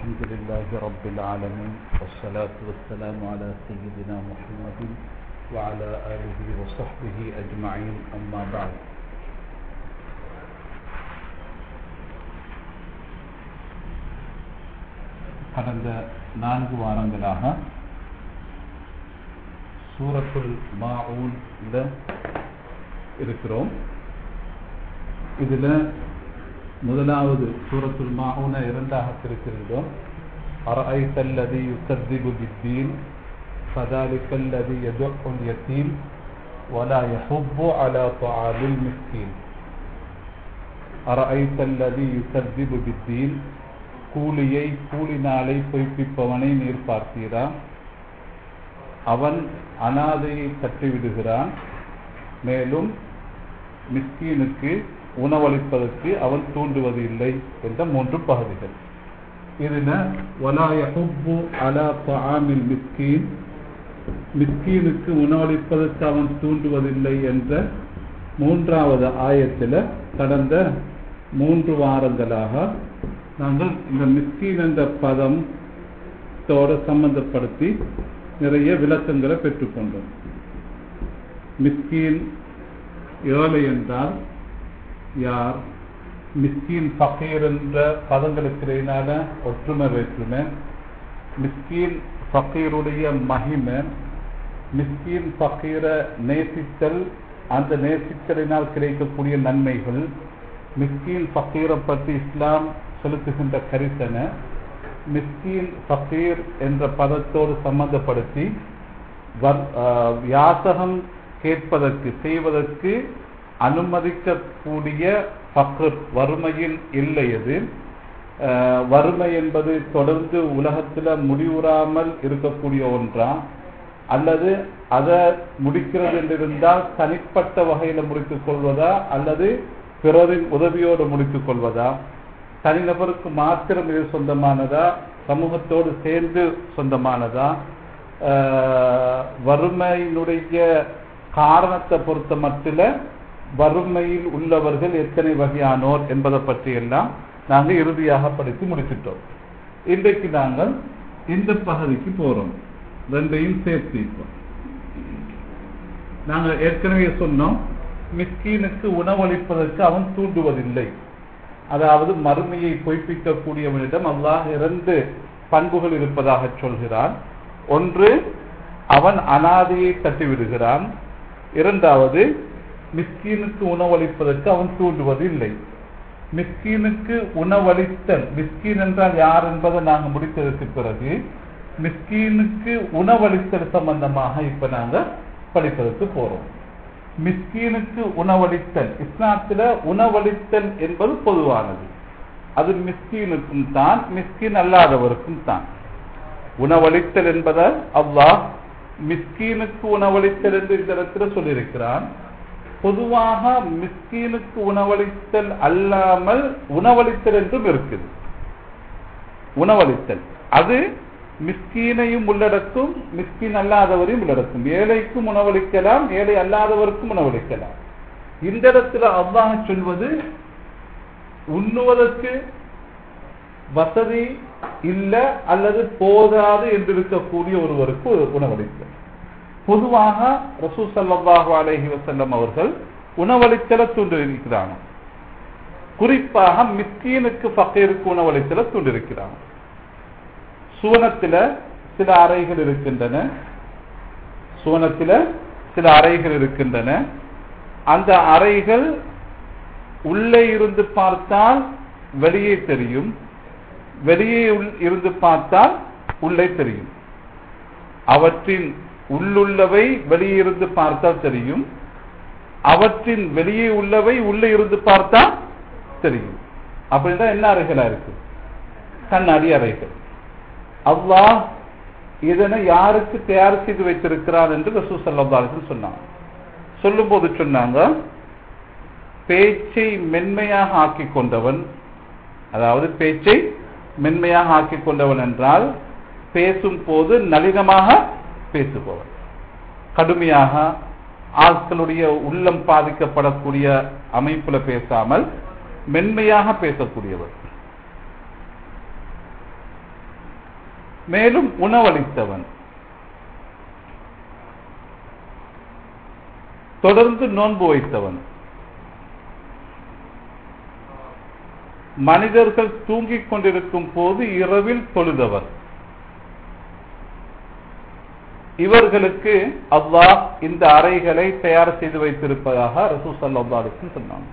الحمد لله رب العالمين والصلاة والسلام على سيدنا محمد وعلى آله وصحبه أجمعين أما بعد கடந்த நான்கு வாரங்களாக சூரத்துல் மாஊன்ல இருக்கிறோம் இதுல முதலாவது சூரத்துல் மாஊன இரண்டாக பிரித்திருந்தோம் أرأيت الذي يكذب بالدين فذلك الذي يدع اليتيم ولا يحب على طعام المسكين أرأيت الذي يكذب بالدين கூலியை கூலினாலை பொய்ப்பிப்பவனை நீர் பார்த்தீரா அவன் அனாதையை தட்டிவிடுகிறான் மேலும் மிஸ்கீனுக்கு உணவளிப்பதற்கு அவன் தூண்டுவது இல்லை என்ற மூன்று பகுதிகள் இதில் வலாயஹுப்பு அலா தாமில் மிஸ்கீன் மிஸ்கீனுக்கு உணவளிப்பதற்கு அவன் தூண்டுவதில்லை என்ற மூன்றாவது ஆயத்தில் கடந்த மூன்று வாரங்களாக நாங்கள் இந்த மிஸ்கீன் என்ற பதம் தோட சம்பந்தப்படுத்தி நிறைய விளக்கங்களை பெற்றுக்கொண்டோம் மிஸ்கீன் ஏழை என்றால் யார் மிஸ்கீன் ஃபகீர் என்ற பதங்களுக்கு இடையிலான ஒற்றுமை வேற்றுமை மிஸ்கீன் ஃபகீருடைய மகிமை மிஸ்கீன் ஃபகீரை நேசித்தல் அந்த நேசித்தலினால் கிடைக்கக்கூடிய நன்மைகள் மிஸ்கீன் ஃபகீரை பற்றி இஸ்லாம் செலுத்துகின்ற கரிசனை மிஸ்கீன் ஃபகீர் என்ற பதத்தோடு சம்பந்தப்படுத்தி யாசகம் கேட்பதற்கு செய்வதற்கு அனுமதிக்கக்கூடிய ஃபக்ர் வறுமையின் இல்லை அது வறுமை என்பது தொடர்ந்து உலகத்தில் முடிவுறாமல் இருக்கக்கூடிய ஒன்றா அல்லது அதை முடிக்கிறது என்றிருந்தால் தனிப்பட்ட வகையில் முடித்துக் கொள்வதா அல்லது பிறரின் உதவியோடு முடித்துக் கொள்வதா தனிநபருக்கு மாத்திரம் இது சொந்தமானதா சமூகத்தோடு சேர்ந்து சொந்தமானதா வறுமையினுடைய காரணத்தை பொறுத்த மட்டில் வறுமையில் உள்ளவர்கள் எத்தனை வகையானோர் என்பதை பற்றி எல்லாம் நாங்கள் இறுதியாக படித்து முடிச்சிட்டோம் இன்றைக்கு நாங்கள் இந்த பகுதிக்கு போறோம் ரெண்டையும் சேர்த்து நாங்கள் ஏற்கனவே சொன்னோம் மிஸ்கீனுக்கு உணவளிப்பதற்கு அவன் தூண்டுவதில்லை அதாவது மறுமையை பொய்ப்பிக்கக்கூடியவனிடம் அல்லாஹ் இரண்டு பண்புகள் இருப்பதாக சொல்கிறான் ஒன்று அவன் அனாதையை தட்டிவிடுகிறான் இரண்டாவது மிஸ்கீனுக்கு உணவளிப்பதற்கு அவன் தூண்டுவது இல்லை மிஸ்கீனுக்கு உணவளித்தல் மிஸ்கீன் என்றால் யார் என்பதை நாங்கள் முடித்ததற்கு பிறகு மிஸ்கீனுக்கு உணவளித்தல் சம்பந்தமாக இப்ப நாங்க படிப்பதற்கு போறோம் மிஸ்கீனுக்கு உணவளித்தல் இஸ்லாத்துல உணவளித்தல் என்பது பொதுவானது அது மிஸ்கீனுக்கும் தான் மிஸ்கீன் அல்லாதவருக்கும் தான் உணவளித்தல் என்பதால் அல்லாஹ் மிஸ்கீனுக்கு உணவளித்தல் என்று இந்த இடத்துல சொல்லியிருக்கிறான் பொதுவாக மிஸ்கீனுக்கு உணவளித்தல் அல்லாமல் உணவளித்தல் என்றும் இருக்குது உணவளித்தல் அது மிஸ்கீனையும் உள்ளடக்கும் மிஸ்கீன் அல்லாதவரையும் உள்ளடக்கும் ஏழைக்கும் உணவளிக்கலாம் ஏழை அல்லாதவருக்கும் உணவளிக்கலாம் இந்த இடத்துல அல்லாஹ் சொல்வது உண்ணுவதற்கு வசதி இல்லை அல்லது போதாது என்று இருக்கக்கூடிய ஒருவருக்கு உணவளித்தல் பொதுவாக ரசூ சல்லாஹு அலஹி வசல்லம் அவர்கள் உணவளித்தல தூண்டிருக்கிறாங்க குறிப்பாக மிஸ்கீனுக்கு ஃபக்கீருக்கு உணவளித்தல தூண்டிருக்கிறாங்க சுவனத்தில சில அறைகள் இருக்கின்றன சுவனத்தில சில அறைகள் இருக்கின்றன அந்த அறைகள் உள்ளே இருந்து பார்த்தால் வெளியே தெரியும் வெளியே இருந்து பார்த்தால் உள்ளே தெரியும் அவற்றின் உள்ளுள்ளவை வெளியே இருந்து பார்த்தால் தெரியும் அவற்றின் வெளியே உள்ளவை உள்ளே இருந்து பார்த்தா தெரியும் அப்படின்னா என்ன அறைகளா இருக்கு கண்ணாடி அறைகள் அல்லாஹ் இதனை யாருக்கு தயார் செய்து வைத்திருக்கிறார் என்று ரசூ சல்லாஹன் சொன்னாங்க சொல்லும் போது சொன்னாங்க பேச்சை மென்மையாக ஆக்கி கொண்டவன் அதாவது பேச்சை மென்மையாக ஆக்கி கொண்டவன் என்றால் பேசும் போது நளினமாக பேசுபவன் கடுமையாக ஆட்களுடைய உள்ளம் பாதிக்கப்படக்கூடிய அமைப்புல பேசாமல் மென்மையாக பேசக்கூடியவர் மேலும் உணவளித்தவன் தொடர்ந்து நோன்பு வைத்தவன் மனிதர்கள் தூங்கிக் கொண்டிருக்கும் போது இரவில் தொழுதவர் இவர்களுக்கு அல்லாஹ் இந்த அறைகளை தயார் செய்து வைத்திருப்பதாக ரசூ சல்லாஹுக்கும் சொன்னாங்க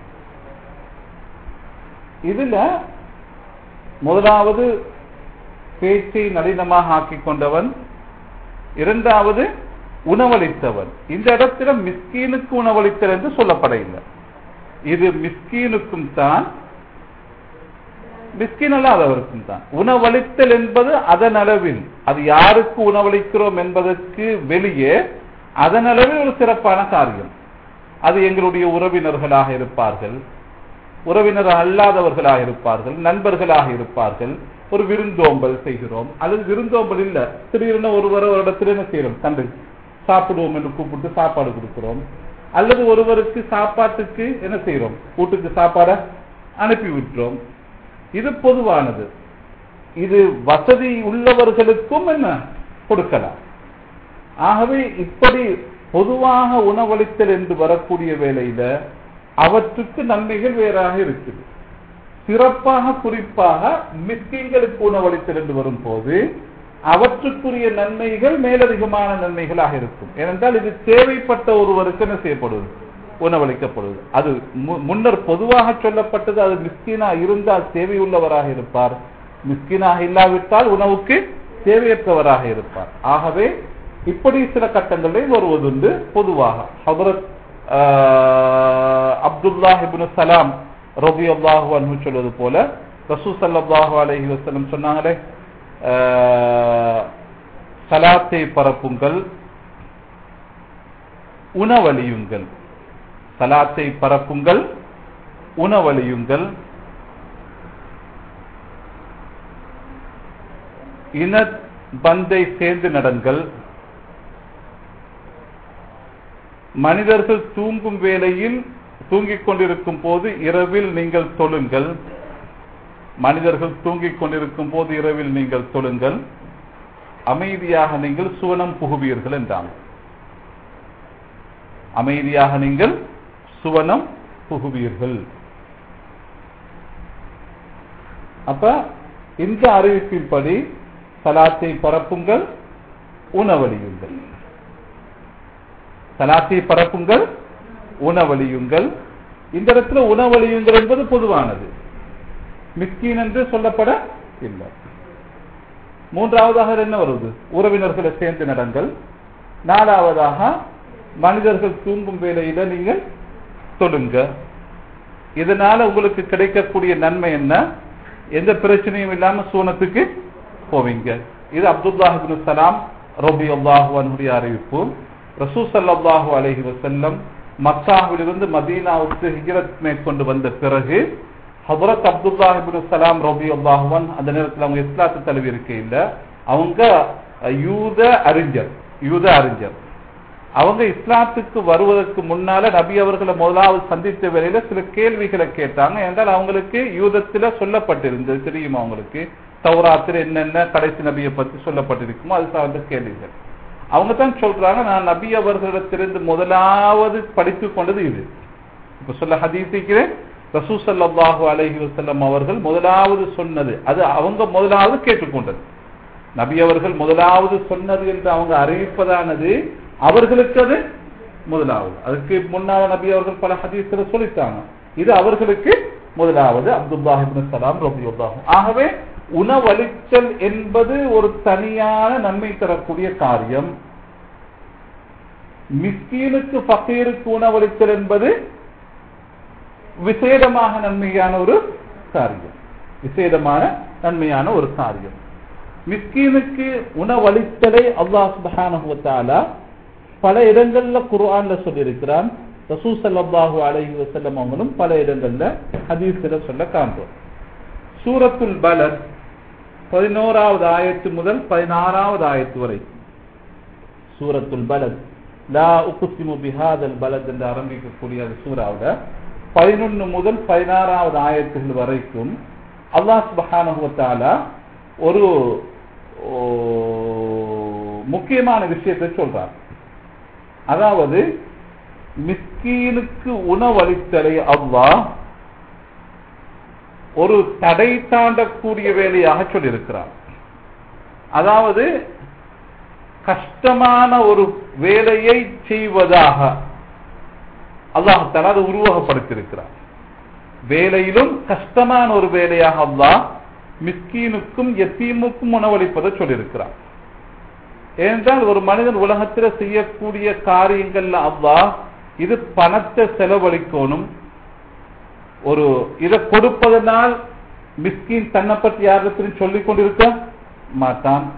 இதுல முதலாவது பேச்சை நளினமாக ஆக்கிக் கொண்டவன் இரண்டாவது உணவளித்தவன் இந்த இடத்துல மிஸ்கீனுக்கு உணவளித்தல் என்று சொல்லப்படவில்லை இது மிஸ்கீனுக்கும் தான் மிஸ்கின் அல்லாதவருக்கும் தான் உணவளித்தல் என்பது அதன் அளவில் அது யாருக்கு உணவளிக்கிறோம் என்பதற்கு வெளியே அதன் அளவில் ஒரு சிறப்பான காரியம் அது எங்களுடைய உறவினர்களாக இருப்பார்கள் உறவினர் அல்லாதவர்களாக இருப்பார்கள் நண்பர்களாக இருப்பார்கள் ஒரு விருந்தோம்பல் செய்கிறோம் அல்லது விருந்தோம்பல் இல்ல திடீர்னு ஒருவரை ஒரு இடத்துல என்ன செய்யறோம் கண்டு சாப்பிடுவோம் என்று கூப்பிட்டு சாப்பாடு கொடுக்கிறோம் அல்லது ஒருவருக்கு சாப்பாட்டுக்கு என்ன செய்யறோம் வீட்டுக்கு சாப்பாட அனுப்பி விட்டுறோம் இது பொதுவானது இது வசதி உள்ளவர்களுக்கும் என்ன கொடுக்கலாம் ஆகவே இப்படி பொதுவாக உணவளித்தல் என்று வரக்கூடிய வேளையில அவற்றுக்கு நன்மைகள் வேறாக இருக்குது சிறப்பாக குறிப்பாக மிஸ்கிங்களுக்கு உணவளித்தல் என்று வரும்போது அவற்றுக்குரிய நன்மைகள் மேலதிகமான நன்மைகளாக இருக்கும் ஏனென்றால் இது தேவைப்பட்ட ஒருவருக்கு என்ன செய்யப்படுவது உணவளிக்கப்படுவது அது முன்னர் பொதுவாக சொல்லப்பட்டது அது மிஸ்கீனா இருந்தால் தேவையுள்ளவராக இருப்பார் மிஸ்கீனாக இல்லாவிட்டால் உணவுக்கு தேவையற்றவராக இருப்பார் ஆகவே இப்படி சில கட்டங்களில் வருவதுண்டு பொதுவாக ஹபரத் அப்துல்லாஹ் இப்னு சலாம் ரபி அல்லாஹு அன்பு சொல்வது போல ரசூ சல்லாஹு அலஹி வசலம் சொன்னாங்களே சலாத்தை பரப்புங்கள் உணவழியுங்கள் சலாத்தை பரப்புங்கள் உணவழியுங்கள் இன பந்தை சேர்ந்து நடங்கள் மனிதர்கள் தூங்கும் வேளையில் தூங்கிக் கொண்டிருக்கும் போது இரவில் நீங்கள் தொழுங்கள் மனிதர்கள் தூங்கிக் கொண்டிருக்கும் போது இரவில் நீங்கள் தொழுங்கள் அமைதியாக நீங்கள் சுவனம் புகுவீர்கள் என்றாங்க அமைதியாக நீங்கள் சுவனம் புகுவீர்கள் அப்ப இந்த அறிவிப்பின்படி சலாத்தை பரப்புங்கள் உணவழியுங்கள் சலாத்தை பரப்புங்கள் உணவழியுங்கள் இந்த இடத்துல உணவழியுங்கள் என்பது பொதுவானது மிஸ்கீன் என்று சொல்லப்பட இல்லை மூன்றாவதாக என்ன வருது உறவினர்களை சேர்ந்து நடங்கள் நாலாவதாக மனிதர்கள் தூங்கும் வேலையில நீங்கள் தொடுங்க இதனால உங்களுக்கு கிடைக்கக்கூடிய நன்மை என்ன எந்த பிரச்சனையும் இல்லாம சூனத்துக்கு போவீங்க இது அப்துல்லாஹிபின் சலாம் ரபி அல்லாஹுவனுடைய அறிவிப்பு ரசூ சல்லாஹூ அலஹி வசல்லம் மக்காவிலிருந்து மதீனாவுக்கு ஹிஜரத் மேற்கொண்டு வந்த பிறகு ஹபரத் அப்துல்லாஹிபின் சலாம் ரபி அல்லாஹுவன் அந்த நேரத்தில் அவங்க இஸ்லாத்து தழுவி இருக்க இல்லை அவங்க யூத அறிஞர் யூத அறிஞர் அவங்க இஸ்லாத்துக்கு வருவதற்கு முன்னால நபி அவர்களை முதலாவது சந்தித்த வேலையில சில கேள்விகளை கேட்டாங்க என்றால் அவங்களுக்கு யூதத்துல சொல்லப்பட்டிருந்தது தெரியுமா அவங்களுக்கு தௌராத்தில் என்னென்ன கடைசி நபியை பத்தி சொல்லப்பட்டிருக்குமோ அது சார்ந்த கேள்விகள் அவங்க தான் சொல்றாங்க நான் நபி அவர்களிடத்திலிருந்து முதலாவது படித்து கொண்டது இது இப்ப சொல்ல ஹதீசிக்கிறேன் ரசூ சல்லாஹு அலஹி வசல்லம் அவர்கள் முதலாவது சொன்னது அது அவங்க முதலாவது கேட்டுக்கொண்டது நபி அவர்கள் முதலாவது சொன்னது என்று அவங்க அறிவிப்பதானது அவர்களுக்கு அது முதலாவது அதுக்கு முன்னால நபி அவர்கள் பல ஹதீஸ்ல சொல்லித்தாங்க இது அவர்களுக்கு முதலாவது அப்துல்லாஹிபின் சலாம் ரபியுல்லாஹும் ஆகவே உணவளித்தல் என்பது ஒரு தனியான நன்மை தரக்கூடிய காரியம் மிஸ்கீனுக்கு பகீருக்கு உணவளித்தல் என்பது விசேடமாக நன்மையான ஒரு காரியம் விசேடமான நன்மையான ஒரு காரியம் மிஸ்கீனுக்கு உணவளித்தலை அல்லாஹ் சுபஹானஹுவத்தாலா பல இடங்கள்ல குர்ஆன்ல சொல்லியிருக்கிறான் ரசூ சல்லாஹூ அலஹி வசல்லம் அவங்களும் பல இடங்கள்ல ஹதீஸ்ல சொல்ல காண்போம் சூரத்துல் பலத் பதினோராவது ஆயத்து முதல் பதினாறாவது ஆயத்து வரை சூரத்துல் பலத் லா உக்குசிமு பிஹாதல் பலத் என்று ஆரம்பிக்கக்கூடிய அந்த சூறாவோட பதினொன்னு முதல் பதினாறாவது ஆயத்துகள் வரைக்கும் அல்லாஹ் சுபஹானஹுவத்தாலா ஒரு ஓ, முக்கியமான விஷயத்தை சொல்றார் அதாவது மிஸ்கீனுக்கு உணவளித்தலை அல்லாஹ் ஒரு தடை தாண்டக்கூடிய வேலையாக சொல்லியிருக்கிறார் அதாவது கஷ்டமான ஒரு வேலையை செய்வதாக அல்லாஹால அதை உருவகப்படுத்தியிருக்கிறார் வேலையிலும் கஷ்டமான ஒரு வேலையாக அல்லாஹ் மிஸ்கீனுக்கும் எத்தீமுக்கும் உணவளிப்பதை சொல்லியிருக்கிறார் ஏனென்றால் ஒரு மனிதன் உலகத்தில் செய்யக்கூடிய காரியங்கள்ல அல்லாஹ் இது பணத்தை செலவழிக்கணும் ஒரு இதை கொடுப்பதனால் மிஸ்கின் தன்னை பற்றி யாரிடத்திலும் சொல்லிக் கொண்டிருக்க மாட்டான்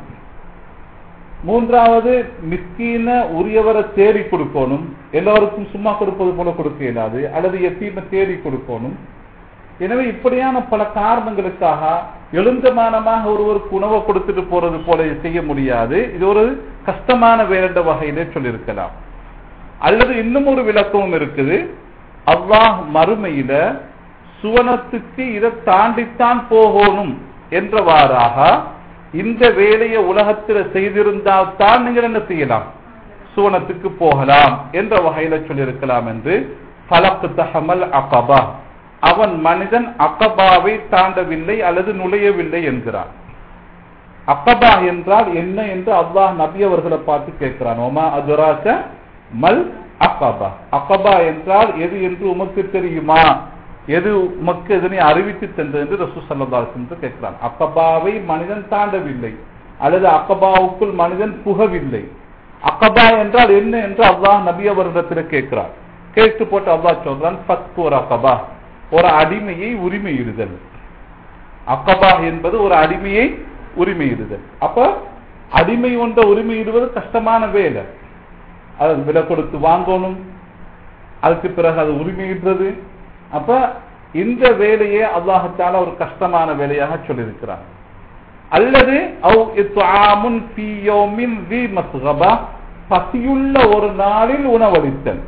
மூன்றாவது மிஸ்கீன உரியவரை தேடி கொடுக்கணும் எல்லோருக்கும் சும்மா கொடுப்பது போல கொடுக்க இயலாது அல்லது எத்தீமை தேடி கொடுக்கணும் எனவே இப்படியான பல காரணங்களுக்காக எழுந்தமானமாக ஒருவருக்கு உணவை கொடுத்துட்டு போறது போல செய்ய முடியாது இது ஒரு கஷ்டமான வேற வகையிலே சொல்லியிருக்கலாம் அல்லது இன்னும் ஒரு விளக்கமும் இருக்குது அல்லாஹ் மறுமையில சுவனத்துக்கு இதை தாண்டித்தான் போகணும் என்றவாறாக இந்த வேலையை உலகத்தில் செய்திருந்தால் தான் நீங்கள் என்ன செய்யலாம் சுவனத்துக்கு போகலாம் என்ற வகையில சொல்லியிருக்கலாம் என்று பலக்கு தஹமல் அகபா அவன் மனிதன் அக்கபாவை தாண்டவில்லை அல்லது நுழையவில்லை என்கிறான் அக்கபா என்றால் என்ன என்று அல்லாஹ் நபி அவர்களை பார்த்து கேட்கிறான் ஓமா அதுராக மல் அக்கபா அக்கபா என்றால் எது என்று உமக்கு தெரியுமா எது உமக்கு எதனை அறிவித்து தந்தது என்று ரசூ சல்லாஸ் என்று கேட்கிறான் அக்கபாவை மனிதன் தாண்டவில்லை அல்லது அக்கபாவுக்குள் மனிதன் புகவில்லை அக்கபா என்றால் என்ன என்று அல்லாஹ் நபி அவரிடத்தில் கேட்கிறார் கேட்டு போட்டு அல்லாஹ் சொல்றான் ஃபத் ஒரு அக்கபா ஒரு அடிமையை உரிமையிடுதல் அக்கபா என்பது ஒரு அடிமையை உரிமையிடுதல் அப்ப அடிமை ஒன்ற உரிமையிடுவது கஷ்டமான வேலை அது விலை கொடுத்து வாங்கணும் அதுக்கு பிறகு அது உரிமையிடுறது அப்ப இந்த வேலையை அல்லாஹத்தால ஒரு கஷ்டமான வேலையாக சொல்லியிருக்கிறார் அல்லது அவு இத்ஆமுன் ஃபீ யௌமின் ذي மஸ்கபா பசியுள்ள ஒரு நாளில் உணவளித்தல்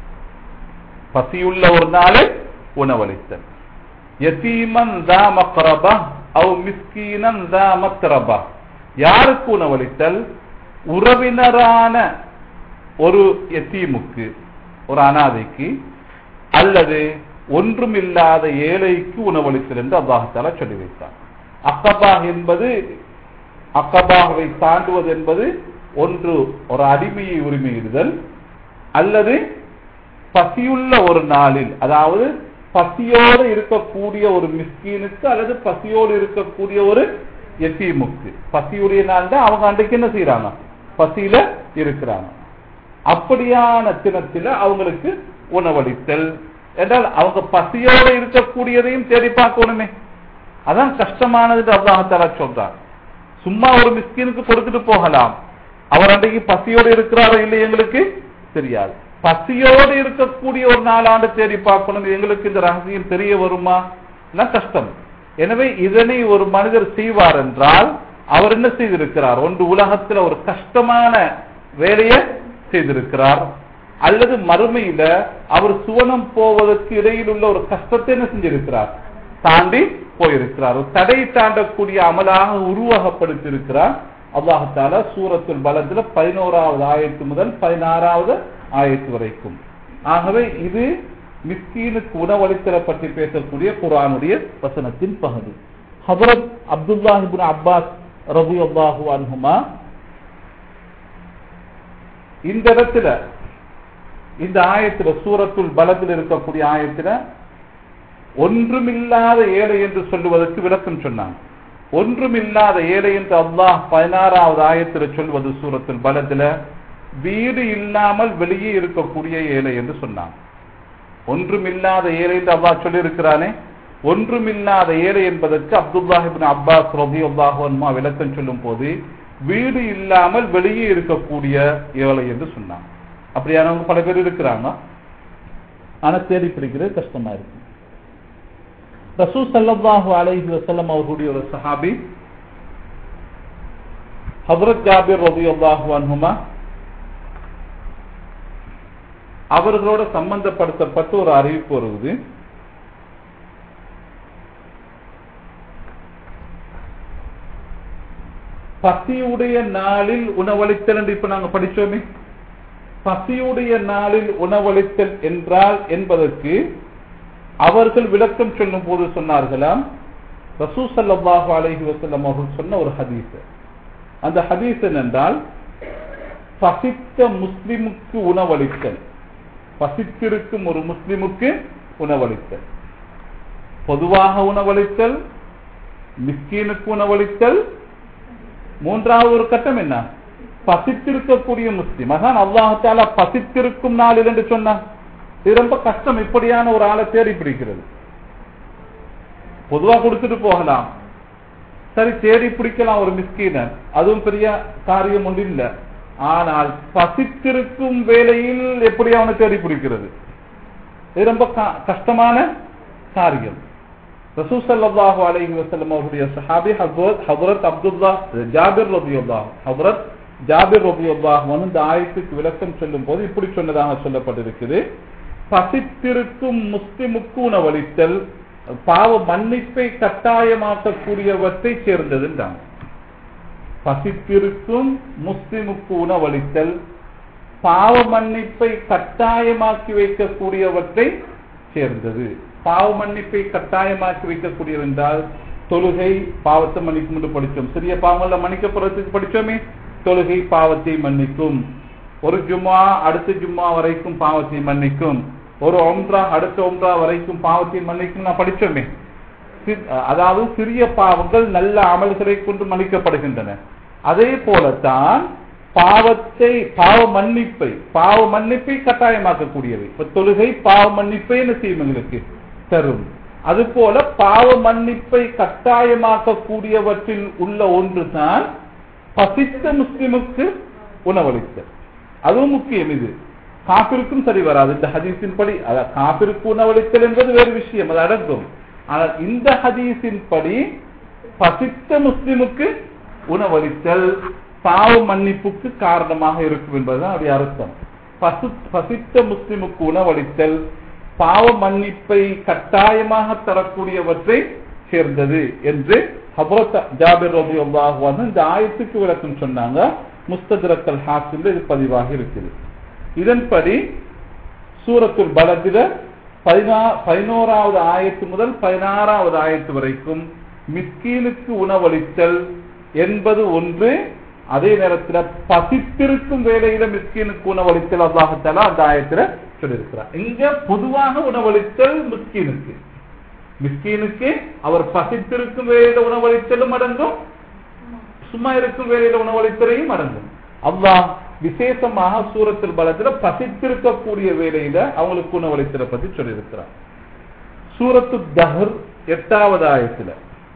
பசியுள்ள ஒரு நாளில் உணவளித்தல் யதீமன் தா மக்ரபா அவு மிஸ்கீனன் தா மத்ரபா யாருக்கு உணவளித்தல் உறவினரான ஒரு எத்தீமுக்கு ஒரு அனாதைக்கு அல்லது ஒன்றுமில்லாத ஏழைக்கு உணவளித்தல் என்று அல்லாஹால சொல்லி வைத்தார் அக்கபா என்பது அக்கபாவை தாண்டுவது என்பது ஒன்று ஒரு அடிமையை உரிமையிடுதல் அல்லது பசியுள்ள ஒரு நாளில் அதாவது பசியோடு இருக்கக்கூடிய ஒரு மிஸ்கீனுக்கு அல்லது பசியோடு இருக்கக்கூடிய ஒரு எத்தீமுக்கு பசியுடைய நாள் தான் அவங்க அன்றைக்கு என்ன செய்யறாங்க பசியில இருக்கிறாங்க அப்படியான தினத்தில அவங்களுக்கு உணவளித்தல் என்றால் அவங்க பசியோடு இருக்கக்கூடியதையும் தேடி பார்க்கணுமே அதான் கஷ்டமானது அல்லாஹால சொல்றார் சும்மா ஒரு மிஸ்கினுக்கு கொடுத்துட்டு போகலாம் அவர் அன்றைக்கு பசியோடு இருக்கிறாரோ இல்லை எங்களுக்கு தெரியாது பசியோடு இருக்கக்கூடிய ஒரு நாளாண்டு தேடி பார்க்கணும் எங்களுக்கு இந்த ரகசியம் தெரிய வருமா கஷ்டம் எனவே இதனை ஒரு மனிதர் செய்வார் என்றால் அவர் என்ன செய்திருக்கிறார் ஒன்று உலகத்தில் ஒரு கஷ்டமான வேலையை செய்திருக்கிறார் அல்லது மறுமையில அவர் சுவனம் போவதற்கு இடையில் உள்ள ஒரு கஷ்டத்தை என்ன செஞ்சிருக்கிறார் தாண்டி போயிருக்கிறார் ஒரு தடை தாண்டக்கூடிய அமலாக உருவகப்படுத்தியிருக்கிறார் அல்லாஹால சூரத்துல் பலத்துல பதினோராவது ஆயத்து முதல் பதினாறாவது ஆயத்து வரைக்கும் ஆகவே இது மிஸ்கீனுக்கு உணவளித்தலை பற்றி பேசக்கூடிய குரானுடைய வசனத்தின் பகுதி ஹபரத் அப்துல்லாஹிபின் அப்பாஸ் ரபு அல்லாஹு அன்ஹுமா இந்த இடத்துல இந்த ஆயத்துல சூரத்துல் பலத்தில் இருக்கக்கூடிய ஆயத்துல ஒன்றுமில்லாத ஏழை என்று சொல்லுவதற்கு விளக்கம் சொன்னாங்க ஒன்றுமில்லாத ஏழை என்று அல்லாஹ் பதினாறாவது ஆயத்தில் சொல்வது சூரத்தில் பலத்துல வீடு இல்லாமல் வெளியே இருக்கக்கூடிய ஏழை என்று சொன்னாங்க ஒன்றுமில்லாத ஏழை என்று அல்லாஹ் சொல்லியிருக்கிறானே ஒன்றுமில்லாத ஏழை என்பதற்கு அப்துல்லாஹிபின் அப்பாஸ் ரபி அல்லாஹுமா விளக்கம் சொல்லும் போது வீடு இல்லாமல் வெளியே இருக்கக்கூடிய ஏழை என்று சொன்னாங்க அப்படியானவங்க பல பேர் இருக்கிறாங்க ஆனா தேடி பிடிக்கிறது கஷ்டமா இருக்கு ரசூ சல்லாஹு அலைஹி வசல்லம் அவர்களுடைய ஒரு சஹாபி ஹபரத் ஜாபிர் ரபி அல்லாஹு அன்ஹுமா அவர்களோட சம்பந்தப்படுத்தப்பட்ட ஒரு அறிவிப்பு வருவது பசியுடைய நாளில் உணவளித்தல் என்று இப்ப நாங்க படிச்சோமே பசியுடைய நாளில் உணவளித்தல் என்றால் என்பதற்கு அவர்கள் விளக்கம் சொல்லும் போது சொன்னார்களாம் ரசூ சல்லாஹு அலஹி வசல்லம் அவர்கள் சொன்ன ஒரு ஹதீஸ் அந்த ஹதீஸ் என்னென்றால் பசித்த முஸ்லிமுக்கு உணவளித்தல் பசித்திருக்கும் ஒரு முஸ்லிமுக்கு உணவளித்தல் பொதுவாக உணவளித்தல் மிஸ்கீனுக்கு உணவளித்தல் மூன்றாவது ஒரு கட்டம் என்ன பசித்திருக்கக்கூடிய முஸ்லிம் அதான் அல்லாஹால பசித்திருக்கும் நாளில் என்று சொன்னான் இது ரொம்ப கஷ்டம் இப்படியான ஒரு ஆளை தேடி பிடிக்கிறது பொதுவா கொடுத்துட்டு போகலாம் சரி தேடி பிடிக்கலாம் ஒரு மிஸ்கீன அதுவும் பெரிய காரியம் ஒன்று இல்லை ஆனால் பசித்திருக்கும் வேலையில் எப்படி அவனை தேடி பிடிக்கிறது இது ரொம்ப கஷ்டமான காரியம் ரசூசல்லாஹு அலைஹி வஸல்லம் அவருடைய சஹாபி ஹஜரத் அப்துல்லா ஜாபிர் ரபியுல்லாஹ் ஹஜரத் ஜாபிர் ரபியுல்லாஹ் வந்து இந்த ஆயத்துக்கு விளக்கம் சொல்லும் போது இப்படி சொன்னதாக சொல்லப்பட்டிருக்குது பசித்திருக்கும் முஸ்லிமுக்கு உணவளித்தல் பாவ மன்னிப்பை கட்டாயமாக்கக்கூடியவற்றை சேர்ந்ததுன்றாங்க பசித்திருக்கும் முஸ்லிமுக்கு உணவளித்தல் பாவ மன்னிப்பை கட்டாயமாக்கி வைக்கக்கூடியவற்றை சேர்ந்தது பாவ மன்னிப்பை கட்டாயமாக்கி வைக்கக்கூடியது என்றால் தொழுகை பாவத்தை மன்னிக்கும் என்று படித்தோம் சிறிய பாவங்கள்ல மன்னிக்கப்படுறதுக்கு படிச்சோமே தொழுகை பாவத்தை மன்னிக்கும் ஒரு ஜும்மா அடுத்த ஜும்மா வரைக்கும் பாவத்தை மன்னிக்கும் ஒரு ஒன்றா அடுத்த ஒன்றா வரைக்கும் பாவத்தை மன்னிக்கும் நான் படிச்சோமே அதாவது சிறிய பாவங்கள் நல்ல அமல்களை கொண்டு மன்னிக்கப்படுகின்றன அதே போலத்தான் பாவத்தை பாவ மன்னிப்பை பாவ மன்னிப்பை கட்டாயமாக்கக்கூடியவை இப்ப தொழுகை பாவ மன்னிப்பை என்ன செய்யும் எங்களுக்கு தரும் அது போல பாவ மன்னிப்பை கட்டாயமாக்கக்கூடியவற்றில் உள்ள ஒன்று தான் பசித்த முஸ்லிமுக்கு உணவளித்தல் அதுவும் முக்கியம் இது காப்பிற்கும் சரி வராது இந்த ஹதீஸின் படி காப்பிற்கு உணவளித்தல் என்பது வேறு விஷயம் அது அடங்கும் ஆனால் இந்த ஹதீஸின் படி பசித்த முஸ்லிமுக்கு உணவளித்தல் பாவ மன்னிப்புக்கு காரணமாக இருக்கும் என்பதுதான் அவருடைய அர்த்தம் பசு பசித்த முஸ்லிமுக்கு உணவளித்தல் பாவ மன்னிப்பை கட்டாயமாக தரக்கூடியவற்றை சேர்ந்தது என்று ஹபரத் ஜாபிர் ரபி அல்லாஹ் இந்த ஆயத்துக்கு விளக்கம் சொன்னாங்க முஸ்தரக்கல் ஹாசில் இது பதிவாக இருக்குது இதன்படி சூரத்துல் பலத்தில பதினா பதினோராவது ஆயத்து முதல் பதினாறாவது ஆயத்து வரைக்கும் மிஸ்கீனுக்கு உணவளித்தல் என்பது ஒன்று அதே நேரத்தில் பசித்திருக்கும் வேலையில மிஸ்கீனுக்கு உணவளித்தல் அல்லாஹத்தால அந்த ஆயத்துல சொல்லியிருக்கிறார் இங்க பொதுவாக உணவளித்தல் மிஸ்கீனுக்கு மிஸ்கீனுக்கு அவர் பசித்திருக்கும் வேலையில உணவளித்தலும் அடங்கும் சும்மா இருக்கும் வேலையில உணவளித்தலையும் அடங்கும் அல்லாஹ் விசேஷமாக சூரத்தில் பலத்துல பசித்திருக்கக்கூடிய வேலையில அவங்களுக்கு உணவளித்தலை பத்தி சொல்லியிருக்கிறார் சூரத்து தஹர் எட்டாவது ஆயத்துல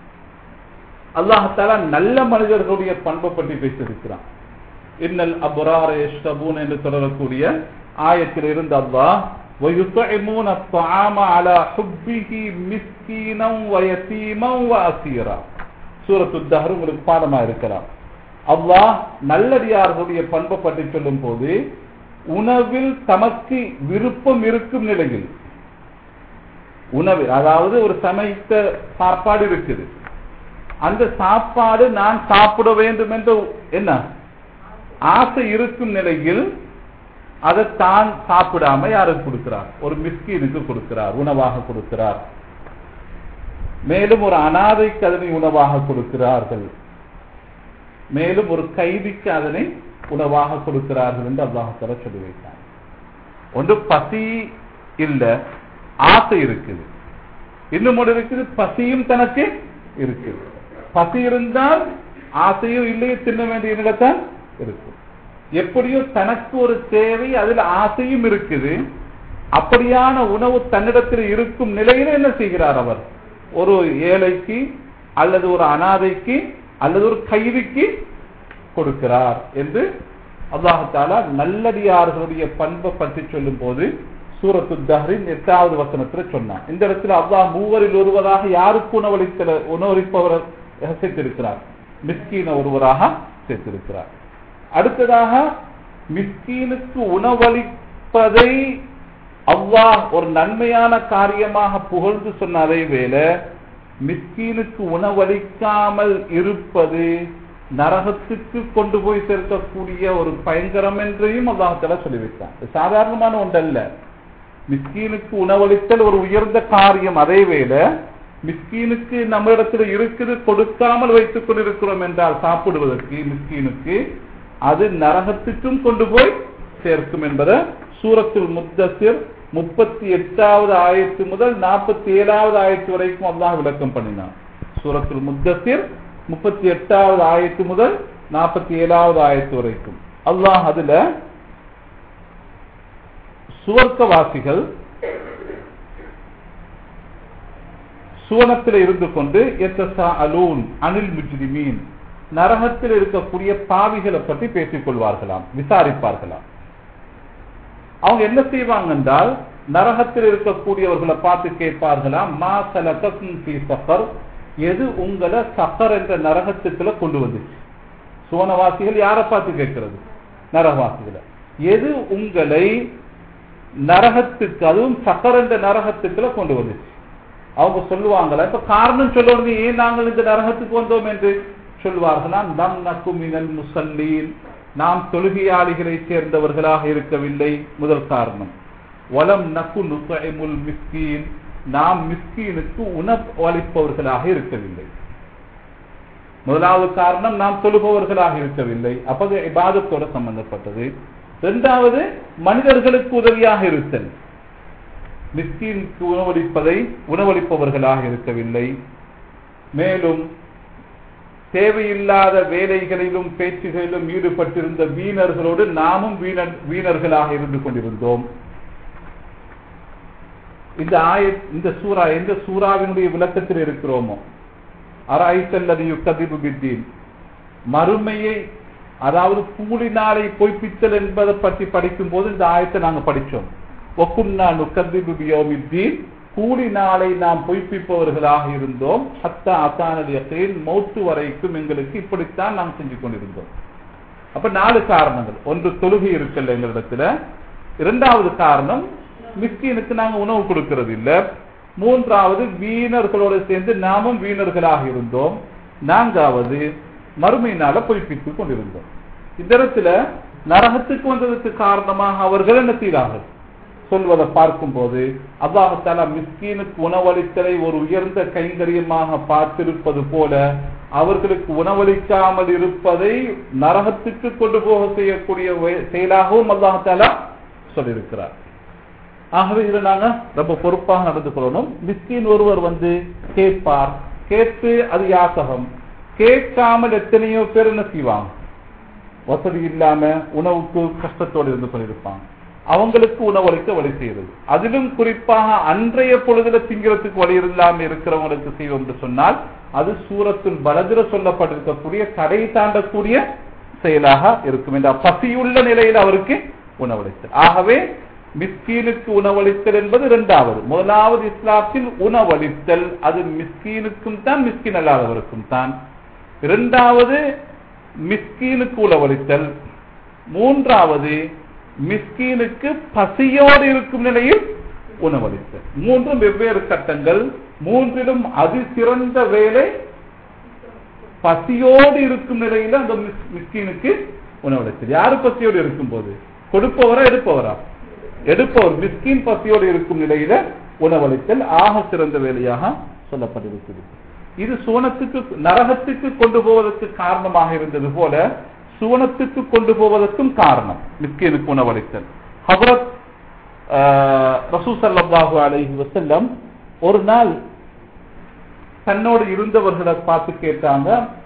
அல்லாஹால நல்ல மனிதர்களுடைய பண்பை பற்றி பேசியிருக்கிறான் இன்னல் அபுரார யஷ்ரபூன் என்று தொடரக்கூடிய ஆயத்தில் இருந்து அல்லாஹ் وَيُطْعِمُونَ الطَّعَامَ عَلَى حُبِّهِ مِسْكِينًا وَيَتِيمًا وَأَسِيرًا சூரத்து தஹர் உங்களுக்கு பாடமா இருக்கலாம் அல்லாஹ் நல்லடியார்களுடைய பண்பை பற்றி சொல்லும் போது உணவில் தமக்கு விருப்பம் இருக்கும் நிலையில் உணவில் அதாவது ஒரு சமைத்த சாப்பாடு இருக்குது அந்த சாப்பாடு நான் சாப்பிட வேண்டும் என்று என்ன ஆசை இருக்கும் நிலையில் அதை தான் சாப்பிடாம யாருக்கு கொடுக்கிறார் ஒரு மிஸ்கீனுக்கு கொடுக்கிறார் உணவாக கொடுக்கிறார் மேலும் ஒரு அனாதைக்கு அதனை உணவாக கொடுக்கிறார்கள் மேலும் ஒரு கைதிக்கு அதனை உணவாக கொடுக்கிறார்கள் என்று அல்லாஹால சொல்லி வைத்தார் ஒன்று பசி இல்ல ஆசை இருக்குது இன்னும் ஒன்று இருக்குது பசியும் தனக்கு இருக்குது பசி இருந்தால் ஆசையும் இல்லையோ தின்ன வேண்டிய நிலத்தான் இருக்கும் எப்படியோ தனக்கு ஒரு தேவை அதுல ஆசையும் இருக்குது அப்படியான உணவு தன்னிடத்தில் இருக்கும் நிலையில என்ன செய்கிறார் அவர் ஒரு ஏழைக்கு அல்லது ஒரு அனாதைக்கு அல்லது ஒரு கைதிக்கு கொடுக்கிறார் என்று அல்லாஹாலா நல்லடியார்களுடைய பண்பை பற்றி சொல்லும் போது சூரத்து தஹரின் எட்டாவது வசனத்துல சொன்னான் இந்த இடத்துல அல்லாஹ் மூவரில் ஒருவராக யாருக்கு உணவளித்த உணவளிப்பவர் சேர்த்திருக்கிறார் மிஸ்கீன ஒருவராக சேர்த்திருக்கிறார் அடுத்ததாக மிஸ்கீனுக்கு உணவளிப்பதை அல்லாஹ் ஒரு நன்மையான காரியமாக புகழ்ந்து சொன்ன அதே வேளை மிஸ்கீனுக்கு உணவளிக்காமல் இருப்பது நரகத்துக்கு கொண்டு போய் சேர்க்கக்கூடிய ஒரு பயங்கரம் என்றையும் அல்லாஹால சொல்லி வைத்தான் இது சாதாரணமான ஒன்றல்ல மிஸ்கீனுக்கு உணவளித்தல் ஒரு உயர்ந்த காரியம் அதே வேளை மிஸ்கீனுக்கு நம்ம இடத்துல இருக்குது கொடுக்காமல் வைத்துக் கொண்டிருக்கிறோம் என்றால் சாப்பிடுவதற்கு மிஸ்கீனுக்கு அது நரகத்துக்கும் கொண்டு போய் சேர்க்கும் என்பதை சூரத்துல் முத்தசிர் முப்பத்தி எட்டாவது ஆயத்து முதல் நாற்பத்தி ஏழாவது ஆயத்து வரைக்கும் அல்லாஹ் விளக்கம் பண்ணினான் சூரத்துல் முத்தசிர் முப்பத்தி எட்டாவது ஆயத்து முதல் நாற்பத்தி ஏழாவது ஆயத்து வரைக்கும் அல்லாஹ் அதுல சுவர்க்கவாசிகள் சுவனத்தில் இருந்து கொண்டு அலூன் அனில் முஜ்ரிமீன் நரகத்தில் இருக்கக்கூடிய பாவிகளை பற்றி பேசிக் கொள்வார்களாம் விசாரிப்பார்களாம் அவங்க என்ன செய்வாங்க என்றால் நரகத்தில் இருக்கக்கூடியவர்களை பார்த்து கேட்பார்களாம் மா சலகர் எது உங்களை சக்கர் என்ற நரகத்துக்குள்ள கொண்டு வந்துச்சு சுவனவாசிகள் யாரை பார்த்து கேட்கிறது நரகவாசிகளை எது உங்களை நரகத்துக்கு அதுவும் சக்கர் என்ற நரகத்துக்குள்ள கொண்டு வந்துச்சு அவங்க சொல்லுவாங்களா இப்ப காரணம் சொல்லுவது ஏன் நாங்கள் இந்த நரகத்துக்கு வந்தோம் என்று சொல்லுவார்களா நம் நக்குமினல் முசல்லீன் நாம் தொழுகையாளிகளை சேர்ந்தவர்களாக இருக்கவில்லை முதல் காரணம் வலம் நக்கு நுசைமுல் மிஸ்கீன் நாம் மிஸ்கீனுக்கு உணவளிப்பவர்களாக இருக்கவில்லை முதலாவது காரணம் நாம் தொழுபவர்களாக இருக்கவில்லை அப்போது இபாதத்தோட சம்பந்தப்பட்டது இரண்டாவது மனிதர்களுக்கு உதவியாக இருத்தல் மிஸ்கீனுக்கு உணவளிப்பதை உணவளிப்பவர்களாக இருக்கவில்லை மேலும் தேவையில்லாத வேலைகளிலும் பேச்சுகளிலும் ஈடுபட்டிருந்த வீணர்களோடு நாமும் வீணர் வீணர்களாக இருந்து கொண்டிருந்தோம் இந்த ஆய இந்த சூறா எந்த சூறாவினுடைய விளக்கத்தில் இருக்கிறோமோ அராய்த்தல்லது யுக்கதிபு பித்தீன் மறுமையை அதாவது கூலி நாளை பொய்ப்பித்தல் என்பதை பற்றி படிக்கும் போது இந்த ஆயத்தை நாங்க படிச்சோம் ஒக்குன்னா நுக்கதிபு பியோமித்தீன் கூலி நாளை நாம் பொய்ப்பிப்பவர்களாக இருந்தோம் ஹத்தா அசானதியத்தின் மௌத்து வரைக்கும் எங்களுக்கு இப்படித்தான் நாம் செஞ்சு கொண்டிருந்தோம் அப்ப நாலு காரணங்கள் ஒன்று தொழுகை இருக்கல எங்களிடத்துல இரண்டாவது காரணம் மிஸ்கீனுக்கு நாங்க உணவு கொடுக்கிறது இல்ல மூன்றாவது வீணர்களோடு சேர்ந்து நாமும் வீணர்களாக இருந்தோம் நான்காவது மறுமையினால பொய்ப்பித்துக் கொண்டிருந்தோம் இந்த இடத்துல நரகத்துக்கு வந்ததுக்கு காரணமாக அவர்கள் என்ன செய்தார்கள் சொல்வதை பார்க்கும் போது அல்லாஹால மிஸ்கீனுக்கு உணவளித்தலை ஒரு உயர்ந்த கைங்கரியமாக பார்த்திருப்பது போல அவர்களுக்கு உணவளிக்காமல் இருப்பதை நரகத்துக்கு கொண்டு போக செய்யக்கூடிய செயலாகவும் அல்லாஹால சொல்லியிருக்கிறார் ஆகவே இதை நாங்க ரொம்ப பொறுப்பாக நடந்து கொள்ளணும் மிஸ்கின் ஒருவர் வந்து கேட்பார் கேட்டு அது யாசகம் கேட்காமல் எத்தனையோ பேர் என்ன செய்வாங்க வசதி இல்லாம உணவுக்கு கஷ்டத்தோடு இருந்து கொண்டிருப்பாங்க அவங்களுக்கு உணவளிக்க வழி செய்யறது அதிலும் குறிப்பாக அன்றைய பொழுதுல திங்கிறதுக்கு வழி இல்லாம இருக்கிறவங்களுக்கு செய்வோம் என்று சொன்னால் அது சூரத்தில் பலதிர சொல்லப்பட்டிருக்கக்கூடிய கடை தாண்டக்கூடிய செயலாக இருக்கும் என்ற பசியுள்ள நிலையில் அவருக்கு உணவளித்தல் ஆகவே மிஸ்கீனுக்கு உணவளித்தல் என்பது இரண்டாவது முதலாவது இஸ்லாத்தில் உணவளித்தல் அது மிஸ்கீனுக்கும் தான் மிஸ்கின் அல்லாதவருக்கும் தான் இரண்டாவது மிஸ்கீனுக்கு உணவளித்தல் மூன்றாவது மிஸ்கீனுக்கு பசியோடு இருக்கும் நிலையில் உணவளித்தல் மூன்றும் வெவ்வேறு சட்டங்கள் மூன்றிலும் அதி சிறந்த வேலை பசியோடு இருக்கும் நிலையில அந்த மிஸ்கீனுக்கு உணவளித்தல் யாரு பசியோடு இருக்கும் போது கொடுப்பவரா எடுப்பவரா எடுப்பவர் மிஸ்கின் பசியோடு இருக்கும் நிலையில உணவளித்தல் ஆக சிறந்த வேலையாக சொல்லப்பட்டிருக்கிறது இது சுவனத்துக்கு நரகத்துக்கு கொண்டு போவதற்கு காரணமாக இருந்தது போல சுவனத்துக்கு கொண்டு போவதற்கும் காரணம் மிஸ்கினுக்கு உணவளித்தல் ஹபரத் ரசூ சல்லாஹு அலைஹி வசல்லம் ஒரு நாள் தன்னோடு இருந்தவர்களை பார்த்து கேட்டாங்க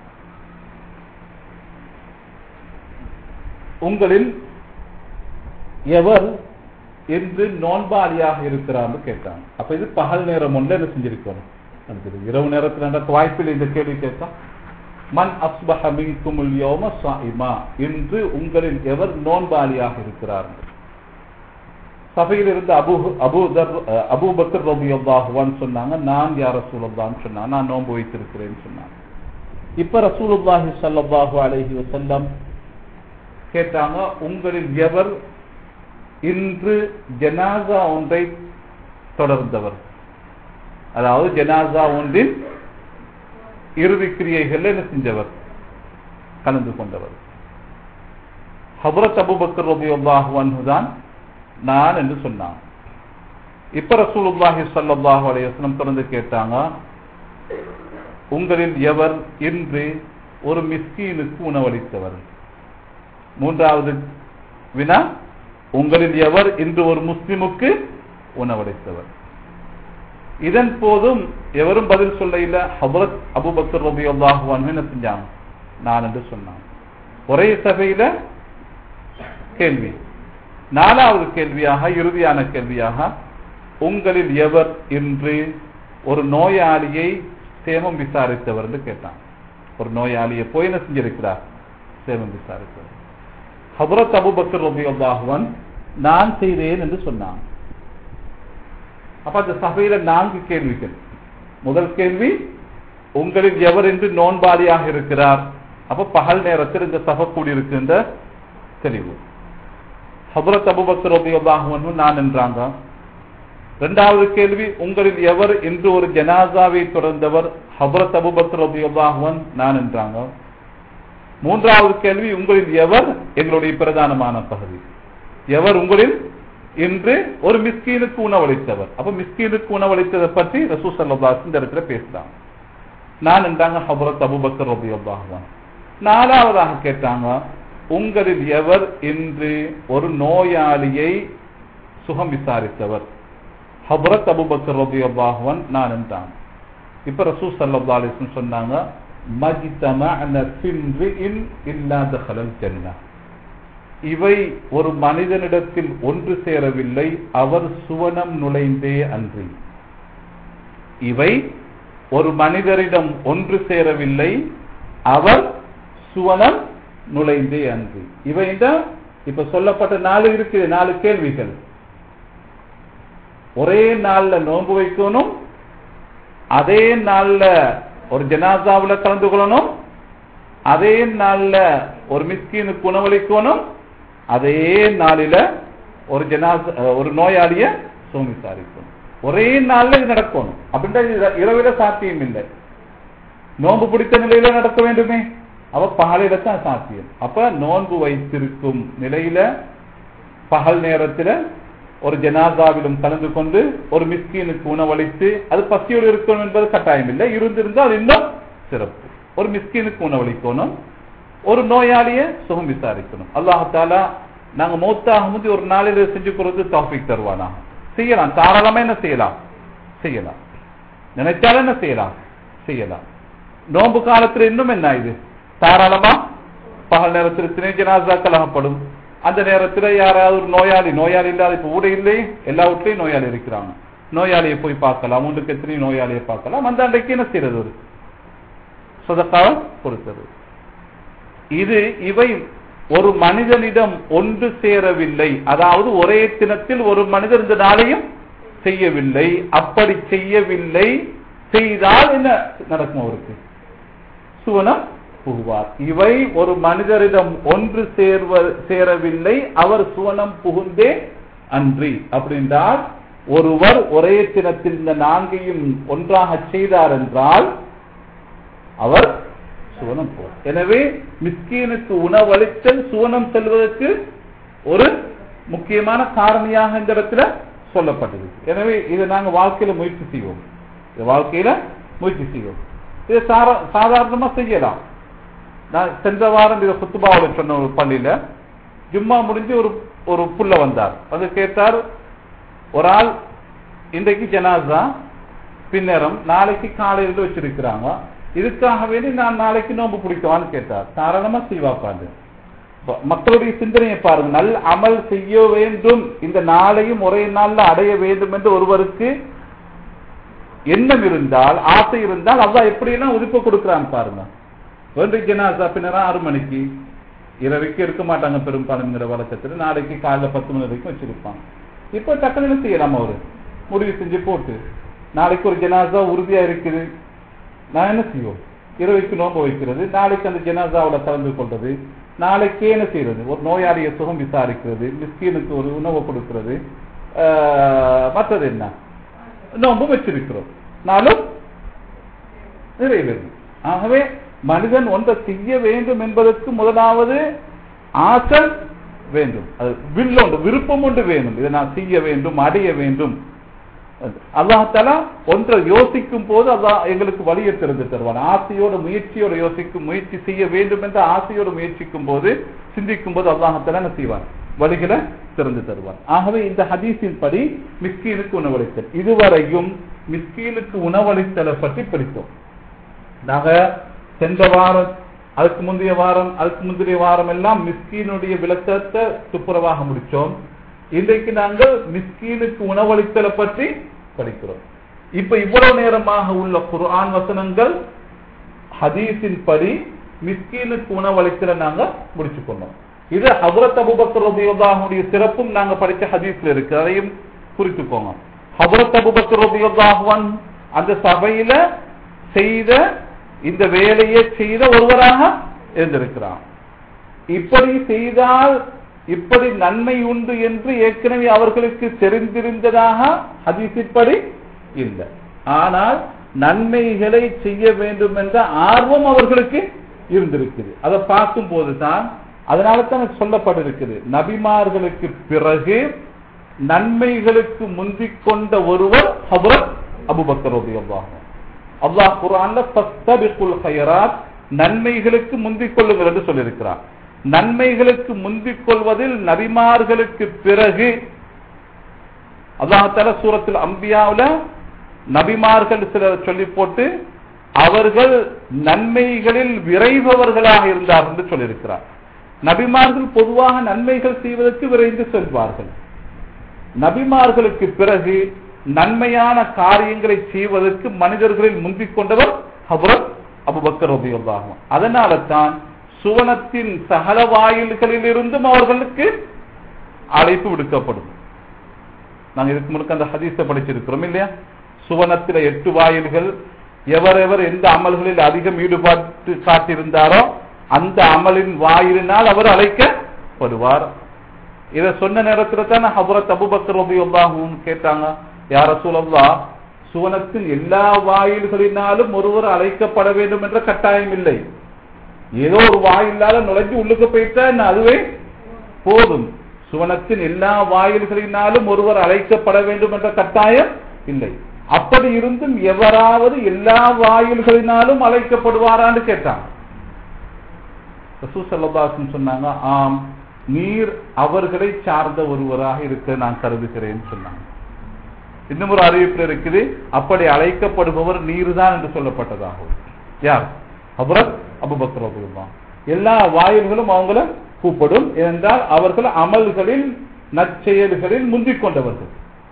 உங்களில் எவர் என்று நோன்பாளியாக இருக்கிறான்னு கேட்டாங்க அப்ப இது பகல் நேரம் ஒன்று என்ன செஞ்சிருக்கணும் இரவு நேரத்தில் நடக்க வாய்ப்பில் இந்த கேள்வி கேட்டா மன் அஸ்பஹ மின்குமுல் யோம சாயிமா என்று உங்களில் எவர் நோன்பாளியாக இருக்கிறார்கள் சபையில் இருந்து அபு அபுதர் அபுபக்கர் ரபி அல்லாஹுவான் சொன்னாங்க நான் யார் ரசூலுல்லான்னு சொன்னாங்க நான் நோன்பு வைத்திருக்கிறேன்னு சொன்னாங்க இப்ப ரசூலுல்லாஹி சல்லாஹூ அலஹி வசல்லம் கேட்டாங்க உங்களில் எவர் இன்று ஜனாசா ஒன்றை தொடர்ந்தவர் அதாவது ஜனாசா ஒன்றின் இறுதி கிரியைகள் என்ன செஞ்சவர் கலந்து கொண்டவர் ஹபரத் அபுபக்கர் ரபியுல்லாஹு அன்ஹு தான் நான் என்று சொன்னான் இப்ப ரசூலுல்லாஹி ஸல்லல்லாஹு அலைஹி வஸல்லம் தொடர்ந்து கேட்டாங்க உங்களில் எவர் இன்று ஒரு மிஸ்கீனுக்கு உணவளித்தவர் மூன்றாவது வினா உங்களில் எவர் இன்று ஒரு முஸ்லிமுக்கு உணவளித்தவர் இதன் போதும் எவரும் பதில் சொல்ல இல்ல ஹபரத் அபுபக்கர் ரபி அல்லாஹு என்ன செஞ்சாங்க நான் என்று சொன்னான் ஒரே சபையில கேள்வி நாலாவது கேள்வியாக இறுதியான கேள்வியாக உங்களில் எவர் இன்று ஒரு நோயாளியை சேமம் விசாரித்தவர் என்று கேட்டான் ஒரு நோயாளியை போய் என்ன செஞ்சிருக்கிறார் சேமம் விசாரித்தவர் ஹபரத் அபுபக்கர் ரபி அல்லாஹுவன் நான் செய்தேன் என்று சொன்னான் அப்ப அந்த சபையில நான்கு கேள்விகள் முதல் கேள்வி உங்களில் எவர் என்று நோன்பாளியாக இருக்கிறார் அப்ப பகல் நேரத்தில் இந்த சபை கூடியிருக்கின்ற தெளிவு ஹபரத் அபுபக்கர் ரபி அல்லாஹுவன் நான் என்றாங்க இரண்டாவது கேள்வி உங்களில் எவர் இன்று ஒரு ஜனாசாவை தொடர்ந்தவர் ஹபரத் அபுபக்கர் ரபி அல்லாஹுவன் நான் என்றாங்க மூன்றாவது கேள்வி உங்களில் எவர் எங்களுடைய பிரதானமான பகுதி எவர் உங்களில் இன்று ஒரு மிஸ்கீனுக்கு உணவளித்தவர் அப்ப மிஸ்கீனுக்கு உணவளித்ததை பற்றி ரசூ சல்லாஸ் இந்த இடத்துல பேசுறாங்க நான் என்றாங்க ஹபரத் அபுபக்கர் ரபி அல்லாஹுவான் நாலாவதாக கேட்டாங்க உங்களில் எவர் இன்று ஒரு நோயாளியை சுகம் விசாரித்தவர் ஹபரத் அபுபக்கர் ரபி அல்லாஹுவன் நான் என்றான் இப்ப ரசூ சல்லா அலிஸ்லம் சொன்னாங்க இவை ஒரு மனிதனிடத்தில் ஒன்று சேரவில்லை அவர் சுவனம் நுழைந்தே அன்றி இவை ஒரு மனிதரிடம் ஒன்று சேரவில்லை அவர் சுவனம் நுழைந்தே அன்றி இவை இப்ப சொல்லப்பட்ட நாலு இருக்கு நாலு கேள்விகள் ஒரே நாள்ல நோன்பு வைக்கணும் அதே நாள்ல ஒரு ஜனாசாவில் கலந்து கொள்ளணும் அதே நாள்ல ஒரு மிஸ்கீனுக்கு உணவளிக்கணும் அதே நாளில ஒரு ஜனாச ஒரு நோயாளிய சோம் விசாரிக்கணும் ஒரே நாள்ல இது நடக்கணும் அப்படின்ற இரவில சாத்தியம் இல்லை நோன்பு பிடித்த நிலையில நடக்க வேண்டுமே அவ பகலில தான் சாத்தியம் அப்ப நோன்பு வைத்திருக்கும் நிலையில பகல் நேரத்துல ஒரு ஜனாதாவிலும் கலந்து கொண்டு ஒரு மிஸ்கீனுக்கு உணவளித்து அது பசியோடு இருக்கணும் என்பது கட்டாயம் இல்லை இருந்திருந்தால் இன்னும் சிறப்பு ஒரு மிஸ்கீனுக்கு உணவளிக்கணும் ஒரு நோயாளிய சுகம் விசாரிக்கணும் அல்லாஹாலா நாங்க மௌத்தாக முந்தி ஒரு நாளில் செஞ்சு கொடுத்து டாபிக் தருவானா செய்யலாம் தாராளமா என்ன செய்யலாம் செய்யலாம் நினைச்சாலும் என்ன செய்யலாம் செய்யலாம் நோன்பு காலத்துல இன்னும் என்ன இது தாராளமா பகல் நேரத்தில் திணை ஜனாசா கலகப்படும் அந்த நேரத்தில் யாராவது ஒரு நோயாளி நோயாளி இல்லாத இப்ப ஊட இல்லை எல்லா வீட்லயும் நோயாளி இருக்கிறாங்க நோயாளியை போய் பார்க்கலாம் ஒன்றுக்கு எத்தனை நோயாளியை பார்க்கலாம் அந்த அன்றைக்கு என்ன செய்யறது ஒரு சொதக்காக கொடுத்தது இது இவை ஒரு மனிதனிடம் ஒன்று சேரவில்லை அதாவது ஒரே தினத்தில் ஒரு மனிதர் இந்த நாளையும் செய்யவில்லை அப்படி செய்யவில்லை செய்தால் என்ன நடக்கும் அவருக்கு சுவனம் புகுவார் இவை ஒரு மனிதரிடம் ஒன்று சேர்வ சேரவில்லை அவர் சுவனம் புகுந்தே அன்றி அப்படின்றால் ஒருவர் ஒரே தினத்தில் இந்த நான்கையும் ஒன்றாக செய்தார் என்றால் அவர் சுவனம் போவார் எனவே மிஸ்கீனுக்கு உணவளித்தல் சுவனம் செல்வதற்கு ஒரு முக்கியமான காரணியாக இந்த இடத்துல சொல்லப்பட்டது எனவே இதை நாங்க வாழ்க்கையில முயற்சி செய்வோம் இதை வாழ்க்கையில முயற்சி செய்வோம் இதை சாதாரணமா செய்யலாம் நான் சென்ற வாரம் இதை குத்துபாவில் சொன்ன ஒரு பள்ளியில ஜும்மா முடிஞ்சு ஒரு ஒரு புள்ள வந்தார் வந்து கேட்டார் ஒரு ஆள் இன்றைக்கு ஜனாசா பின்னரம் நாளைக்கு காலையில் வச்சிருக்கிறாங்க இதுக்காக வேண்டி நான் நாளைக்கு நோம்பு பிடிக்கவான்னு கேட்டார் தாராளமா செய்வாப்பாண்டு மக்களுடைய சிந்தனையை பாருங்க நல் அமல் செய்ய வேண்டும் இந்த நாளையும் ஒரே நாள்ல அடைய வேண்டும் என்று ஒருவருக்கு எண்ணம் இருந்தால் ஆசை இருந்தால் அதான் எப்படியெல்லாம் உதிப்பு கொடுக்கிறான் பாருங்க வேண்டு ஜனாசா பின்னரா ஆறு மணிக்கு இரவைக்கு இருக்க மாட்டாங்க பெரும்பாலுங்கிற வழக்கத்தில் நாளைக்கு காலைல பத்து மணி வரைக்கும் வச்சிருப்பாங்க இப்போ டக்குனு செய்யலாம் அவரு முடிவு செஞ்சு போட்டு நாளைக்கு ஒரு ஜனாசா உறுதியா இருக்குது நான் என்ன செய்வோம் இரவைக்கு நோன்பு வைக்கிறது நாளைக்கு அந்த ஜனாசாவில் கலந்து கொள்றது நாளைக்கே என்ன செய்யறது ஒரு நோயாளியை சுகம் விசாரிக்கிறது மிஸ்கீனுக்கு ஒரு உணவு கொடுக்கிறது மற்றது என்ன நோன்பு வச்சிருக்கிறோம் நாளும் நிறைவேறும் ஆகவே மனிதன் ஒன்றை செய்ய வேண்டும் என்பதற்கு முதலாவது ஆசை வேண்டும் அது வில் ஒன்று விருப்பம் ஒன்று வேண்டும் இதை நான் செய்ய வேண்டும் அடைய வேண்டும் அல்லாஹால ஒன்றை யோசிக்கும் போது அல்லாஹ் எங்களுக்கு வழியை திறந்து தருவான் ஆசையோட முயற்சியோட யோசிக்கும் முயற்சி செய்ய வேண்டும் என்ற ஆசையோடு முயற்சிக்கும் போது சிந்திக்கும் போது அல்லாஹால என்ன செய்வான் வழிகளை திறந்து தருவான் ஆகவே இந்த ஹதீஸின் படி மிஸ்கீனுக்கு உணவளித்தல் இதுவரையும் மிஸ்கீனுக்கு உணவளித்தலை பற்றி படித்தோம் நாங்க சென்ற வாரம் அதுக்கு முந்தைய வாரம் அதுக்கு முந்தைய வாரம் எல்லாம் மிஸ்கீனுடைய விளக்கத்தை துப்புரவாக முடிச்சோம் இன்றைக்கு நாங்கள் மிஸ்கீனுக்கு உணவளித்தலை பற்றி படிக்கிறோம் இப்ப இவ்வளவு நேரமாக உள்ள குர்ஆன் வசனங்கள் ஹதீஸின் படி மிஸ்கீனுக்கு உணவளித்தலை நாங்க முடிச்சு கொண்டோம் இது ஹபரத் அபுபக்கர் ரபியுல்லாஹுடைய சிறப்பும் நாங்க படிச்ச ஹதீஸ்ல இருக்கு அதையும் குறித்துக்கோங்க ஹபரத் அபுபக்கர் ரபியுல்லாஹுவன் அந்த சபையில செய்த இந்த வேலையை செய்த ஒருவராக இருந்திருக்கிறார் இப்படி செய்தால் இப்படி நன்மை உண்டு என்று ஏற்கனவே அவர்களுக்கு தெரிந்திருந்ததாக ஹதீஸின்படி இல்லை ஆனால் நன்மைகளை செய்ய வேண்டும் என்ற ஆர்வம் அவர்களுக்கு இருந்திருக்குது அதை பார்க்கும் போதுதான் அதனால தான் சொல்லப்பட்டிருக்குது நபிமார்களுக்கு பிறகு நன்மைகளுக்கு முந்திக் கொண்ட ஒருவர் ஹபரத் அபுபக்கர் ரலியல்லாஹு அல்லாஹ் குர்ஆன்ல ஃபஸ்தபிகுல் ஹைராத் நன்மைகளுக்கு முந்திக் கொள்ளுங்கள் என்று சொல்லியிருக்கிறார் நன்மைகளுக்கு முந்திக் கொள்வதில் நபிமார்களுக்கு பிறகு அல்லாஹால சூரத்தில் அம்பியாவுல நபிமார்கள் சிலர் சொல்லி போட்டு அவர்கள் நன்மைகளில் விரைபவர்களாக இருந்தார் என்று சொல்லியிருக்கிறார் நபிமார்கள் பொதுவாக நன்மைகள் செய்வதற்கு விரைந்து செல்வார்கள் நபிமார்களுக்கு பிறகு நன்மையான காரியங்களை செய்வதற்கு மனிதர்களில் முந்திக் கொண்டவர் ஹபரத் அபுபக்கர் ரபியுல்லாகும் அதனால தான் சுவனத்தின் சகல வாயில்களில் இருந்தும் அவர்களுக்கு அழைப்பு விடுக்கப்படும் நாங்க இதுக்கு முழுக்க அந்த ஹதீஸ படிச்சிருக்கிறோம் இல்லையா சுவனத்தில எட்டு வாயில்கள் எவரெவர் எந்த அமல்களில் அதிகம் ஈடுபாட்டு காட்டியிருந்தாரோ அந்த அமலின் வாயிலினால் அவர் அழைக்கப்படுவார் இத சொன்ன நேரத்துல தான் ஹபரத் அபுபக்கர் ரபியுல்லாஹும் கேட்டாங்க யார சூழல்லா சுவனத்தின் எல்லா வாயில்களினாலும் ஒருவர் அழைக்கப்பட வேண்டும் என்ற கட்டாயம் இல்லை ஏதோ ஒரு வாயில்லாத நுழைஞ்சு உள்ளுக்கு போயிட்டா என்ன அதுவே போதும் சுவனத்தின் எல்லா வாயில்களினாலும் ஒருவர் அழைக்கப்பட வேண்டும் என்ற கட்டாயம் இல்லை அப்படி இருந்தும் எவராவது எல்லா வாயில்களினாலும் அழைக்கப்படுவாரான்னு கேட்டான் சொன்னாங்க ஆம் நீர் அவர்களை சார்ந்த ஒருவராக இருக்க நான் கருதுகிறேன் சொன்னாங்க இன்னும் ஒரு அறிவிப்பு இருக்குது அப்படி அழைக்கப்படுபவர் நீர் தான் என்று சொல்லப்பட்டதாகும் யார் அபரத் அபுபக்கர் அபுல்லா எல்லா வாயில்களும் அவங்கள கூப்பிடும் என்றால் அவர்கள் அமல்களில் நற்செயல்களில் முந்திக் கொண்டவர்கள்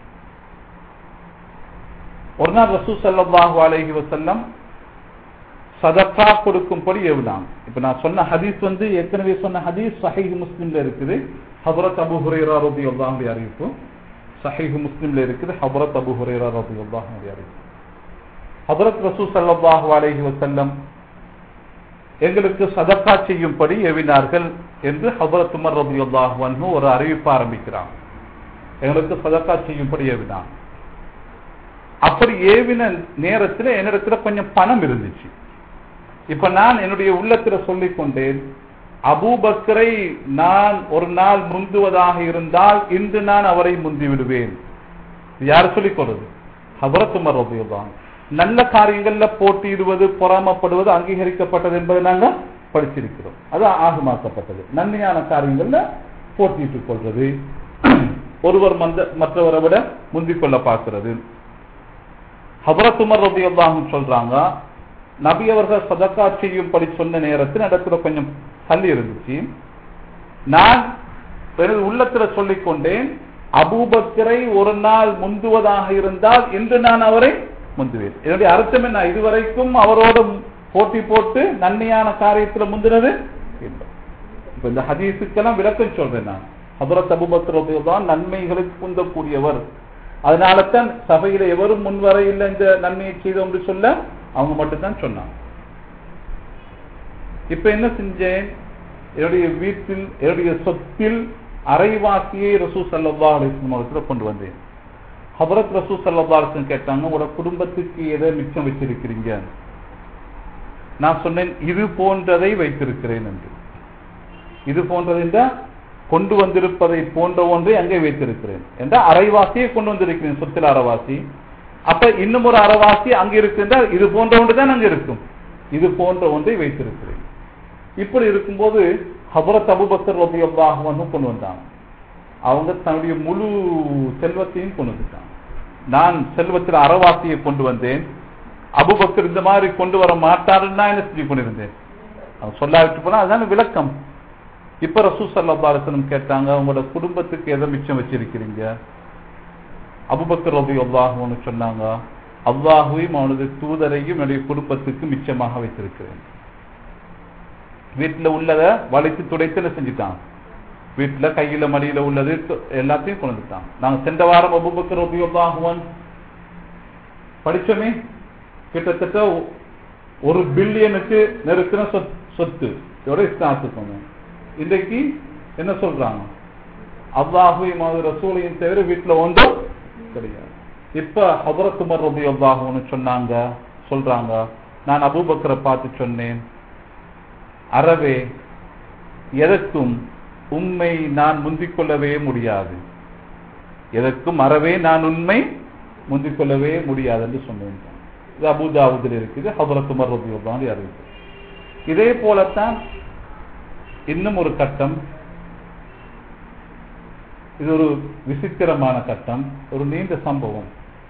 ஒரு நாள் ரசூ சல்லாஹு அலஹி வசல்லம் சதக்கா கொடுக்கும்படி எவ்வளவு இப்ப நான் சொன்ன ஹதீஸ் வந்து ஏற்கனவே சொன்ன ஹதீஸ் சஹீஹ் முஸ்லிம்ல இருக்குது ஹபரத் அபு ஹுரேரா ரபி அல்லாஹுடைய அறிவிப்பு சஹீஹ் முஸ்லிம்ல இருக்குது ஹபரத் அபு ஹுரேரா ரபி அல்லாஹுடைய அறிவிப்பு ஹபரத் ரசூ சல்லாஹு அலஹி வசல்லம் எங்களுக்கு சதக்கா செய்யும்படி ஏவினார்கள் என்று ஹபரத் உமர் ரபி அல்லாஹு ஒரு அறிவிப்பு ஆரம்பிக்கிறான் எங்களுக்கு சதக்கா செய்யும்படி ஏவினான் அப்படி ஏவின நேரத்தில் என்னிடத்துல கொஞ்சம் பணம் இருந்துச்சு இப்ப நான் என்னுடைய உள்ளத்துல சொல்லிக் கொண்டேன் அபூபக்கரை நான் ஒரு நாள் முந்துவதாக இருந்தால் இன்று நான் அவரை முந்தி விடுவேன் யார் சொல்லிக் கொள்றது ஹபரத் உமர் ரபியுல்லான் நல்ல காரியங்கள்ல போட்டியிடுவது பொறாமப்படுவது அங்கீகரிக்கப்பட்டது என்பதை நாங்க படிச்சிருக்கிறோம் அது ஆகமாக்கப்பட்டது நன்மையான காரியங்கள்ல போட்டியிட்டுக் கொள்வது ஒருவர் மற்றவரை விட முந்திக் கொள்ள பார்க்கிறது ஹபரத் உமர் ரபி அல்லாஹும் சொல்றாங்க நபி அவர்கள் சதக்கா செய்யும்படி சொன்ன நேரத்தில் இடத்துல கொஞ்சம் தள்ளி இருந்துச்சு நான் எனது உள்ளத்துல சொல்லிக் கொண்டேன் அபூபக்கரை ஒரு நாள் முந்துவதாக இருந்தால் இன்று நான் அவரை முந்துவேன் என்னுடைய அர்த்தம் என்ன இதுவரைக்கும் அவரோட போட்டி போட்டு நன்மையான காரியத்துல முந்தினது இப்ப இந்த ஹதீஸுக்கெல்லாம் விளக்கம் சொல்றேன் நான் ஹபரத் அபுபக்கர் தான் நன்மைகளுக்கு முந்தக்கூடியவர் அதனால தான் சபையில எவரும் முன்வர இல்லை இந்த நன்மையை செய்தோம் என்று சொல்ல அவங்க மட்டும்தான் சொன்னாங்க இப்ப என்ன செஞ்சேன் என்னுடைய வீட்டில் என்னுடைய சொத்தில் அரைவாசியை ரசூ சல்லா அலிஸ்லம் கொண்டு வந்தேன் ஹபரத் ரசூ சல்லா அலிஸ்லம் கேட்டாங்க உங்களோட குடும்பத்துக்கு எதை மிச்சம் வச்சிருக்கிறீங்க நான் சொன்னேன் இது போன்றதை வைத்திருக்கிறேன் என்று இது போன்றது என்றால் கொண்டு வந்திருப்பதை போன்ற ஒன்றை அங்கே வைத்திருக்கிறேன் என்ற அரைவாசியை கொண்டு வந்திருக்கிறேன் சொத்தில் அரைவாசி அப்ப இன்னும் ஒரு அரைவாசி அங்க இருக்கின்றால் இது போன்ற ஒன்று தான் அங்க இருக்கும் இது போன்ற ஒன்றை வைத்திருக்கிறேன் இப்படி இருக்கும்போது ஹபரத் அபுபக்கர் ரபியல்லாக வந்து கொண்டு வந்தாங்க அவங்க தன்னுடைய முழு செல்வத்தையும் கொண்டு வந்துட்டாங்க நான் செல்வத்தில் அறவாசியை கொண்டு வந்தேன் அபுபக்கர் இந்த மாதிரி கொண்டு வர மாட்டாருன்னு நான் என்ன செஞ்சு கொண்டிருந்தேன் அவங்க சொல்லாவிட்டு போனா அதுதான விளக்கம் இப்ப ரசூ சல்லாசனம் கேட்டாங்க உங்களோட குடும்பத்துக்கு எதை மிச்சம் வச்சிருக்கிறீங்க அபுபக்கர் ரபி அல்லாஹுன்னு சொன்னாங்க அல்லாஹுவையும் அவனது தூதரையும் என்னுடைய குடும்பத்துக்கு மிச்சமாக வைத்திருக்கிறேன் வீட்டுல உள்ளத வளைத்து துடைத்து என்ன செஞ்சுட்டான் வீட்டுல கையில மடியில உள்ளது து- எல்லாத்தையும் கொண்டு வந்துட்டான் நாங்க சென்ற வாரம் அபுபக்கர் ரபி அல்லாஹுவன் படிச்சோமே கிட்டத்தட்ட ஒ- ஒரு பில்லியனுக்கு நெருக்கின சொத்- சொத்து எவ்வளவு இஸ்லாத்துக்கு இன்றைக்கு என்ன சொல்றாங்க அல்லாஹுவையும் அது ரசூலையும் தவிர வீட்டுல ஒன்றும் கிடையாது இப்ப ஹபரத் உமர் ரபி அல்லாஹுன்னு சொன்னாங்க சொல்றாங்க நான் அபூபக்கரை பார்த்து சொன்னேன் அறவே எதற்கும் உண்மை நான் முந்திக் கொள்ளவே முடியாது எதற்கும் அறவே நான் உண்மை முந்திக் கொள்ளவே முடியாது என்று சொன்னேன் இது அபுதாவுதில் இருக்குது ஹபரத் உமர் ரபி அல்லாஹ் அறிவிப்பு இதே போலத்தான் இன்னும் ஒரு கட்டம் இது ஒரு விசித்திரமான கட்டம் ஒரு நீண்ட சம்பவம்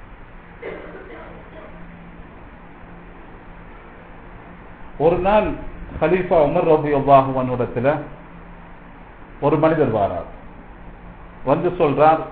ஒரு நாள் கலீஃபா உமர் ரபி அல்லாஹுவனிடத்துல ஒரு மனிதர் வாரார் வந்து சொல்றார்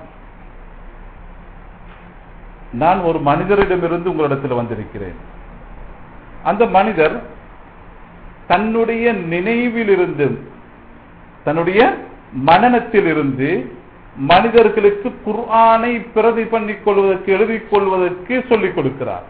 நான் ஒரு மனிதரிடமிருந்து உங்களிடத்தில் வந்திருக்கிறேன் அந்த மனிதர் தன்னுடைய நினைவிலிருந்து தன்னுடைய மனநத்திலிருந்து மனிதர்களுக்கு குர்ஆனை பிரதி பண்ணிக் கொள்வதற்கு எழுதிக் கொள்வதற்கு சொல்லிக் கொடுக்கிறார்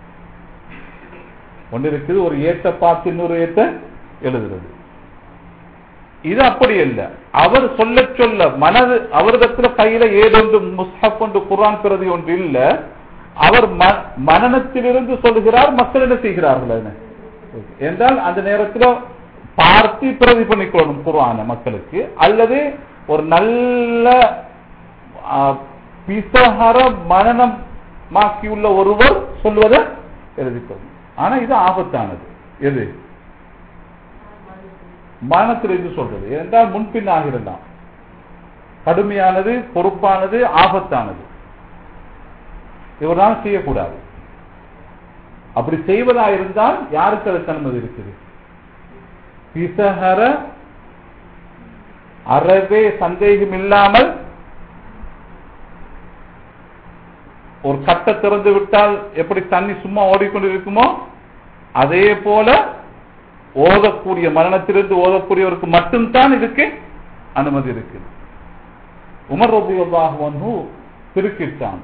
ஒன்று இருக்குது ஒரு ஏத்த பார்த்து இன்னொரு ஏத்த எழுதுறது இது அப்படி அல்ல அவர் சொல்ல சொல்ல மனது அவரிடத்துல கையில ஏதொன்று முஸ்ஹப் ஒன்று குர்ஆன் பிரதி ஒன்று இல்ல அவர் ம- மனனத்திலிருந்து சொல்லுகிறார் மக்கள் என்ன செய்கிறார்கள் என்ன என்றால் அந்த நேரத்தில் பார்த்து பிரதி பண்ணிக்கொள்ளணும் குர்ஆன மக்களுக்கு அல்லது ஒரு நல்ல ஆ, பிசஹர மனநமாக்கியுள்ள ஒருவர் சொல்வதை எழுதிக்கொள்ளும் ஆனா இது ஆபத்தானது எது மரணத்திலிருந்து சொல்றது என்றால் முன்பின் ஆகிடலாம் கடுமையானது பொறுப்பானது ஆபத்தானது இவரால் செய்யக்கூடாது அப்படி செய்வதா இருந்தால் யாருக்கு அதுக்கு அனுமதி இருக்குது பிசஹர அறவே சந்தேகம் இல்லாமல் ஒரு கட்டை திறந்து விட்டால் எப்படி தண்ணி சும்மா ஓடிக்கொண்டு இருக்குமோ அதே போல ஓதக்கூடிய மரணத்திலிருந்து ஓதக்கூடியவருக்கு மட்டும்தான் இதுக்கு அனுமதி இருக்கு உமர் ரபியுல்லாஹு திருக்கிட்டான்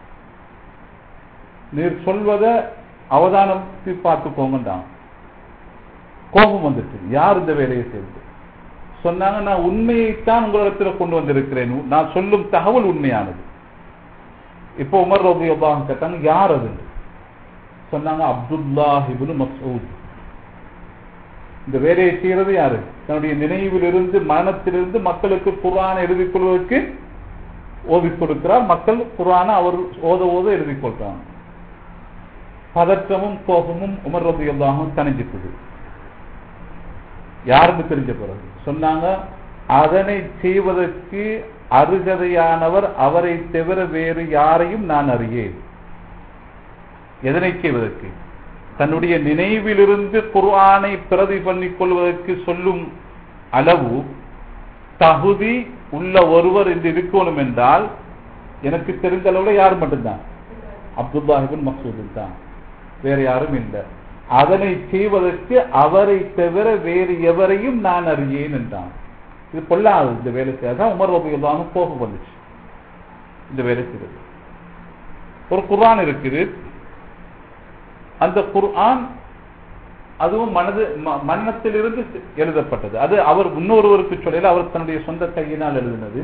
நீர் சொல்வத அவதானத்தை பார்த்துக்கோங்கன்றான் கோபம் வந்துட்டு யார் இந்த வேலையை செய்து சொன்னாங்க நான் உண்மையைத்தான் உங்களிடத்துல கொண்டு வந்திருக்கிறேன் நான் சொல்லும் தகவல் உண்மையானது இப்போ உமர் ரபி அல்லாஹ் கேட்டாங்க யார் அது சொன்னாங்க அப்துல்லாஹ் இப்னு மஸ்ஊத் இந்த வேலையை செய்யறது யாரு தன்னுடைய நினைவிலிருந்து மரணத்திலிருந்து மக்களுக்கு குர்ஆனை எழுதிக் கொள்வதற்கு ஓதிக் கொடுக்கிறார் மக்கள் குர்ஆனை அவர் ஓத ஓத எழுதிக் கொள்றாங்க பதற்றமும் கோபமும் உமர் ரபி அல்லாஹும் தணிஞ்சிட்டது யாருன்னு தெரிஞ்ச பிறகு சொன்னாங்க அதனை செய்வதற்கு அருகதையானவர் அவரை தவிர வேறு யாரையும் நான் அறியேன் எதனை செய்வதற்கு தன்னுடைய நினைவிலிருந்து குர்ஆனை பிரதி பண்ணிக் கொள்வதற்கு சொல்லும் அளவு தகுதி உள்ள ஒருவர் என்று இருக்கணும் என்றால் எனக்கு தெரிந்த அளவுல யார் மட்டும்தான் அப்துல்லாஹிபின் மசூத் தான் வேற யாரும் இல்லை அதனை செய்வதற்கு அவரை தவிர வேறு எவரையும் நான் அறியேன் என்றான் இது பொல்லாது இந்த வேலைக்கு அதான் உமர் ரபியுல்லாஹு கோபம் வந்துச்சு இந்த வேலை செய்தது ஒரு குர்ஆன் இருக்குது அந்த குர்ஆன் அதுவும் மனது ம- மன்னத்திலிருந்து எழுதப்பட்டது அது அவர் இன்னொருவருக்கு சொல்லல அவர் தன்னுடைய சொந்த கையினால் எழுதினது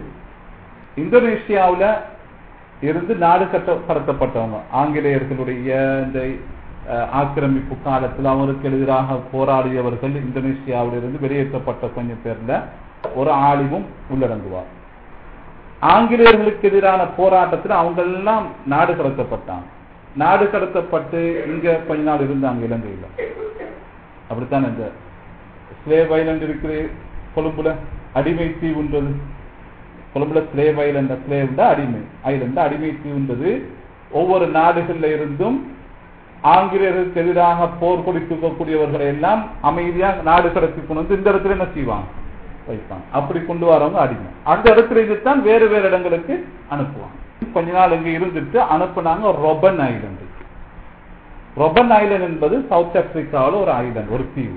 இந்தோனேஷியாவுல இருந்து நாடு கட்ட கடத்தப்பட்டவங்க ஆங்கிலேயர்களுடைய இந்த அஹ், ஆக்கிரமிப்பு காலத்தில் அவருக்கு எதிராக போராடியவர்கள் இந்தோனேசியாவிலிருந்து வெளியேற்றப்பட்ட கொஞ்சம் பேர்ல ஒரு ஆலிமும் உள்ளடங்குவார் ஆங்கிலேயர்களுக்கு எதிரான போராட்டத்தில் அவங்க எல்லாம் நாடு கடத்தப்பட்டாங்க நாடு கடத்தப்பட்டு இங்க கொஞ்ச நாள் இருந்தாங்க இலங்கையில அப்படித்தான் இந்த ஸ்லேவ் ஐலண்ட் இருக்குது கொழும்புல அடிமை தீவுன்றது கொழும்புல ஸ்லேவ் ஐலண்ட் ஸ்லேவ் அடிமை ஐலண்ட் அடிமை தீவுன்றது ஒவ்வொரு நாடுகள்ல இருந்தும் ஆங்கிலேயர்களுக்கு எதிராக போர் கொடுக்கக்கூடியவர்களை எல்லாம் அமைதியா நாடு கடத்தி கொண்டு வந்து இந்த இடத்துல என்ன செய்வாங்க வைப்பாங்க அப்படி கொண்டு வரவங்க அடிமை அந்த இடத்துல இருந்துதான் வேறு வேறு இடங்களுக்கு அனுப்புவாங்க கொஞ்ச நாள் இங்க இருந்துட்டு அனுப்புனாங்க ரொபன் ஐலண்ட் ரொபன் ஐலண்ட் என்பது சவுத் ஆப்பிரிக்காவில் ஒரு ஐலண்ட் ஒரு தீவு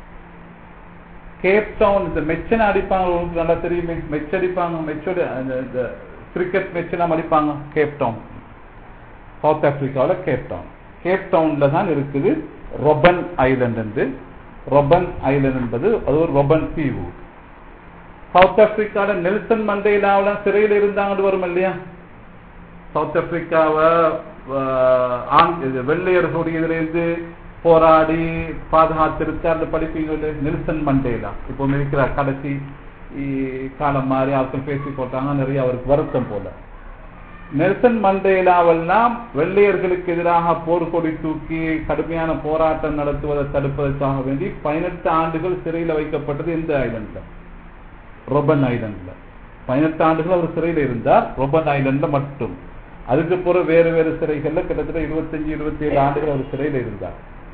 கேப் டவுன் இந்த மெச்சனை அடிப்பாங்க உங்களுக்கு நல்லா தெரியுமே மெச் அடிப்பாங்க மெச்சோட இந்த கிரிக்கெட் மெச்செல்லாம் அடிப்பாங்க கேப் டவுன் சவுத் ஆப்பிரிக்காவில் கேப் டவுன் கேப் டவுன்ல தான் இருக்குது ரொபன் ஐலண்ட் என்று ரொபன் ஐலண்ட் என்பது அது ஒரு ரொபன் தீவு சவுத் ஆப்பிரிக்கால நெல்சன் மண்டேலாவில் சிறையில் இருந்தாங்கன்னு வரும் இல்லையா சவுத் ஆப்பிரிக்காவை ஆஹ், ஆங்- இது வெள்ளையர்களுடைய இதுல இருந்து போராடி பாதுகாத்திருக்க அந்த படிப்பீங்க நெல்சன் மண்டேலா இப்போ இருக்கிற கடைசி இ- காலம் மாதிரி அவர்கள் பேசி போட்டாங்க நிறைய அவருக்கு வருத்தம் போல நெல்சன் மண்டேலாவெல்லாம் வெள்ளையர்களுக்கு எதிராக போர் கொடி தூக்கி கடுமையான போராட்டம் நடத்துவதை தடுப்பதற்காக வேண்டி பதினெட்டு ஆண்டுகள் சிறையில் வைக்கப்பட்டது இந்த ஐலண்ட்ல ரொபன் ஐலண்ட்ல பதினெட்டு ஆண்டுகள் அவர் சிறையில் இருந்தார் ரொபன் ஐலண்ட்ல மட்டும் அதுக்கு பிறகு வேறு வேறு சிறைகள்ல கிட்டத்தட்ட இருபத்தஞ்சு இருபத்தி ஏழு ஆண்டுகள் அவர் சிறையில் இருந்தார்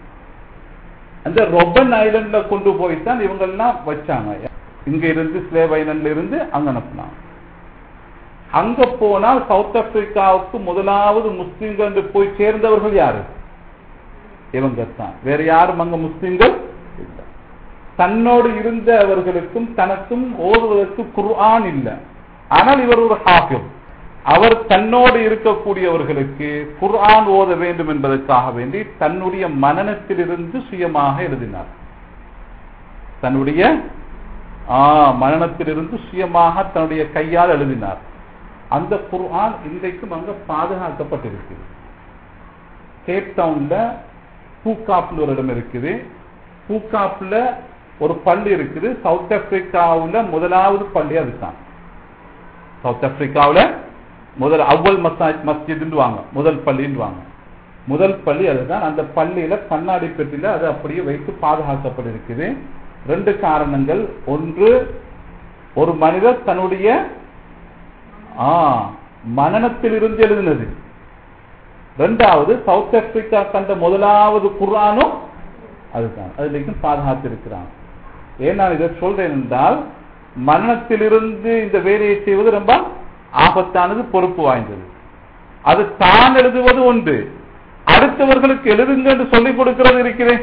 அந்த ரொபன் ஐலண்ட்ல கொண்டு போய் தான் இவங்க எல்லாம் வச்சாங்க இங்க இருந்து ஸ்லேவ் ஐலண்ட்ல இருந்து அங்க அனுப்புனாங்க அங்க போனால் சவுத் ஆப்பிரிக்காவுக்கு முதலாவது முஸ்லிம்கள் போய் சேர்ந்தவர்கள் யாரு இவங்க தான் வேற யாரும் அங்க முஸ்லிம்கள் இல்ல தன்னோடு இருந்தவர்களுக்கும் தனக்கும் ஓதுவதற்கு குர்ஆன் இல்ல ஆனால் இவர் ஒரு ஹாஃபிஸ் அவர் தன்னோடு இருக்கக்கூடியவர்களுக்கு குர்ஆன் ஓத வேண்டும் என்பதற்காக வேண்டி தன்னுடைய மனநத்திலிருந்து சுயமாக எழுதினார் தன்னுடைய ஆ, மனநத்திலிருந்து சுயமாக தன்னுடைய கையால் எழுதினார் அந்த குர்ஆன் இன்றைக்கும் அங்க பாதுகாக்கப்பட்டிருக்குது கேப் டவுன்ல பூக்காப்ல ஒரு இடம் இருக்குது பூக்காப்ல ஒரு பள்ளி இருக்குது சவுத் ஆப்பிரிக்காவுல முதலாவது பள்ளி அதுதான் சவுத் ஆப்பிரிக்காவுல முதல் அவ்வல் மசாஜ் மஸ்ஜித்னு வாங்க முதல் பள்ளின்னு வாங்க முதல் பள்ளி அதுதான் அந்த பள்ளியில கண்ணாடி பெட்டியில அது அப்படியே வைத்து பாதுகாக்கப்பட்டிருக்குது ரெண்டு காரணங்கள் ஒன்று ஒரு மனிதர் தன்னுடைய ஆ மனநத்திலிருந்து எழுதினது ரெண்டாவது சவுத் ஆப்பிரிக்கா கண்ட முதலாவது குர்ஆனும் அதுதான் அதுலேயும் பாதுகாத்திருக்கிறான் ஏன் நான் இதை சொல்றேன் என்றால் மரணத்திலிருந்து இந்த வேலையை செய்வது ரொம்ப ஆபத்தானது பொறுப்பு வாய்ந்தது அது தான் எழுதுவது ஒன்று அடுத்தவர்களுக்கு எழுதுங்க என்று சொல்லிக் கொடுக்கிறது இருக்கிறேன்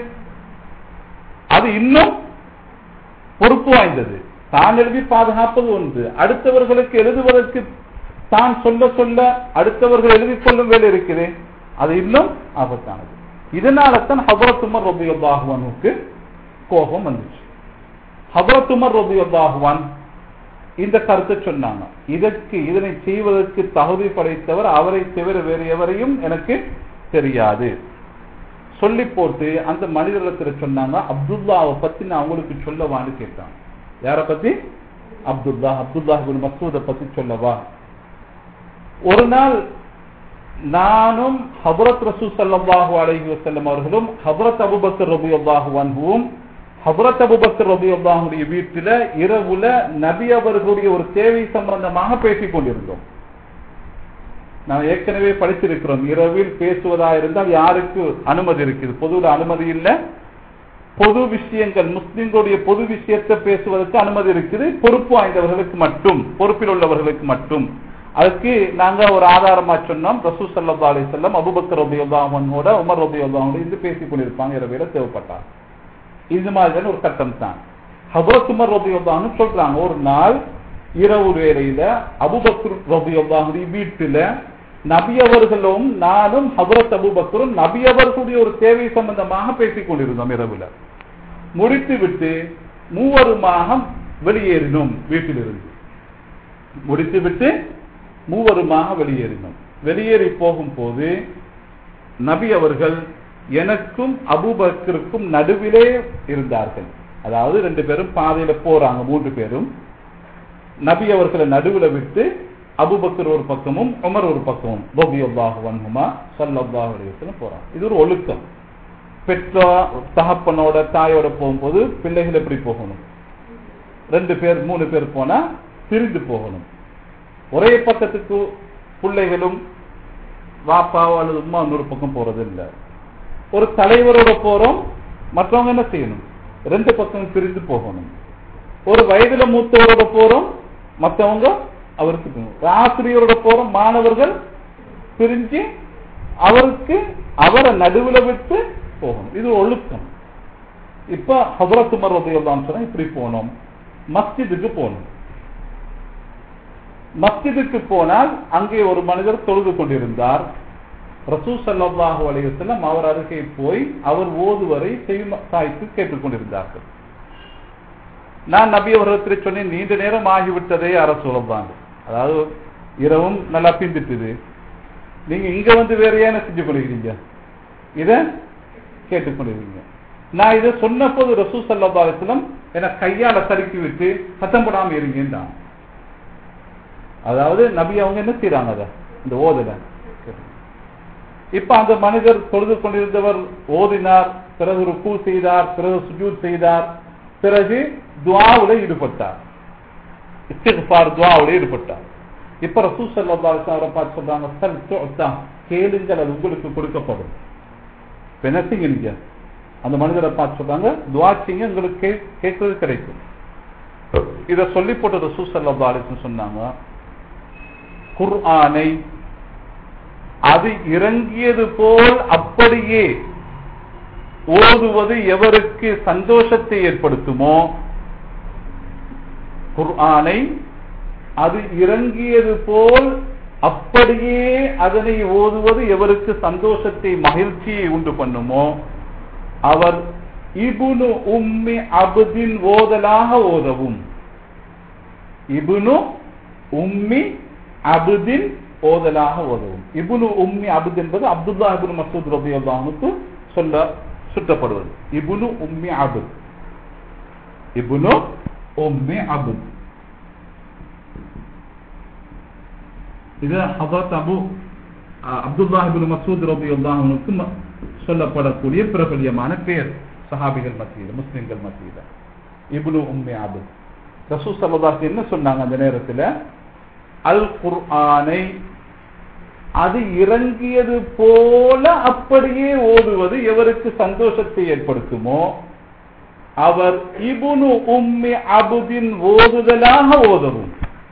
அது இன்னும் பொறுப்பு வாய்ந்தது தான் எழுதி பாதுகாப்பது ஒன்று அடுத்தவர்களுக்கு எழுதுவதற்கு தான் சொல்ல சொல்ல அடுத்தவர்கள் எழுதிக் கொள்ளும் வேலை இருக்குது அது இன்னும் ஆபத்தானது இதனால தான் ஹபரத் உமர் ரபியுல்லாஹுவானுக்கு கோபம் வந்துச்சு ஹபரத் உமர் ரபியுல்லாஹுவான் இந்த கருத்தை சொன்னாங்க இதற்கு இதனை செய்வதற்கு தகுதி படைத்தவர் அவரை தவிர வேறு எவரையும் எனக்கு தெரியாது சொல்லி போட்டு அந்த மனிதர்களிடத்துல சொன்னாங்க அப்துல்லாவை பத்தி நான் உங்களுக்கு சொல்லவான்னு கேட்டாங்க யார பத்தி அப்துல்லா அப்துல்லா மசூத பத்தி சொல்லவா ஒரு நாள் நானும் ஹபரத் ரசூ சல்லாஹூ அலைஹி வஸல்லம் அவர்களும் ஹபரத் அபுபக்கர் ரபி அல்லாஹு அன்ஹுவும் ஹபரத் அபுபக்கர் ரபி அல்லாஹுடைய வீட்டில இரவுல நபி அவர்களுடைய ஒரு தேவை சம்பந்தமாக பேசிக் கொண்டிருந்தோம் நாம் ஏற்கனவே படிச்சிருக்கிறோம் இரவில் பேசுவதா இருந்தால் யாருக்கு அனுமதி இருக்குது பொதுவில் அனுமதி இல்லை பொது விஷயங்கள் முஸ்லிம்களுடைய பொது விஷயத்தை பேசுவதற்கு அனுமதி இருக்குது பொறுப்பு வாய்ந்தவர்களுக்கு மட்டும் பொறுப்பில் உள்ளவர்களுக்கு மட்டும் அதுக்கு நாங்க ஒரு ஆதாரமா சொன்னோம் ரசூ சல்லா அலி செல்லம் அபுபக்கர் ரபி அல்லாஹனோட உமர் ரபி அல்லாஹோட இருந்து பேசிக் கொண்டிருப்பாங்க இரவையில தேவைப்பட்டார் இது மாதிரியான ஒரு கட்டம் தான் ஹபரத் உமர் ரபி அல்லாஹ்னு சொல்றாங்க ஒரு நாள் இரவு வேளையில அபுபக்கர் ரபி அல்லாஹுடைய வீட்டுல நபி அவர்களும் நானும் ஹபரத் அபுபக்கரும் நபி அவர்களுடைய ஒரு தேவை சம்பந்தமாக பேசிக் கொண்டிருந்தோம் இரவுல முடித்து விட்டு மூவருமாக வெளியேறினோம் வீட்டிலிருந்து முடித்து விட்டு மூவருமாக வெளியேறினோம் வெளியேறி போகும்போது நபி அவர்கள் எனக்கும் அபுபக்கருக்கும் நடுவிலே இருந்தார்கள் அதாவது ரெண்டு பேரும் பாதையில போறாங்க மூன்று பேரும் நபி அவர்களை நடுவுல விட்டு அபுபக்கர் ஒரு பக்கமும் உமர் ஒரு பக்கமும் ரபி அல்லாஹு வன்ஹுமா சல்லாஹு அலைவசம் போறாங்க இது ஒரு ஒழுக்கம் பெற்றோர் தகப்பனோட தாயோட போகும்போது பிள்ளைகள் எப்படி போகணும் ரெண்டு பேர் மூணு பேர் போனா பிரிந்து போகணும் ஒரே பக்கத்துக்கு பிள்ளைகளும் வாப்பாவோ அல்லது உமா இன்னொரு பக்கம் போறது இல்லை ஒரு தலைவரோட போறோம் மற்றவங்க என்ன செய்யணும் ரெண்டு பக்கம் பிரிந்து போகணும் ஒரு வயதுல மூத்தவரோட போறோம் மற்றவங்க அவருக்கு பின். ஒரு ஆசிரியரோட போறோம் மாணவர்கள் பிரிஞ்சு அவருக்கு அவரை நடுவுல விட்டு போகணும் இது ஒழுக்கம் இப்ப ஹசரத் உமர் ரதியல்லாஹு சொன்னா இப்படி போனோம் மஸ்ஜிதுக்கு போகணும் மஸ்ஜிதுக்கு போனால் அங்கே ஒரு மனிதர் தொழுது கொண்டிருந்தார் ரசூ சல்லாஹூ அலைவசல்லம் அவர் அருகே போய் அவர் ஓதுவரை சாய்த்து கேட்டுக் கொண்டிருந்தார்கள் நான் நபி அவர்களிடத்தில் சொன்னேன் நீண்ட நேரம் ஆகிவிட்டதே அரசு சொல்லப்பாங்க அதாவது இரவும் நல்லா பிந்துட்டுது நீங்க இங்க வந்து வேற ஏன் செஞ்சு கொண்டிருக்கீங்க இத கேட்டுக்கொண்டிருக்கீங்க நான் இதை சொன்ன போது ரசூ சல்லா அலிஸ்லம் என கையால சறுக்கி விட்டு சத்தம் போடாம இருங்கன்றான் அதாவது நபி அவங்க என்ன செய்யறாங்க அத இந்த ஓதுல இப்ப அந்த மனிதர் தொழுது கொண்டிருந்தவர் ஓதினார் பிறகு ருக்கு செய்தார் பிறகு சுஜூத் செய்தார் பிறகு துவாவுல ஈடுபட்டார் இஸ்திஃபார் துவாவுல ஈடுபட்டார் இப்ப ரசூ சல்லா அவரை பார்த்து சொல்றாங்க "சல் துஅத்தா." கேளுங்கள் அது உங்களுக்கு கொடுக்கப்படும் இப்ப என்ன செய்யுங்க நீங்க அந்த மனிதரை பார்த்து சொல்றாங்க துவா செய்யுங்க உங்களுக்கு கே- கேட்கறது கிடைக்கும் இத சொல்லி போட்ட ரசூ சல்லா அலிஸ்லம் சொன்னாங்க குர்ஆனை அது இறங்கியது போல் அப்படியே ஓதுவது எவருக்கு சந்தோஷத்தை ஏற்படுத்துமோ குர்ஆனை அது இறங்கியது போல் அப்படியே அதனை ஓதுவது எவருக்கு சந்தோஷத்தை மகிழ்ச்சியை உண்டு பண்ணுமோ அவர் இபுனு உம்மி அபுதின் ஓதலாக ஓதவும் இபுனு உம்மி அபுதின் ஓதலாக ஓதவும் இபுனு உம்மி அபுத் என்பது அப்துல்லா இபுனு மசூத் ரபி அல்லாஹுக்கு சொல்ல சுட்டப்படுவது இபுனு உம்மி அபுத் இபுனு உம்மி அபுத் இது ஹபத் அபு அப்துல்லா இபுனு மசூத் ரபி அல்லாஹுக்கு சொல்லப்படக்கூடிய பிரபலியமான பெயர் சஹாபிகள் மத்தியில் முஸ்லிம்கள் மத்தியில் இப்னு உம்மி அபுத் ரசூ சல்லல்லாஹு என்ன சொன்னாங்க அந்த நேரத்தில் அல் குர்ஆனை அது இறங்கியது போல அப்படியே ஓதுவது எவருக்கு சந்தோஷத்தை ஏற்படுத்துமோ அவர் இபுனு உம்மி அபுதின் ஓதுதலாக ஓதவும்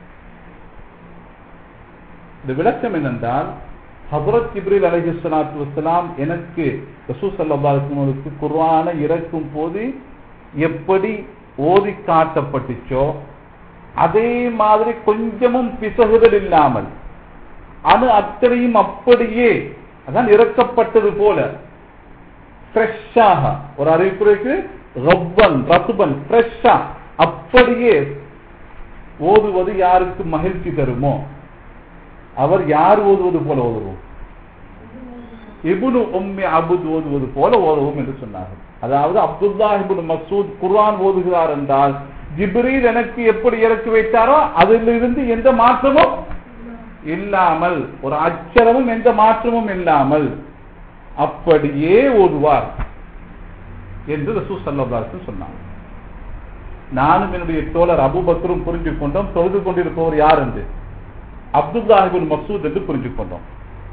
இந்த விளக்கம் என்னென்றால் ஹசரத் இப்ரில் அலஹி சலாத்து வசலாம் எனக்கு ரசூ சல்லாஹுக்கு குர்ஆனை இறக்கும் போது எப்படி ஓதி காட்டப்பட்டுச்சோ அதே மாதிரி கொஞ்சமும் பிசகுதல் இல்லாமல் அது அத்தனையும் அப்படியே அதான் இறக்கப்பட்டது போல ஃப்ரெஷ்ஷாக ஒரு அறிவிப்புரைக்கு ரப்பன் ரத்துபன் ஃப்ரெஷ்ஷா அப்படியே ஓதுவது யாருக்கு மகிழ்ச்சி தருமோ அவர் யார் ஓதுவது போல ஓதுவோம் இபுனு உம்மி அபுத் ஓதுவது போல ஓதுவோம் என்று சொன்னார்கள் அதாவது அப்துல்லா இபுன் மசூத் குர்ஆன் ஓதுகிறார் என்றால் ஜிப்ரீல் எனக்கு எப்படி இறக்கி வைத்தாரோ அதிலிருந்து எந்த மாற்றமும் இல்லாமல் ஒரு அச்சரமும் எந்த மாற்றமும் இல்லாமல் அப்படியே ஓதுவார் என்று ரசூ சல்லாஹு சொன்னாங்க நானும் என்னுடைய தோழர் அபுபக்கரும் புரிஞ்சு கொண்டோம் தொழுது கொண்டிருப்பவர் யார் என்று அப்துல்லாஹிபின் மசூத் என்று புரிஞ்சு கொண்டோம்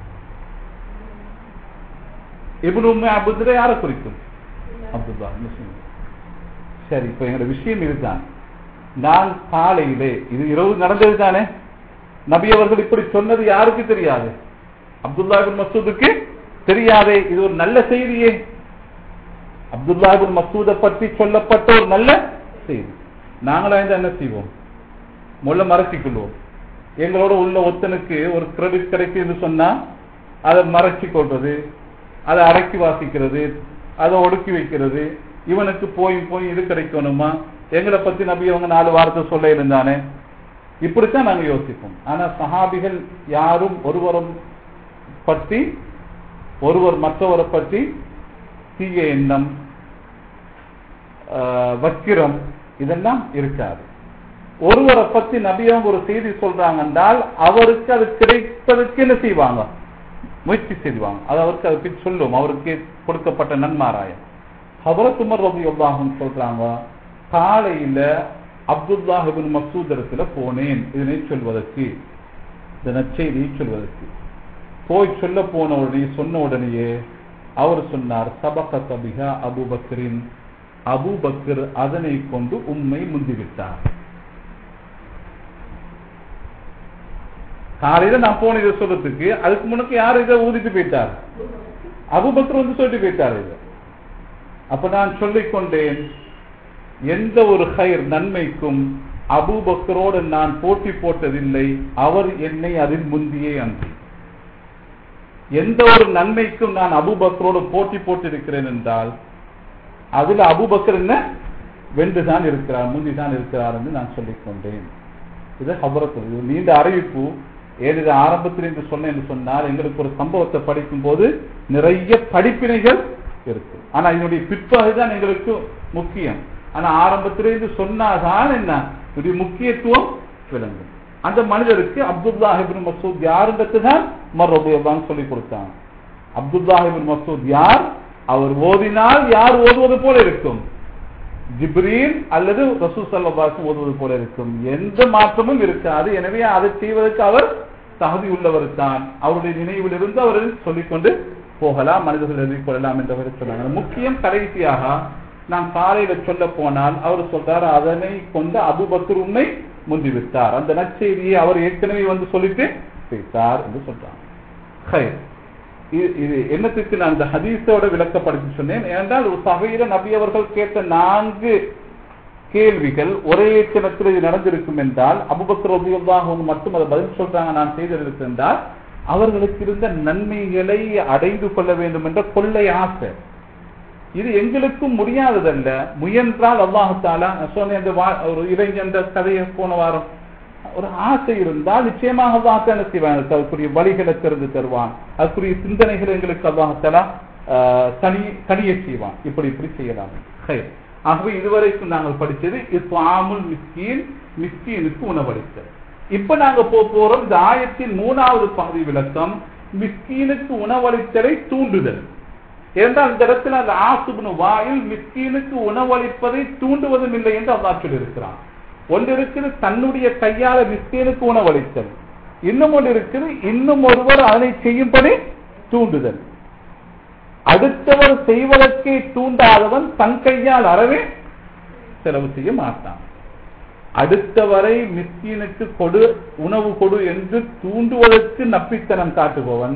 இபுன் உண்மை அபுத்துல யாரை குறிக்கும் அப்துல்லா முஸ்லிம் சரி இப்ப எங்களோட விஷயம் இதுதான் நான் காலையிலே இது இரவு நடந்தது தானே நபி அவர்கள் இப்படி சொன்னது யாருக்கு தெரியாது அப்துல்லாபின் மசூதுக்கு தெரியாதே இது ஒரு நல்ல செய்தியே அப்துல்லாபின் மசூதை பற்றி சொல்லப்பட்ட ஒரு நல்ல செய்தி நாங்களா இருந்தா என்ன செய்வோம் முள்ள மறைச்சிக் கொள்வோம் எங்களோட உள்ள ஒத்தனுக்கு ஒரு கிரெடிட் கிடைக்குன்னு சொன்னா அதை மறைச்சு கொள்றது அதை அடக்கி வாசிக்கிறது அதை ஒடுக்கி வைக்கிறது இவனுக்கு போய் போய் இது கிடைக்கணுமா எங்களை பத்தி நபி அவங்க நாலு வார்த்தை சொல்ல இருந்தானே இப்படித்தான் நாங்க யோசிப்போம் ஆனா சஹாபிகள் யாரும் ஒருவரும் பற்றி ஒருவர் மற்றவரை பற்றி தீய எண்ணம் ஆஹ், வக்கிரம் இதெல்லாம் இருக்காது ஒருவரை பத்தி நபியவங்க ஒரு செய்தி சொல்றாங்க என்றால் அவருக்கு அது கிடைப்பதற்கு என்ன செய்வாங்க முயற்சி செய்வாங்க அது அவருக்கு அதை பற்றி சொல்லும் அவருக்கு கொடுக்கப்பட்ட நன்மாராயம் ஹபரத் உமர் ரபி சொல்றாங்க காலையில அப்துல்லாஹிபின் மசூத் இடத்துல போனேன் இதனை சொல்வதற்கு இந்த நற்செய்தியை சொல்வதற்கு போய் சொல்ல போன உடனே சொன்ன உடனேயே அவர் சொன்னார் சபக கபிகா அபுபக்கரின் அபூபக்கர் அதனை கொண்டு உம்மை முந்திவிட்டார் காலையில நான் போன இதை சொல்றதுக்கு அதுக்கு முன்னுக்கு யார் இதை ஊதிட்டு போயிட்டார் அபுபக்கர் வந்து சொல்லிட்டு போயிட்டார் இதை அப்ப நான் சொல்லிக் கொண்டேன் எந்த ஒரு ஹைர் நன்மைக்கும் அபூபக்கரோடு நான் போட்டி போட்டதில்லை அவர் என்னை அதில் முந்தியே அன்றி எந்த ஒரு நன்மைக்கும் நான் அபூபக்கரோடு போட்டி போட்டிருக்கிறேன் என்றால் அதுல அபூபக்கர் என்ன வென்றுதான் இருக்கிறார் முந்திதான் இருக்கிறார் என்று நான் சொல்லிக் கொண்டேன் இது ஹபரத்து இது நீண்ட அறிவிப்பு ஏன் இது ஆரம்பத்தில் என்று சொன்னேன் என்று சொன்னால் எங்களுக்கு ஒரு சம்பவத்தை படிக்கும் போது நிறைய படிப்பினைகள் இருக்கு ஆனா இதனுடைய பிற்பகுதி தான் எங்களுக்கு முக்கியம் ஆனா ஆரம்பத்திலிருந்து சொன்னாதான் என்ன இதனுடைய முக்கியத்துவம் விளங்கும் அந்த மனிதருக்கு அப்துல்லாஹிபின் மசூத் யாருன்றது தான் மர்ரபுதான் சொல்லி கொடுத்தாங்க அப்துல்லாஹிபின் மசூத் யார் அவர் ஓதினால் யார் ஓதுவது போல இருக்கும் ஜிப்ரீல் அல்லது ரசூ சல்லாசம் ஓதுவது போல இருக்கும் எந்த மாற்றமும் இருக்காது எனவே அதை செய்வதற்கு அவர் தகுதி உள்ளவர் தான் அவருடைய நினைவில் இருந்து அவர் சொல்லிக்கொண்டு போகலாம் மனிதர்கள் எழுதி கொள்ளலாம் என்று சொன்னாங்க முக்கியம் கடைசியாக நான் காலையில சொல்ல போனால் அவர் சொல்றார் அதனை கொண்டு அபுபக்கர் உண்மை முந்திவிட்டார் அந்த நற்செய்தியை அவர் ஏற்கனவே வந்து சொல்லிட்டு போயிட்டார் என்று சொல்றாங்க ஹைர். இது- இது என்னத்துக்கு நான் இந்த ஹதீஸோட விளக்கப்படுத்தி சொன்னேன் ஏனென்றால் ஒரு சபையில நபி அவர்கள் கேட்ட நான்கு கேள்விகள் ஒரே கிணத்தில் இது நடந்திருக்கும் என்றால் அபுபக்கர் ரபியுல்லாஹ் மட்டும் அதை பதில் சொல்றாங்க நான் செய்திருக்கு என்றால் அவர்களுக்கு இருந்த நன்மைகளை அடைந்து கொள்ள வேண்டும் என்ற கொள்ளை ஆசை இது எங்களுக்கும் முடியாததல்ல முயன்றால் அல்லாஹு தாலா நான் சொன்னேன் இந்த வா- ஒரு இளைஞன் கதையை போன வாரம் ஒரு ஆசை இருந்தால் நிச்சயமாக அல்லாஹ் என்ன செய்வான் அதுக்குரிய வழிகளை திறந்து தருவான் அதுக்குரிய சிந்தனைகளை எங்களுக்கு அல்லாஹாலா தனி தனிய செய்வான் இப்படி இப்படி செய்யலாம் ஹைர். ஆகவே இதுவரைக்கும் நாங்கள் படிச்சது இஸ்லாமுல் மிஸ்கீன் மிஸ்கீனுக்கு உணவளித்தல் இப்ப நாங்க போக போறோம் இந்த ஆயத்தின் மூணாவது பகுதி விளக்கம் மிஸ்கீனுக்கு உணவளித்தலை தூண்டுதல் ஏனென்றால் இந்த இடத்துல அந்த ஆசுபனு வாயில் மிஸ்கீனுக்கு உணவளிப்பதை தூண்டுவதும் இல்லை என்று அல்லாஹ் சொல்லியிருக்கிறான் ஒன்று இருக்குது தன்னுடைய கையால மிஸ்கீனுக்கு உணவளித்தல் இன்னும் ஒன்று இருக்குது இன்னும் ஒருவர் அதனை செய்யும்படி தூண்டுதல் அடுத்தவர் செய்வதற்கே தூண்டாதவன் தன் கையால் அறவே செலவு செய்ய மாட்டான் அடுத்தவரை மிஸ்கீனுக்கு கொடு உணவு கொடு என்று தூண்டுவதற்கு நப்பித்தனம் காட்டுபவன்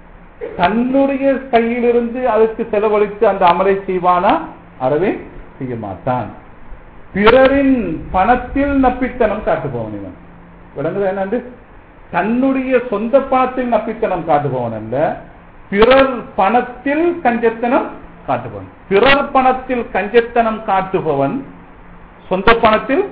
தன்னுடைய கையிலிருந்து அதற்கு செலவழித்து அந்த அமலை செய்வானா அறவே செய்ய மாட்டான் பிறரின் பணத்தில் நப்பித்தனம் காட்டுபவன் இவன் விளங்குது என்னண்டு தன்னுடைய சொந்த பணத்தில் நப்பித்தனம் காட்டுபவன் அல்ல பிறர் பணத்தில் கஞ்சத்தனம் காட்டுபவன் பிறர் பணத்தில் கஞ்சத்தனம் காட்டுபவன் சொந்த பணத்தில்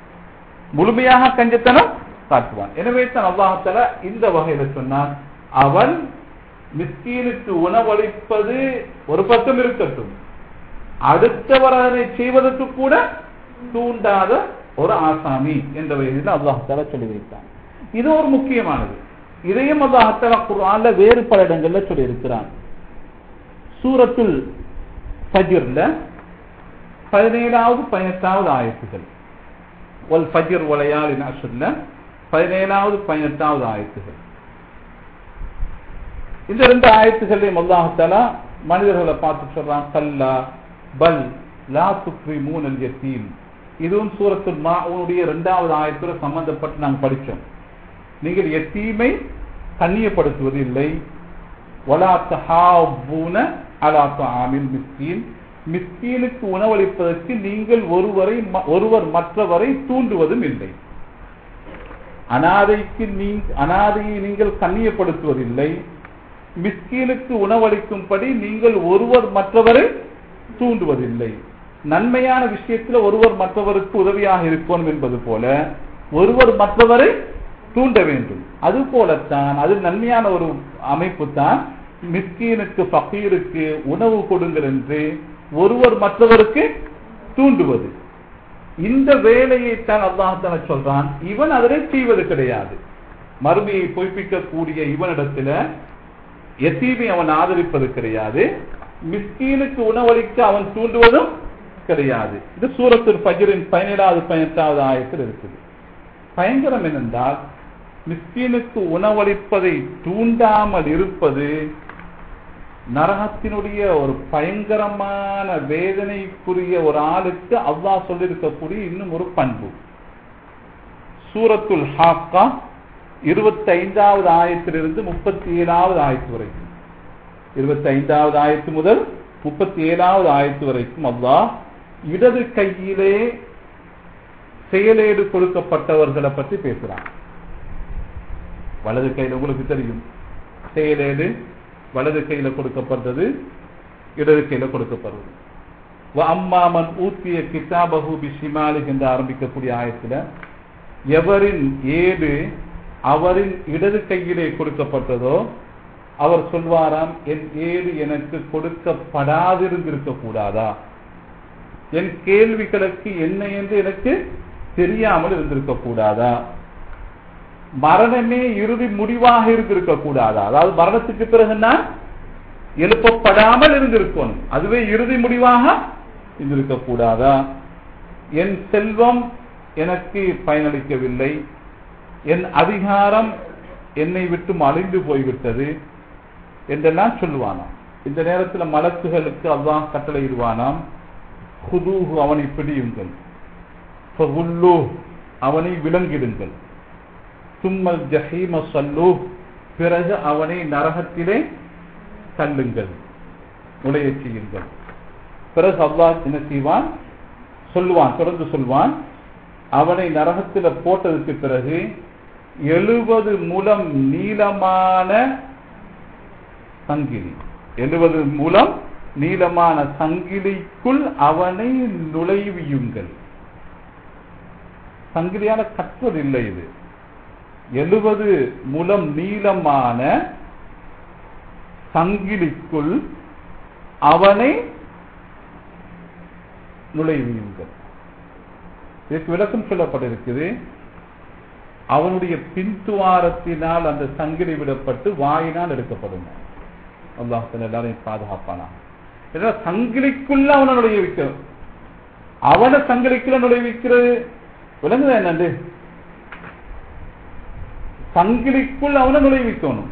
முழுமையாக கஞ்சத்தனம் காட்டுவான் எனவே தான் அல்லாஹால இந்த வகையில சொன்னான் அவன் மிஸ்கீனுக்கு உணவளிப்பது ஒரு பக்கம் இருக்கட்டும் அடுத்தவர் அதனை செய்வதற்கு கூட தூண்டாத ஒரு ஆசாமி என்ற வகையில் அல்லாஹால சொல்லி வைத்தான் இது ஒரு முக்கியமானது இதையும் அல்லாஹால குர்ஆன்ல வேறு பல இடங்கள்ல சொல்லி இருக்கிறான் சூரத்துல் ஃபஜ்ர்ல பதினேழாவது பதினெட்டாவது ஆயத்துகள் ஒல் ஃபஜ்ர் வலையாளின் அசுல்ல பதினேழாவது பதினெட்டாவது ஆயத்துகள் இந்த ரெண்டு ஆயத்துகளையும் அல்லாஹாலா மனிதர்களை பார்த்து சொல்றான் கல்லா பல் லா துக்ரி மூனல் யத்தீம் இதுவும் சூரத்துல் மாவுடைய இரண்டாவது ஆயத்தோட சம்பந்தப்பட்டு நாங்கள் படிச்சோம் நீங்கள் எத்தீமை கண்ணியப்படுத்துவது இல்லை வலா தஹாபூன அலா தஆமில் மிஸ்கீன் மிஸ்கீனுக்கு உணவளிப்பதற்கு நீங்கள் ஒருவரை ம- ஒருவர் மற்றவரை தூண்டுவதும் இல்லை அனாதைக்கு நீ அனாதையை நீங்கள் கண்ணியப்படுத்துவதில்லை மிஸ்கீனுக்கு உணவளிக்கும்படி நீங்கள் ஒருவர் மற்றவரை தூண்டுவதில்லை நன்மையான விஷயத்தில் ஒருவர் மற்றவருக்கு உதவியாக இருக்கணும் என்பது போல ஒருவர் மற்றவரை தூண்ட வேண்டும் அது போலத்தான் அது நன்மையான ஒரு அமைப்பு தான் மிஸ்கீனுக்கு பக்கீருக்கு உணவு கொடுங்கள் என்று ஒருவர் மற்றவருக்கு தூண்டுவது இந்த வேலையை தான் அல்லாஹால சொல்றான் இவன் அதனை செய்வது கிடையாது மறுமையை பொய்ப்பிக்கக்கூடிய இவனிடத்துல எத்தீமை அவன் ஆதரிப்பது கிடையாது மிஸ்கீனுக்கு உணவளிக்க அவன் தூண்டுவதும் கிடையாது இது சூரத்தில் பஜரின் பதினேழாவது பதினெட்டாவது ஆயத்தில் இருக்குது பயங்கரம் என்னென்றால் மிஸ்கீனுக்கு உணவளிப்பதை தூண்டாமல் இருப்பது நரகத்தினுடைய ஒரு பயங்கரமான வேதனைக்குரிய ஒரு ஆளுக்கு அல்லாஹ் சொல்லியிருக்கக்கூடிய இன்னும் ஒரு பண்பு சூரத்துல் ஹாக்கா இருபத்தி ஐந்தாவது ஆயத்திலிருந்து முப்பத்தி ஏழாவது ஆயத்து வரைக்கும் இருபத்தி ஐந்தாவது ஆயத்து முதல் முப்பத்தி ஏழாவது ஆயத்து வரைக்கும் அல்லாஹ் இடது கையிலே செயலேடு கொடுக்கப்பட்டவர்களை பற்றி பேசுறான் வலது கையில் உங்களுக்கு தெரியும் செயலேடு வலது கையில கொடுக்கப்பட்டது இடது கையில கொடுக்கப்படுவது அம்மாமன் ஊத்திய கிதாபகு பிஷிமாலி என்று ஆரம்பிக்கக்கூடிய ஆயத்துல எவரின் ஏடு அவரின் இடது கையிலே கொடுக்கப்பட்டதோ அவர் சொல்வாராம் என் ஏடு எனக்கு கொடுக்கப்படாதிருந்திருக்க கூடாதா என் கேள்விகளுக்கு என்ன என்று எனக்கு தெரியாமல் இருந்திருக்க கூடாதா மரணமே இறுதி முடிவாக இருந்திருக்க கூடாதா அதாவது மரணத்துக்கு பிறகு நான் எழுப்பப்படாமல் இருந்திருக்கணும் அதுவே இறுதி முடிவாக இருந்திருக்க கூடாதா என் செல்வம் எனக்கு பயனளிக்கவில்லை என் அதிகாரம் என்னை விட்டு அழிந்து போய்விட்டது என்றெல்லாம் சொல்லுவானாம் இந்த நேரத்தில் மலக்குகளுக்கு அல்லாஹ் கட்டளையிடுவானாம் ஹுதூஹு அவனை பிடியுங்கள் அவனை விலங்கிடுங்கள் சும்மல் ஜஹீம சல்லு பிறகு அவனை நரகத்திலே தள்ளுங்கள் நுழைய செய்யுங்கள் பிறகு அல்லாஹ் என்ன செய்வான் சொல்லுவான் தொடர்ந்து சொல்வான் அவனை நரகத்தில் போட்டதுக்கு பிறகு எழுபது முலம் நீளமான சங்கிலி எழுபது மூலம் நீளமான சங்கிலிக்குள் அவனை நுழைவியுங்கள் சங்கிலியான கற்றுவதில்லை இது எழுபது முலம் நீளமான சங்கிலிக்குள் அவனை நுழைவியுங்கள் இதற்கு விளக்கம் சொல்லப்பட்டிருக்குது அவனுடைய பின்துவாரத்தினால் அந்த சங்கிலி விடப்பட்டு வாயினால் எடுக்கப்படும் அல்லாஹ் எல்லாரையும் பாதுகாப்பானா சங்கிலிக்குள்ள அவனை நுழைவிக்க அவனை சங்கிலிக்குள்ள நுழைவிக்கிறது விளங்குதா என்னண்டு சங்கிலிக்குள் அவனை நுழைவிக்கணும்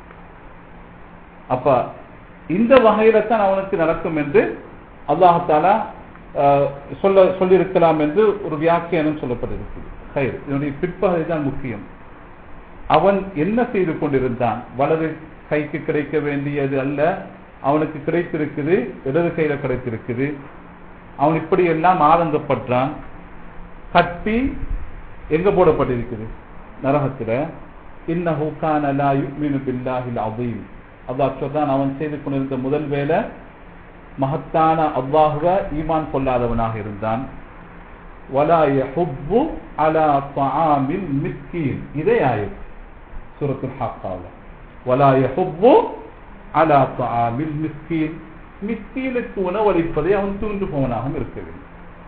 அப்ப இந்த வகையில தான் அவனுக்கு நடக்கும் என்று அல்லாஹாலா சொல்ல சொல்லியிருக்கலாம் என்று ஒரு வியாக்கியானம் சொல்லப்பட்டிருக்கிறது கயிறு இதனுடைய பிற்பகுதி தான் முக்கியம் அவன் என்ன செய்து கொண்டிருந்தான் வலது கைக்கு கிடைக்க வேண்டியது அல்ல அவனுக்கு கிடைத்திருக்குது இடது கையில கிடைத்திருக்குது அவன் இப்படி எல்லாம் ஆதங்கப்பட்டான் கட்டி எங்க போடப்பட்டிருக்குது நரகத்துல இன்னஹு கான லா யுமினு பில்லாஹில் அதீம் அல்லாஹ் சொல்றான் அவன் செய்து கொண்டிருந்த முதல் வேலை மகத்தான அல்லாஹுவ ஈமான் கொள்ளாதவனாக இருந்தான் வலா யஹுப்பு அலா தஆமில் மிஸ்கீன் இதே ஆயத் சூரத்துல் ஹாக்காவில் வலா யஹுப்பு அலா தஆமில் மிஸ்கீன் மிஸ்கீனுக்கு உணவளிப்பதை அவன் தூண்டு போவனாகவும் இருக்க வேண்டும்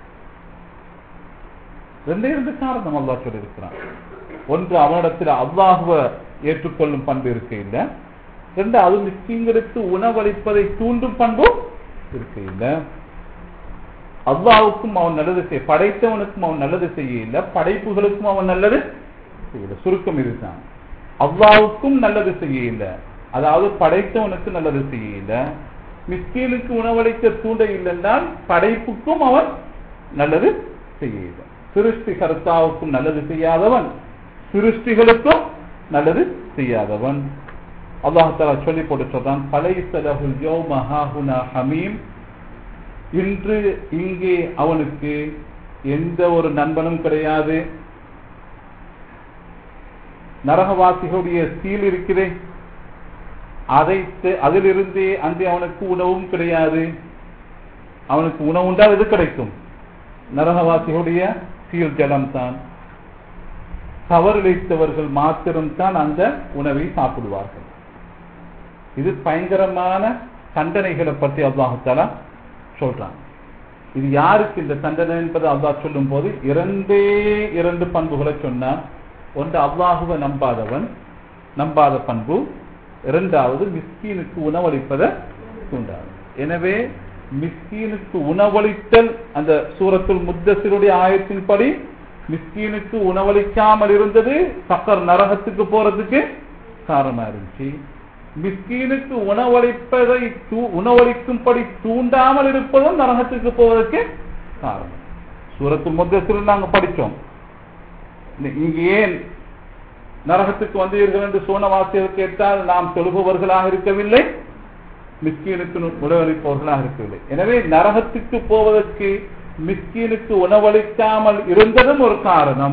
ரெண்டே ரெண்டு காரணம் அல்லாஹ் சொல்லியிருக்கிறான் ஒன்று அவனிடத்தில் அல்லாஹுவ ஏற்றுக்கொள்ளும் பண்பு இருக்க இல்லை ரெண்டாவது மிஸ்கீன்களுக்கு உணவளிப்பதை தூண்டும் பண்பும் இருக்க இல்லை அல்லாவுக்கும் அவன் நல்லது செய்ய படைத்தவனுக்கும் அவன் நல்லது செய்ய இல்லை படைப்புகளுக்கும் அவன் நல்லது செய்யல சுருக்கம் இதுதான் அல்லாவுக்கும் நல்லது செய்ய இல்லை அதாவது படைத்தவனுக்கு நல்லது செய்ய இல்லை மிஸ்கீனுக்கு உணவளிக்க தூண்ட இல்லை என்றால் படைப்புக்கும் அவன் நல்லது செய்ய இல்லை சிருஷ்டி கர்த்தாவுக்கும் நல்லது செய்யாதவன் சிருஷ்டிகளுக்கும் நல்லது செய்யாதவன் அல்லாஹாலா சொல்லி போட்டு சொல்றான் பலைசலகுல் யௌம ஹாஹுனா ஹமீம் இன்று இங்கே அவனுக்கு எந்த ஒரு நண்பனும் கிடையாது நரகவாசிகளுடைய சீல் இருக்கிறே அதை அதிலிருந்தே அங்கே அவனுக்கு உணவும் கிடையாது அவனுக்கு உணவு உண்டால் எது கிடைக்கும் நரகவாசிகளுடைய சீல் ஜலம் தான் தவறிழைத்தவர்கள் மாத்திரம்தான் அந்த உணவை சாப்பிடுவார்கள் இது பயங்கரமான தண்டனைகளை பற்றி அல்லாஹாலா சொல்றான் இது யாருக்கு இந்த தண்டனை என்பதை அல்லாஹ் சொல்லும் போது இரண்டே இரண்டு பண்புகளை சொன்னான் ஒன்று அல்லாஹுவை நம்பாதவன் நம்பாத பண்பு இரண்டாவது மிஸ்கீனுக்கு உணவளிப்பதை தூண்டாது எனவே மிஸ்கீனுக்கு உணவளித்தல் அந்த சூரத்துல் முத்தசிருடைய ஆயத்தின்படி மிஸ்கீனுக்கு உணவளிக்காமல் இருந்தது சக்கர் நரகத்துக்கு போறதுக்கு காரணமா இருந்துச்சு மிஸ்கீனுக்கு உணவளிப்பதை உணவளிக்கும்படி தூண்டாமல் இருப்பதும் நரகத்துக்கு போவதற்கு காரணம் சூரத்து முத்தத்தில் நாங்க படிச்சோம் இங்க ஏன் நரகத்துக்கு வந்தீர்கள் என்று சோனவாசியர் கேட்டால் நாம் தொழுபவர்களாக இருக்கவில்லை மிஸ்கீனுக்கு உணவளிப்பவர்களாக இருக்கவில்லை எனவே நரகத்துக்கு போவதற்கு மிஸ்கீனுக்கு உணவளிக்காமல் இருந்ததும் ஒரு காரணம்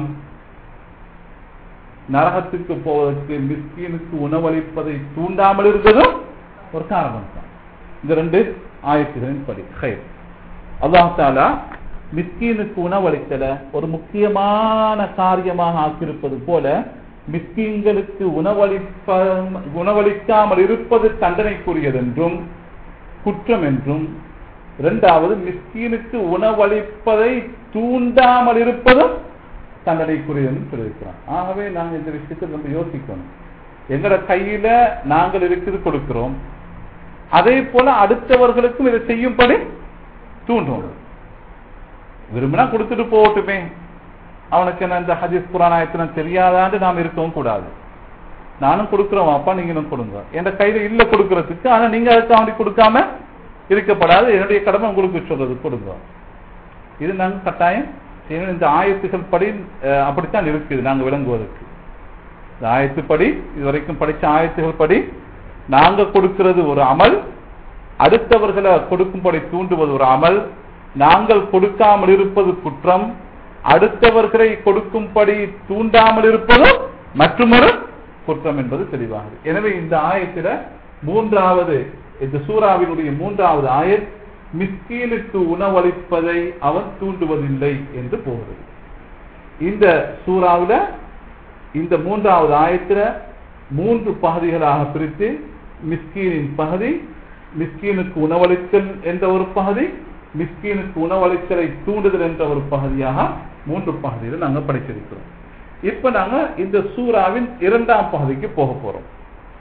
நரகத்துக்கு போவதற்கு மிஸ்கீனுக்கு உணவளிப்பதை தூண்டாமல் இருந்ததும் ஒரு காரணம் தான் இந்த ரெண்டு ஆயத்துகளின் படி ஹைர் அல்லாஹாலா மிஸ்கீனுக்கு உணவளித்தல ஒரு முக்கியமான காரியமாக ஆக்கியிருப்பது போல மிஸ்கீன்களுக்கு உணவளிப்ப உணவளிக்காமல் இருப்பது தண்டனைக்குரியது என்றும் குற்றம் என்றும் இரண்டாவது மிஸ்கீனுக்கு உணவளிப்பதை தூண்டாமல் இருப்பதும் தண்டனைக்குரியது சொல்லியிருக்கிறான் ஆகவே நாங்கள் இந்த விஷயத்தை நம்ம யோசிக்கணும் எங்கட கையில நாங்கள் இருக்குது கொடுக்கிறோம் அதே போல அடுத்தவர்களுக்கும் இதை செய்யும்படி தூண்டும் விரும்பினா கொடுத்துட்டு போகட்டுமே அவனுக்கு என்ன இந்த ஹதீஸ் புராணாயத்தின தெரியாதான்னு நாம் இருக்கவும் கூடாது நானும் கொடுக்கிறோம் அப்பா நீங்களும் கொடுங்க என் கையில இல்ல கொடுக்கறதுக்கு ஆனா நீங்க அதுக்கு அவனுக்கு கொடுக்காம இருக்கப்படாது என்னுடைய கடமை உங்களுக்கு சொல்றது கொடுங்க இது நாங்க கட்டாயம் இந்த ஆயத்துகள் படி அப்படித்தான் இருக்குது நாங்க விளங்குவதற்கு இந்த ஆயத்துப்படி இதுவரைக்கும் படிச்ச ஆயத்துகள் படி நாங்க கொடுக்கிறது ஒரு அமல் அடுத்தவர்களை கொடுக்கும்படி தூண்டுவது ஒரு அமல் நாங்கள் கொடுக்காமல் இருப்பது குற்றம் அடுத்தவர்களை கொடுக்கும்படி தூண்டாமல் இருப்பதும் மற்றொரு குற்றம் என்பது தெளிவாகுது எனவே இந்த ஆயத்தில மூன்றாவது இந்த சூறாவினுடைய மூன்றாவது ஆயத் மிஸ்கீனுக்கு உணவளிப்பதை அவன் தூண்டுவதில்லை என்று போகிறது இந்த சூறாவில இந்த மூன்றாவது ஆயத்தில மூன்று பகுதிகளாக பிரித்து மிஸ்கீனின் பகுதி மிஸ்கீனுக்கு உணவளித்தல் என்ற ஒரு பகுதி மிஸ்கீனுக்கு உணவளித்தலை தூண்டுதல் என்ற ஒரு பகுதியாக மூன்று பகுதியில் நாங்கள் படிச்சிருக்கிறோம் இப்ப நாங்க இந்த சூறாவின் இரண்டாம் பகுதிக்கு போக போறோம்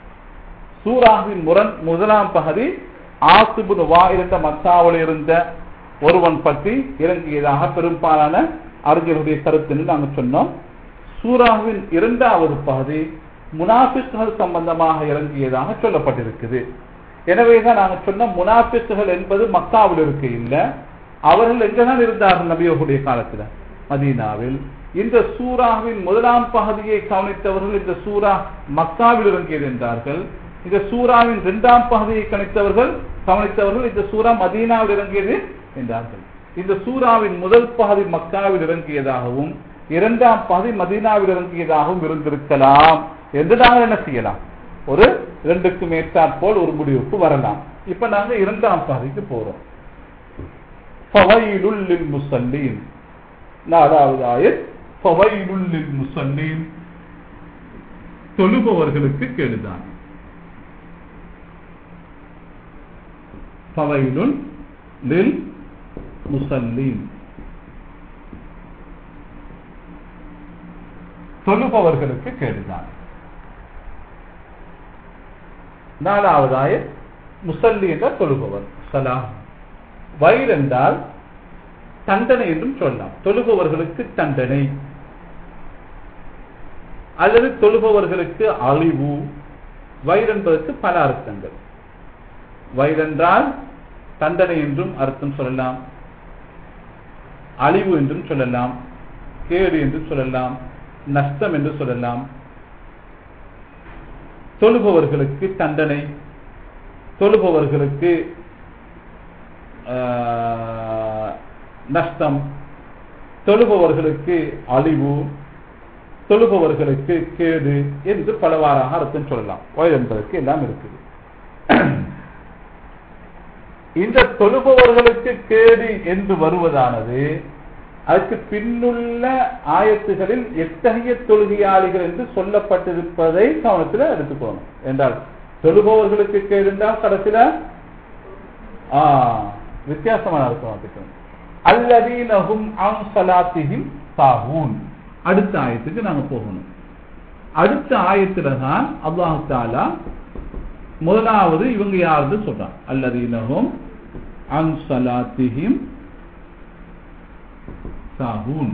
சூறாவின் முரண் முதலாம் பகுதி ஆசிபுன் வா இருந்த மக்காவில் இருந்த ஒருவன் பற்றி இறங்கியதாக பெரும்பாலான அறிஞர்களுடைய கருத்து நாங்கள் சொன்னோம் சூறாவின் இரண்டாவது பகுதி முனாபிக்குகள் சம்பந்தமாக இறங்கியதாக சொல்லப்பட்டிருக்குது எனவேதான் நாங்கள் சொன்ன முனாபிக்குகள் என்பது மக்காவில் இருக்க இல்லை அவர்கள் எங்கதான் இருந்தார்கள் நபியோடைய காலத்துல மதீனாவில் இந்த சூறாவின் முதலாம் பகுதியை கவனித்தவர்கள் இந்த சூறா மக்காவில் இறங்கியது என்றார்கள் இந்த சூறாவின் இரண்டாம் பகுதியை கணித்தவர்கள் கவனித்தவர்கள் இந்த சூறா மதீனாவில் இறங்கியது என்றார்கள் இந்த சூறாவின் முதல் பகுதி மக்காவில் இறங்கியதாகவும் இரண்டாம் பகுதி மதீனாவில் இறங்கியதாகவும் இருந்திருக்கலாம் என்று நாங்கள் என்ன செய்யலாம் ஒரு இரண்டுக்கு மேற்றாற்போல் ஒரு முடிவுக்கு வரலாம் இப்ப நாங்க இரண்டாம் பகுதிக்கு போறோம் முசல்லீன் நாலாவது ஆயத் முசல்லீன் தொழுபவர்களுக்கு கேடுதான் ஃபவைலுன் லில் முசல்லீன் சொல்லுபவர்களுக்கு கேடுதான் நாலாவதாய முசல்லி என்ற தொழுபவர் சலாம் வயிறு என்றால் தண்டனை என்றும் சொல்லலாம் தொழுபவர்களுக்கு தண்டனை அல்லது தொழுபவர்களுக்கு அழிவு வயிறு என்பதற்கு பல அர்த்தங்கள் வயிறென்றால் தண்டனை என்றும் அர்த்தம் சொல்லலாம் அழிவு என்றும் சொல்லலாம் கேடு என்று சொல்லலாம் நஷ்டம் என்று சொல்லலாம் தொழுபவர்களுக்கு தண்டனை தொழுபவர்களுக்கு நஷ்டம் தொழுபவர்களுக்கு அழிவு தொழுபவர்களுக்கு கேடு என்று பலவாறாக அர்த்தம் சொல்லலாம் வயது என்பதற்கு எல்லாம் இருக்குது இந்த தொழுபவர்களுக்கு கேடு என்று வருவதானது அதுக்கு பின்னுள்ள ஆயத்துகளில் எத்தகைய தொழுகையாளிகள் என்று சொல்லப்பட்டிருப்பதை கவனத்தில் எடுத்துக்கணும் என்றால் தொழுபவர்களுக்கு கேளுண்டா கடைசியில ஆ, வித்தியாசமான அர்த்தம் அதுக்கு அல்லதீனஹும் அன் ஸலாத்திஹிம் சாஹூன் அடுத்த ஆயத்துக்கு நாங்க போகணும் அடுத்த ஆயத்துல தான் அல்லாஹ் தாலா முதலாவது இவங்க யாருன்னு சொல்றான் அல்லதீனஹும் அன் ஸலாத்திஹிம் சாஹூன்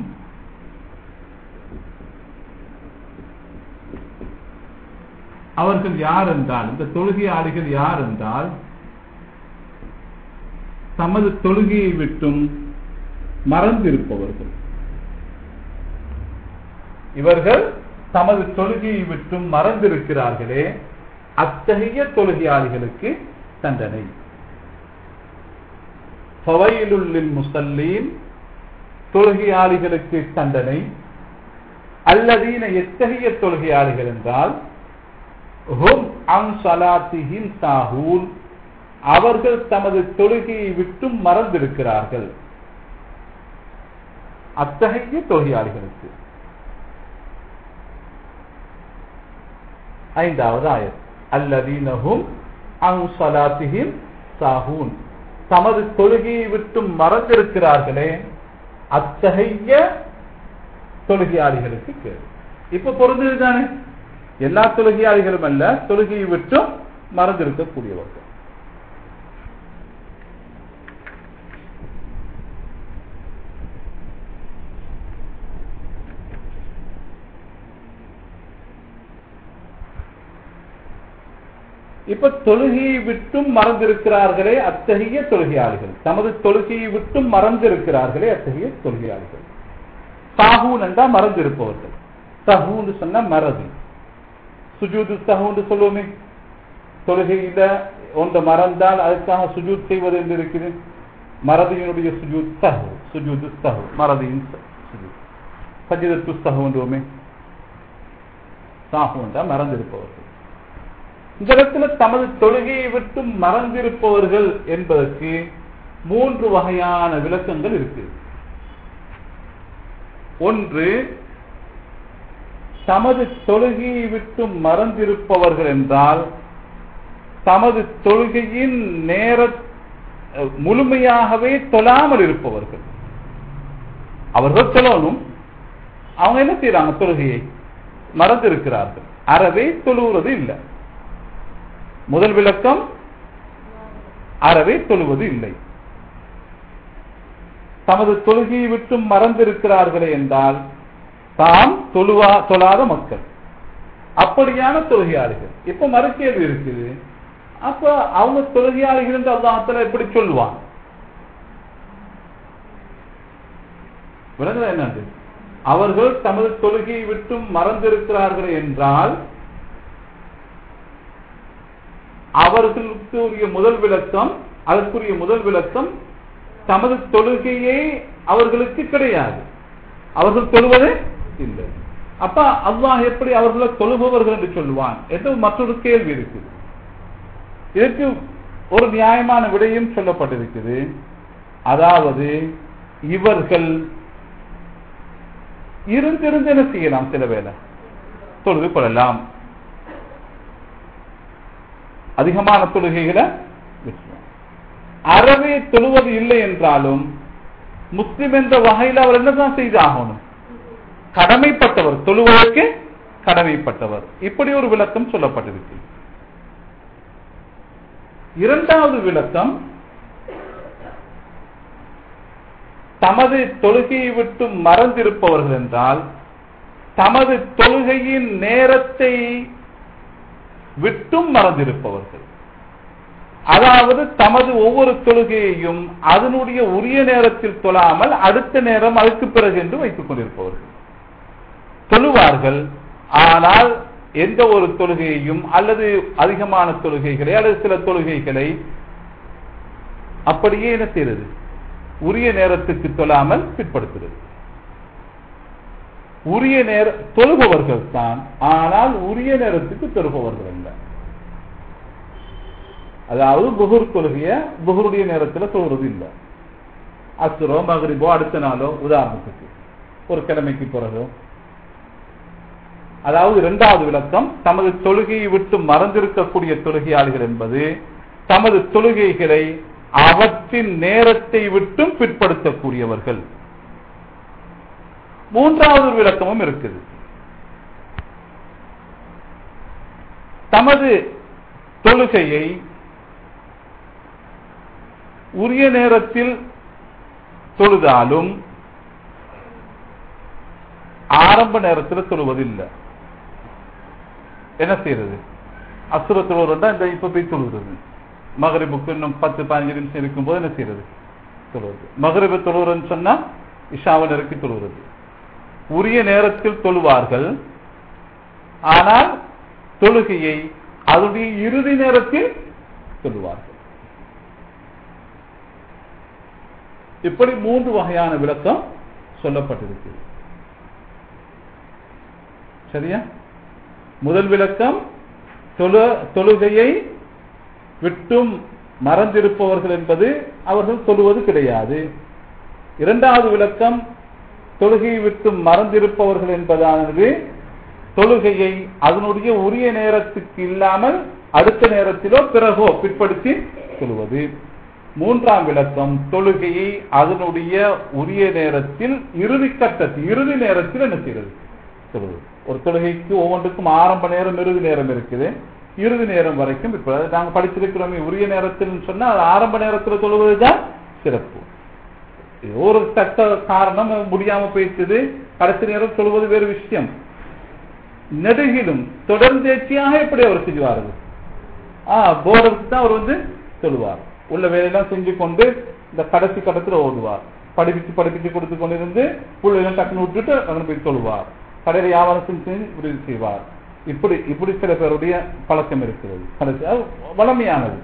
அவர்கள் யார் என்றால் இந்த தொழுகையாளிகள் யார் என்றால் தமது தொழுகையை விட்டும் மறந்திருப்பவர்கள் இவர்கள் தமது தொழுகையை விட்டும் மறந்திருக்கிறார்களே அத்தகைய தொழுகையாளிகளுக்கு தண்டனை ஃபவைலுல்லில் முசல்லீன் தொழுகையாளிகளுக்கு தண்டனை அல்லதீன எத்தகைய தொழுகையாளிகள் என்றால் ஹும் அன் ஸலாத்திஹிம் சாஹூன் அவர்கள் தமது தொழுகையை விட்டும் மறந்திருக்கிறார்கள் அத்தகைய தொழுகையாளிகளுக்கு ஐந்தாவது ஆயத் அல்லதீனஹும் அன் ஸலாத்திஹிம் சாஹூன் தமது தொழுகையை விட்டும் மறந்திருக்கிறார்களே அத்தகைய தொழுகையாளிகளுக்கு கேடு இப்ப பொருந்தது தானே எல்லா தொழுகையாளிகளும் அல்ல தொழுகையை விட்டும் மறந்திருக்கக்கூடியவர்கள் இப்ப தொழுகையை விட்டும் மறந்திருக்கிறார்களே அத்தகைய தொழுகையாளிகள் தமது தொழுகையை விட்டும் மறந்திருக்கிறார்களே அத்தகைய தொழுகையாளிகள் சாஹூன் என்றா மறந்திருப்பவர்கள் சஹூன்னு சொன்னா மறதி சுஜூது சஹூன்னு சொல்லுவோமே தொழுகையில ஒன்று மறந்தால் அதுக்காக சுஜூத் செய்வது என்று இருக்குது மறதியினுடைய சுஜூத் சஹு சுஜூது சஹு மறதியின் ச- சுஜூத் சஜிதத்து சஹுன்றோமே சாஹு என்றா மறந்திருப்பவர்கள் இந்த இடத்துல தமது தொழுகையை விட்டு மறந்திருப்பவர்கள் என்பதற்கு மூன்று வகையான விளக்கங்கள் இருக்கு ஒன்று தமது தொழுகையை விட்டு மறந்திருப்பவர்கள் என்றால் தமது தொழுகையின் நேர அஹ், முழுமையாகவே தொழாமல் இருப்பவர்கள் அவர்கள் தொழணும் அவங்க என்ன செய்யறாங்க தொழுகையை மறந்திருக்கிறார்கள் அறவே தொழுகிறது இல்லை முதல் விளக்கம் அறவே தொழுவது இல்லை தமது தொழுகையை விட்டும் மறந்திருக்கிறார்களே என்றால் தாம் தொழுவா தொழாத மக்கள் அப்படியான தொழுகையாளிகள் இப்ப மறுக்கேள்வி இருக்குது அப்ப அவங்க தொழுகையாளிகள் என்று அல்லாஹத்துல எப்படி சொல்லுவான் விளங்குதா என்னது அவர்கள் தமது தொழுகையை விட்டும் மறந்திருக்கிறார்கள் என்றால் அவர்களுக்கு உரிய முதல் விளக்கம் அதற்குரிய முதல் விளக்கம் தமது தொழுகையே அவர்களுக்கு கிடையாது அவர்கள் தொழுவதே இல்லை அப்ப அல்லாஹ் எப்படி அவர்களை தொழுபவர்கள் என்று சொல்லுவான் என்று மற்றொரு கேள்வி இருக்குது இதற்கு ஒரு நியாயமான விடையும் சொல்லப்பட்டிருக்குது அதாவது இவர்கள் இருந்திருந்து என்ன செய்யலாம் சில வேளை தொழுது கொள்ளலாம் அதிகமான தொழுகைகளை விட்டுருவாங்க. அறவே தொழுவது இல்லை என்றாலும் முஸ்லிம் என்ற வகையில் அவர் என்னதான் செய்து ஆகணும் கடமைப்பட்டவர் தொழுவதற்கு கடமைப்பட்டவர் இப்படி ஒரு விளக்கம் சொல்லப்பட்டிருக்கு இரண்டாவது விளக்கம் தமது தொழுகையை விட்டு மறந்திருப்பவர்கள் என்றால் தமது தொழுகையின் நேரத்தை விட்டும் மறந்திருப்பவர்கள் அதாவது தமது ஒவ்வொரு தொழுகையையும் அதனுடைய உரிய நேரத்தில் தொழாமல் அடுத்த நேரம் அதுக்கு பிறகு என்று வைத்துக் கொண்டிருப்பவர்கள் தொழுவார்கள் ஆனால் எந்த ஒரு தொழுகையையும் அல்லது அதிகமான தொழுகைகளை அல்லது சில தொழுகைகளை அப்படியே என்ன செய்யறது உரிய நேரத்துக்கு தொழாமல் பிற்படுத்துறது உரிய நேர தொழுபவர்கள் தான் ஆனால் உரிய நேரத்துக்கு தொழுபவர்கள் அல்ல அதாவது புகுர் தொழுகைய புகுருடைய நேரத்தில் தொழுறது இல்லை அசுரோ மகரிபோ அடுத்த நாளோ உதாரணத்துக்கு ஒரு கிழமைக்கு பிறகோ அதாவது இரண்டாவது விளக்கம் தமது தொழுகையை விட்டு மறந்திருக்கக்கூடிய தொழுகையாளிகள் என்பது தமது தொழுகைகளை அவற்றின் நேரத்தை விட்டும் பிற்படுத்தக்கூடியவர்கள் மூன்றாவது ஒரு விளக்கமும் இருக்குது தமது தொழுகையை உரிய நேரத்தில் தொழுதாலும் ஆரம்ப நேரத்தில் தொழுவதில்லை என்ன செய்யறது அசுர தொழுவதுண்டா இந்த இப்ப போய் தொழுகிறது மகரிபுக்கு இன்னும் பத்து பதினஞ்சு நிமிஷம் இருக்கும்போது என்ன செய்யறது தொழுவது மகரிபு தொழுவுறன்னு சொன்னா இஷாவை நெருக்கி தொழுகிறது உரிய நேரத்தில் தொழுவார்கள் ஆனால் தொழுகையை அதனுடைய இறுதி நேரத்தில் தொழுவார்கள் இப்படி மூன்று வகையான விளக்கம் சொல்லப்பட்டிருக்கு சரியா முதல் விளக்கம் தொழு- தொழுகையை விட்டும் மறந்திருப்பவர்கள் என்பது அவர்கள் தொழுவது கிடையாது இரண்டாவது விளக்கம் தொழுகையை விட்டும் மறந்திருப்பவர்கள் என்பதானது தொழுகையை அதனுடைய உரிய நேரத்துக்கு இல்லாமல் அடுத்த நேரத்திலோ பிறகோ பிற்படுத்தி தொழுவது மூன்றாம் விளக்கம் தொழுகையை அதனுடைய உரிய நேரத்தில் இறுதி கட்டத்தில் இறுதி நேரத்தில் என்ன செய்யறது தொழுவது ஒரு தொழுகைக்கு ஒவ்வொன்றுக்கும் ஆரம்ப நேரம் இறுதி நேரம் இருக்குது இறுதி நேரம் வரைக்கும் இப்ப நாங்க படிச்சிருக்கிறோமே உரிய நேரத்தில் சொன்னா அது ஆரம்ப நேரத்தில் தொழுவதுதான் சிறப்பு ஏதோ ஒரு தக்க காரணம் முடியாம போயிட்டது கடைசி நேரம் சொல்வது வேறு விஷயம் நெடுகிலும் தொடர்ந்தேச்சியாக எப்படி அவர் செஞ்சுவார்கள் ஆ போர்டுக்கு தான் அவர் வந்து சொல்லுவார் உள்ள வேலையெல்லாம் செஞ்சு கொண்டு இந்த கடைசி கட்டத்துல ஓடுவார் படிப்பிச்சு படிப்பிச்சு கொடுத்து கொண்டிருந்து புள்ளைகள் டக்குன்னு விட்டுட்டு அங்கே போய் சொல்லுவார் கடையில வியாபாரம் செஞ்சு செஞ்சு இப்படி செய்வார் இப்படி இப்படி சில பேருடைய பழக்கம் இருக்கிறது கடைசி அது வளமையானது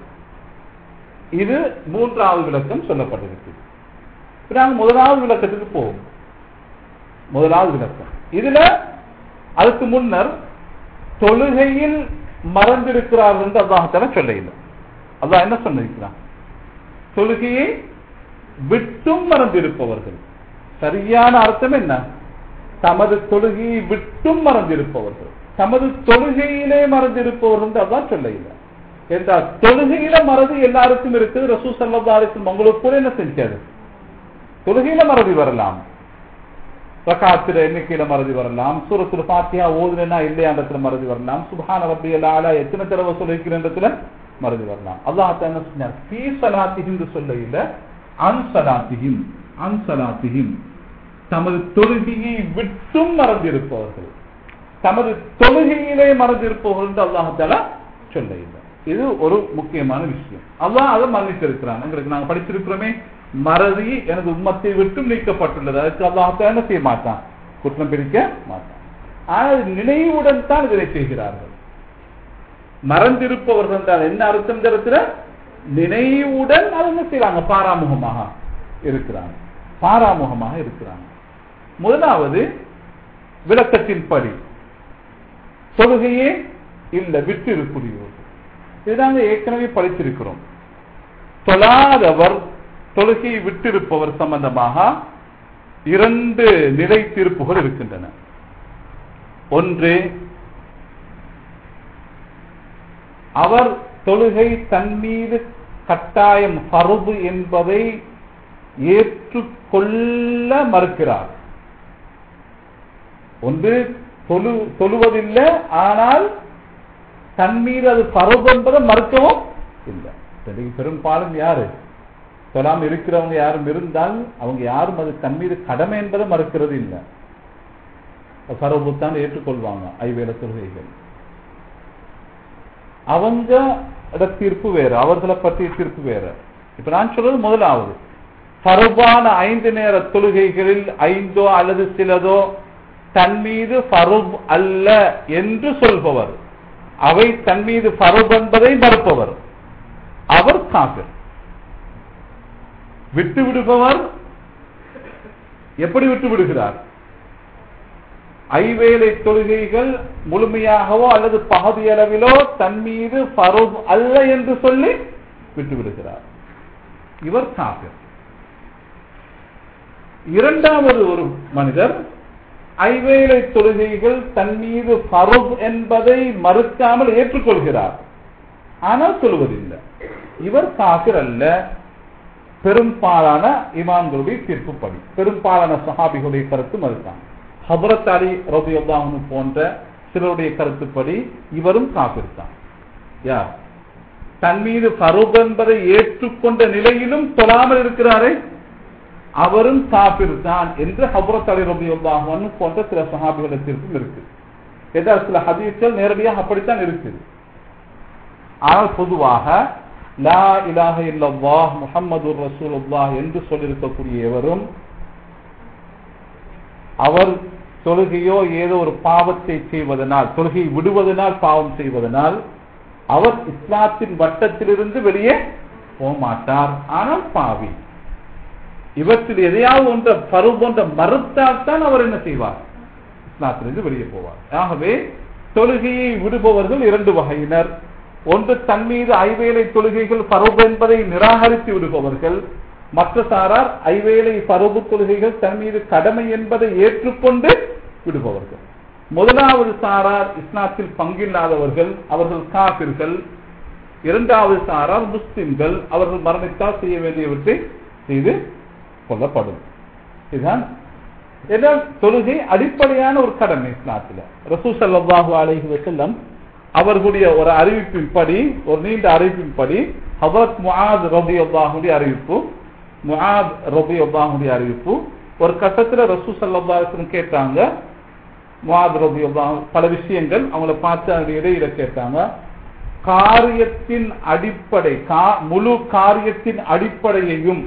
இது மூன்றாவது விளக்கம் சொல்லப்பட்டிருக்கு இப்ப நாங்க முதலாவது விளக்கத்துக்கு போவோம் முதலாவது விளக்கம் இதுல அதுக்கு முன்னர் தொழுகையில் மறந்திருக்கிறார்கள் என்று அல்லாஹால சொல்ல இல்லை அல்லாஹ் என்ன சொன்னிருக்கிறான் தொழுகையை விட்டும் மறந்திருப்பவர்கள் சரியான அர்த்தம் என்ன தமது தொழுகையை விட்டும் மறந்திருப்பவர்கள் தமது தொழுகையிலே மறந்திருப்பவர்கள் என்று அதான் சொல்ல இல்லை என்றால் தொழுகையில மறதி எல்லாருக்கும் இருக்குது ரசூ சல்லா அலிஸ்லம் உங்களுக்கு கூட என்ன செஞ்சாரு தொழுகையில மறதி வரலாம் ரகாத்துல எண்ணிக்கையில மறதி வரலாம் சூரத்துல பாத்தியா ஓதுனா இல்லையான்றதுல மறதி வரலாம் சுபான ரப்பி ஆலா எத்தனை தடவை சொல்லிருக்கிறன்றதுல மறதி வரலாம் அல்லாஹ் என்ன சொன்னார் பீ சலாத்திஹிம் சொல்ல இல்ல அன் சலாத்திஹிம் அன் சலாத்திஹிம் தமது தொழுகையை விட்டும் மறந்திருப்பவர்கள் தமது தொழுகையிலே மறந்திருப்பவர்கள் என்று அல்லாஹால சொல்ல இல்லை இது ஒரு முக்கியமான விஷயம் அல்லாஹ் அதை மன்னித்திருக்கிறான் எங்களுக்கு நாங்க படிச்சிருக்கிறோமே மறதி எனது உம்மத்தை விட்டும் நீக்கப்பட்டுள்ளது அதுக்கு அல்லாஹ் என்ன செய்ய மாட்டான் குற்றம் பிரிக்க மாட்டான் ஆனால் நினைவுடன் தான் இதனை செய்கிறார்கள் மறந்திருப்பவர்கள் என்றால் என்ன அர்த்தம் தரத்துல நினைவுடன் அதை என்ன செய்யறாங்க பாராமுகமாக இருக்கிறாங்க பாராமுகமாக இருக்கிறாங்க முதலாவது விளக்கத்தின்படி தொழுகையே இல்ல விட்டு இருக்கக்கூடியவர்கள் இது நாங்க ஏற்கனவே படித்திருக்கிறோம் தொழாதவர் தொழுகையை விட்டிருப்பவர் சம்பந்தமாக இரண்டு நிலை தீர்ப்புகள் இருக்கின்றன ஒன்று அவர் தொழுகை தன் மீது கட்டாயம் பருது என்பதை ஏற்றுக்கொள்ள மறுக்கிறார் ஒன்று தொழு தொழுவதில்லை ஆனால் தன் மீது அது பருது என்பதை மறுக்கவும் இல்லை இன்னைக்கு பெரும்பாலும் யாரு சொல்லாம இருக்கிறவங்க யாரும் இருந்தால் அவங்க யாரும் அது தன் மீது கடமை என்பதை மறுக்கிறது இல்லை பரவுத்தான் ஏற்றுக்கொள்வாங்க ஐவேல தொழுகைகள் அவங்க தீர்ப்பு வேறு அவர்களை பற்றிய தீர்ப்பு வேறு இப்ப நான் சொல்றது முதலாவது பருவான ஐந்து நேர தொழுகைகளில் ஐந்தோ அல்லது சிலதோ தன் மீது பருப் அல்ல என்று சொல்பவர் அவை தன் மீது பருப் என்பதை மறுப்பவர் அவர் காபிர் விட்டு விடுபவர் எப்படி விட்டு விடுகிறார் ஐவேளை தொழுகைகள் முழுமையாகவோ அல்லது பகுதி அளவிலோ தன் மீது பருவ் அல்ல என்று சொல்லி விட்டு விடுகிறார் இவர் காபிர் இரண்டாவது ஒரு மனிதர் ஐவேளை தொழுகைகள் தன் மீது ஃபருப் என்பதை மறுக்காமல் ஏற்றுக்கொள்கிறார் ஆனால் சொல்வதில்லை இவர் காபிர் அல்ல பெரும்பாலான இமாம்களுடைய தீர்ப்புப்படி பெரும்பாலான சஹாபிகளுடைய கருத்து மறுத்தாங்க ஹபரத் அலி ரபியுல்லாஹு போன்ற சிலருடைய கருத்துப்படி இவரும் காபிர் தான் யார் தன் மீது ஃபரூக் என்பதை ஏற்றுக்கொண்ட நிலையிலும் தொழாமல் இருக்கிறாரே அவரும் காபிர் தான் என்று ஹபரத் அலி ரபியுல்லாஹு போன்ற சில சஹாபிகளுடைய தீர்ப்பும் இருக்கு ஏதாவது சில ஹதீஸ்கள் நேரடியாக அப்படித்தான் இருக்குது ஆனால் பொதுவாக லா இலாஹ இல்லல்லாஹ் முஹம்மது ரசூலுல்லாஹ் என்று சொல்லியிருக்கக்கூடிய எவரும் அவர் தொழுகையோ ஏதோ ஒரு பாவத்தை செய்வதனால் தொழுகை விடுவதனால் பாவம் செய்வதனால் அவர் இஸ்லாத்தின் வட்டத்திலிருந்து வெளியே போக மாட்டார் ஆனால் பாவி இவற்றில் எதையாவது ஒன்ற பரு போன்ற மறுத்தால் தான் அவர் என்ன செய்வார் இஸ்லாத்திலிருந்து வெளியே போவார் ஆகவே தொழுகையை விடுபவர்கள் இரண்டு வகையினர் ஒன்று தன் மீது ஐவேளை தொழுகைகள் பருவு என்பதை நிராகரித்து விடுபவர்கள் மற்ற சாரார் ஐவேளை பருவு தொழுகைகள் தன் மீது கடமை என்பதை ஏற்றுக்கொண்டு விடுபவர்கள் முதலாவது சாரார் இஸ்லாத்தில் பங்கில்லாதவர்கள் அவர்கள் காபிர்கள் இரண்டாவது சாரார் முஸ்லிம்கள் அவர்கள் மரணித்தால் செய்ய வேண்டியவற்றை செய்து கொள்ளப்படும் இதுதான் ஏனால் தொழுகை அடிப்படையான ஒரு கடமை இஸ்லாத்தில் ரசூ சல்லாஹூ அலைஹி வசல்லம் அவர்களுடைய ஒரு அறிவிப்பின்படி ஒரு நீண்ட அறிவிப்பின்படி ஹபரத் முஆத் ரபி அல்லாஹுடைய அறிவிப்பு முஆத் ரபி அல்லாஹுடைய அறிவிப்பு ஒரு கட்டத்துல ரசூ சல்லாஹம் கேட்டாங்க முஆத் ரபி அல்லாஹ் பல விஷயங்கள் அவங்கள பார்த்து அதனுடைய இடையில கேட்டாங்க காரியத்தின் அடிப்படை முழு காரியத்தின் அடிப்படையையும்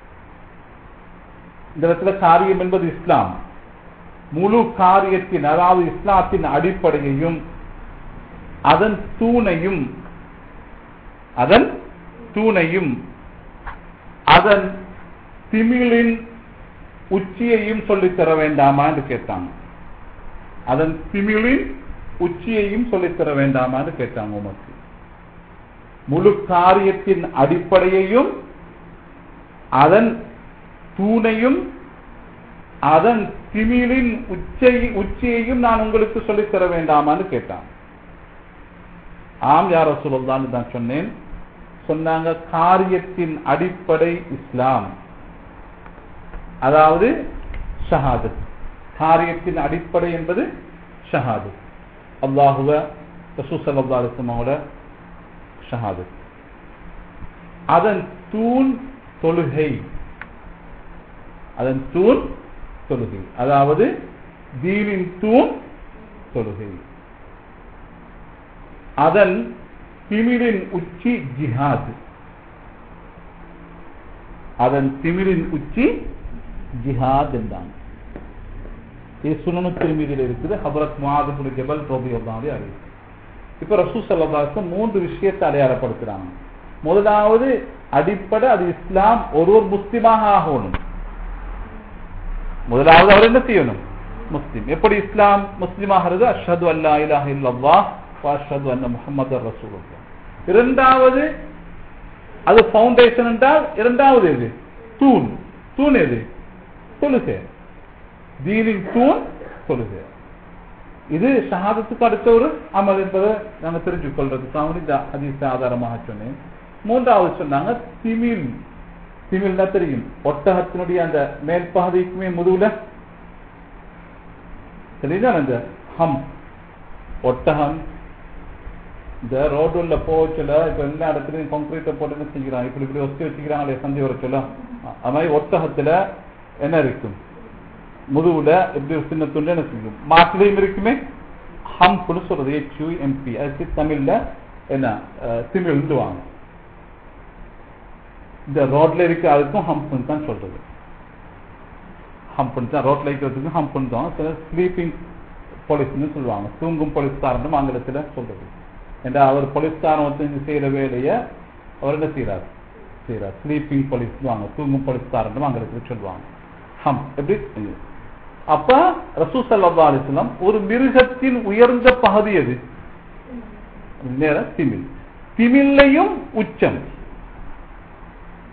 இந்த இடத்துல காரியம் என்பது இஸ்லாம் முழு காரியத்தின் அதாவது இஸ்லாத்தின் அடிப்படையையும் அதன் தூணையும் அதன் தூணையும் அதன் திமிழின் உச்சியையும் சொல்லித் தர வேண்டாமா என்று கேட்டாங்க அதன் திமிழின் உச்சியையும் சொல்லித் தர வேண்டாமா என்று கேட்டாங்க உமக்கு முழு காரியத்தின் அடிப்படையையும் அதன் தூணையும் அதன் திமிழின் உச்சை உச்சியையும் நான் உங்களுக்கு சொல்லித் தர வேண்டாமான்னு கேட்டான் ஆம் யார சொல்லதான் தான் சொன்னேன் சொன்னாங்க காரியத்தின் அடிப்படை இஸ்லாம் அதாவது ஷஹாதத் காரியத்தின் அடிப்படை என்பது ஷஹாதத் அல்லாஹுவ ரசூசல்லாஸ்லமோட ஷஹாதத் அதன் தூண் தொழுகை அதன் தூண் தொழுகை அதாவது தீனின் தூண் தொழுகை அதன் திமிரின் உச்சி ஜிஹாத் அதன் திமிரின் உச்சி ஜிஹாத் என்றாங்க இது சுனனு திருமீதியில் இருக்குது ஹபரத் மாதபுல் ஜபல் ரோபி அல்லாவுடைய அறிவிப்பு இப்ப ரசூ சல்லாசம் மூன்று விஷயத்தை அடையாளப்படுத்துறாங்க முதலாவது அடிப்படை அது இஸ்லாம் ஒரு ஒரு முஸ்லிமாக ஆகணும் முதலாவது அவர் என்ன செய்யணும் முஸ்லிம் எப்படி இஸ்லாம் முஸ்லிம் ஆகிறது அஷது அல்லா இலாஹ இல்லல்லா அஷது அன்ன முகமது ரசூலுல்லா இரண்டாவது அது பவுண்டேஷன் என்றால் இரண்டாவது எது தூண் தூண் எது தொழுகை தீனின் தூண் தொழுகை இது ஷஹாதத்துக்கு அடுத்த ஒரு அமல் என்பதை நாங்கள் தெரிஞ்சு கொள்றதுக்காக இந்த ஹதீஸை ஆதாரமாக சொன்னேன் மூன்றாவது சொன்னாங்க திமில் திமிழ்னா தெரியும் ஒட்டகத்தினுடைய அந்த மேல் பகுதிக்குமே முதுகுல தெரியுதா அந்த ஹம் ஒட்டகம் இந்த ரோடுல போச்சல இப்ப எல்லா இடத்துலயும் கான்கிரீட்டை போட்டு என்ன செஞ்சுக்கிறாங்க இப்படி இப்படி வச்சு வச்சுக்கிறாங்களே சந்தி வர சொல்ல அது மாதிரி ஒட்டகத்துல என்ன இருக்கும் முதுகுல இப்படி ஒரு சின்ன துண்டு என்ன செய்யும் மாட்டுலையும் இருக்குமே ஹம்ப்னு சொல்றது ஹெச்யூ எம்பி அதுக்கு தமிழ்ல என்ன திமிழ்ந்துவாங்க இந்த ரோட்ல இருக்க அதுக்கும் ஹம்ப்னு தான் சொல்றது ஹம்ப்னு தான் ரோட்ல இருக்கிறதுக்கு ஹம்ப்னு தான் சில ஸ்லீப்பிங் போலீஸ்னு சொல்லுவாங்க தூங்கும் போலீஸ்காரன் ஆங்கிலத்தில் சொல்றது ஏன்னா அவர் போலீஸ்காரன் வந்து செய்யற வேலையை அவர் என்ன செய்யறாரு செய்யறார் ஸ்லீப்பிங் போலீஸ் வாங்க தூங்கும் போலீஸ்காரன் ஆங்கிலத்தில் சொல்லுவாங்க ஹம் எப்படி அப்ப ரசூ சல்லா அலிஸ்லாம் ஒரு மிருகத்தின் உயர்ந்த பகுதி எது நேர திமில் திமில்லையும் உச்சம்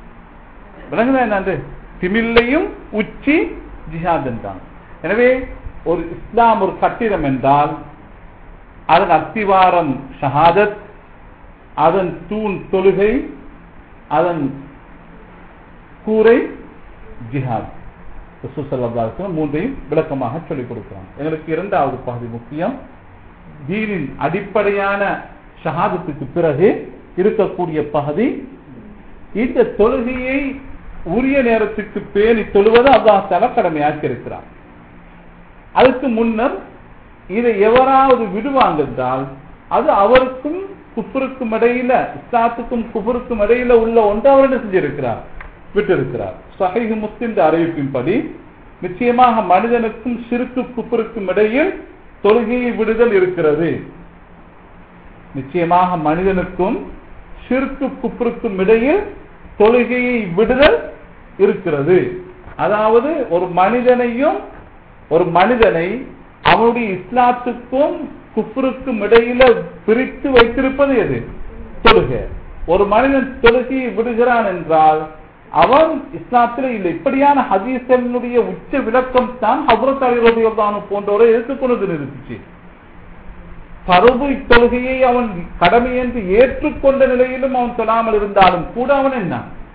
விளங்குதா என்னது திமில்லையும் உச்சி ஜிஹாத் என்றாங்க எனவே ஒரு இஸ்லாம் ஒரு கட்டிடம் என்றால் அதன் அத்திவாரம் ஷஹாதத் அதன் தூண் தொழுகை அதன் கூரை ஜிஹாத் ரசூசல்லாஸ்லம் மூன்றையும் விளக்கமாக சொல்லிக் கொடுக்கிறாங்க எங்களுக்கு இரண்டாவது பகுதி முக்கியம் தீனின் அடிப்படையான ஷஹாதத்துக்கு பிறகு இருக்கக்கூடிய பகுதி இந்த தொழுகையை உரிய நேரத்துக்கு பேணி தொழுவது அல்லாஹால கடமையாக்கி இருக்கிறார் அதுக்கு முன்னர் இதை எவராவது விடுவாங்க என்றால் அது அவருக்கும் குஃபருக்கும் இடையில இஸ்லாத்துக்கும் குஃபருக்கும் இடையில உள்ள ஒன்று அவர் என்ன செஞ்சிருக்கிறார் விட்டிருக்கிறார் சஹீஹ் முஸ்லிம் அறிவிப்பின்படி நிச்சயமாக மனிதனுக்கும் சிறுக்கு குஃபருக்கும் இடையில் தொழுகையை விடுதல் இருக்கிறது நிச்சயமாக மனிதனுக்கும் சிறுக்கு குஃபருக்கும் இடையில் தொழுகையை விடுதல் இருக்கிறது அதாவது ஒரு மனிதனையும் ஒரு மனிதனை அவனுடைய இஸ்லாத்துக்கும் குஃபருக்கும் இடையில பிரித்து வைத்திருப்பது எது தொழுகை ஒரு மனிதன் தொழுகையை விடுகிறான் என்றால் அவன் இஸ்லாத்தில் இல்லை இப்படியான ஹதீசனுடைய உச்ச விளக்கம் தான் ஹபரத் அலிரதியான போன்றவரை எடுத்துக்கொண்டு நிறுத்திச்சு பருவு தொழுகையை அவன் கடமை என்று ஏற்றுக்கொண்ட நிலையிலும் அவன் சொல்லாமல் இருந்தாலும் கூட அவன் என்ன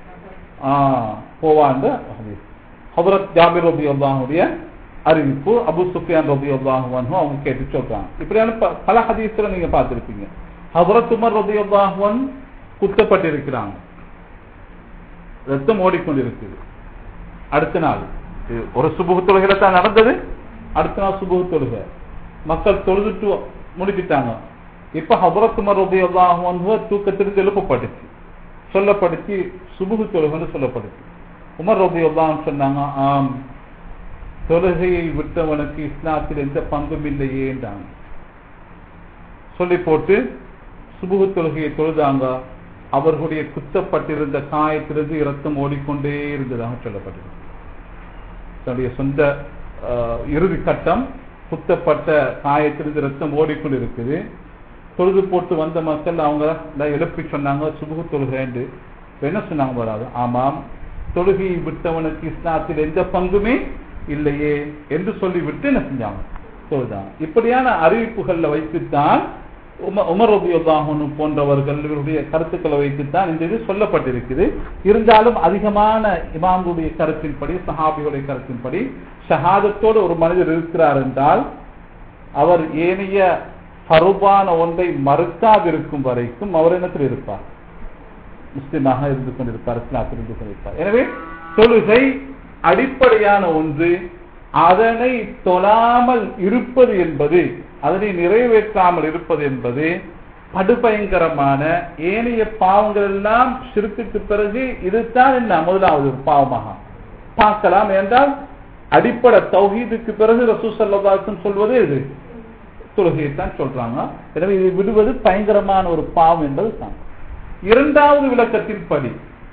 போவான் ஹபரத் ஜாபிர் ரபி அல்லாஹுடைய அறிவிப்பு அபு சுஃபியான் ரபி அல்லாஹுவான் அவங்க கேட்டு சொல்றாங்க இப்படியான பல ஹதீஸ்ல நீங்க பார்த்திருப்பீங்க ஹபரத் உமர் ரபி அல்லாஹுவன் குத்தப்பட்டிருக்கிறாங்க ரத்தம் ஓடிக்கொண்டிருக்குது அடுத்த நாள் ஒரு சுபுக தொழுகையில தான் நடந்தது அடுத்த நாள் சுபுக தொழுகை மக்கள் தொழுதுட்டு முடிச்சிட்டாங்க இப்ப ஹபரத் உமர் ரபி அல்லாஹுவன் தூக்கத்திலிருந்து எழுப்பப்பட்டுச்சு சொல்லப்படுச்சு சுபுகு தொழுகைன்னு சொல்லப்படுச்சு உமர் ரபி அல்லாஹ் சொன்னாங்க ஆம் தொழுகையை விட்டவனுக்கு இஸ்லாத்தில் எந்த பங்கும் இல்லையே என்றாங்க சொல்லி போட்டு சுபுகு தொழுகையை தொழுதாங்க அவர்களுடைய குத்தப்பட்டிருந்த காயத்திலிருந்து இரத்தம் ஓடிக்கொண்டே இருந்ததாக சொல்லப்பட்டது தன்னுடைய சொந்த இறுதி கட்டம் குத்தப்பட்ட காயத்திலிருந்து ரத்தம் ஓடிக்கொண்டு இருக்குது தொழுது போட்டு வந்த மக்கள் அவங்க எழுப்பி சொன்னாங்க சுபுகு தொழுகைண்டு என்ன சொன்னாங்க வராது ஆமாம் தொழுகையை விட்டவனுக்கு இஸ்லாத்தில் எந்த பங்குமே இல்லையே என்று சொல்லிவிட்டு என்ன செஞ்சாங்க சொல்லுதான் இப்படியான அறிவிப்புகள்ல வைத்துத்தான் உமர் ரபியுல்லாஹனு போன்றவர்கள் இவருடைய கருத்துக்களை வைத்துத்தான் இந்த இது சொல்லப்பட்டிருக்குது இருந்தாலும் அதிகமான இமாமுடைய கருத்தின்படி சஹாபிகளுடைய கருத்தின்படி ஷஹாதத்தோடு ஒரு மனிதர் இருக்கிறார் என்றால் அவர் ஏனைய பருபான ஒன்றை மறுக்காதிருக்கும் வரைக்கும் அவர் என்னத்தில் இருப்பார் முஸ்லிமாக இருந்து கொண்டிருப்பார் இஸ்லாத்தில் இருந்து கொண்டிருப்பார் எனவே தொழுகை அடிப்படையான ஒன்று அதனை தொழாமல் இருப்பது என்பது அதனை நிறைவேற்றாமல் இருப்பது என்பது படுபயங்கரமான ஏனைய பாவங்கள் எல்லாம் சிறுத்துக்கு பிறகு இதுதான் என்ன முதலாவது பாவமாக பார்க்கலாம் என்றால் அடிப்படை தௌஹீதுக்கு பிறகு ரசூசல்லாசன் சொல்வது இது தொழுகையைத்தான் சொல்றாங்க எனவே இதை விடுவது பயங்கரமான ஒரு பாவம் என்பது தான் இரண்டாவது விளக்கத்தின் படி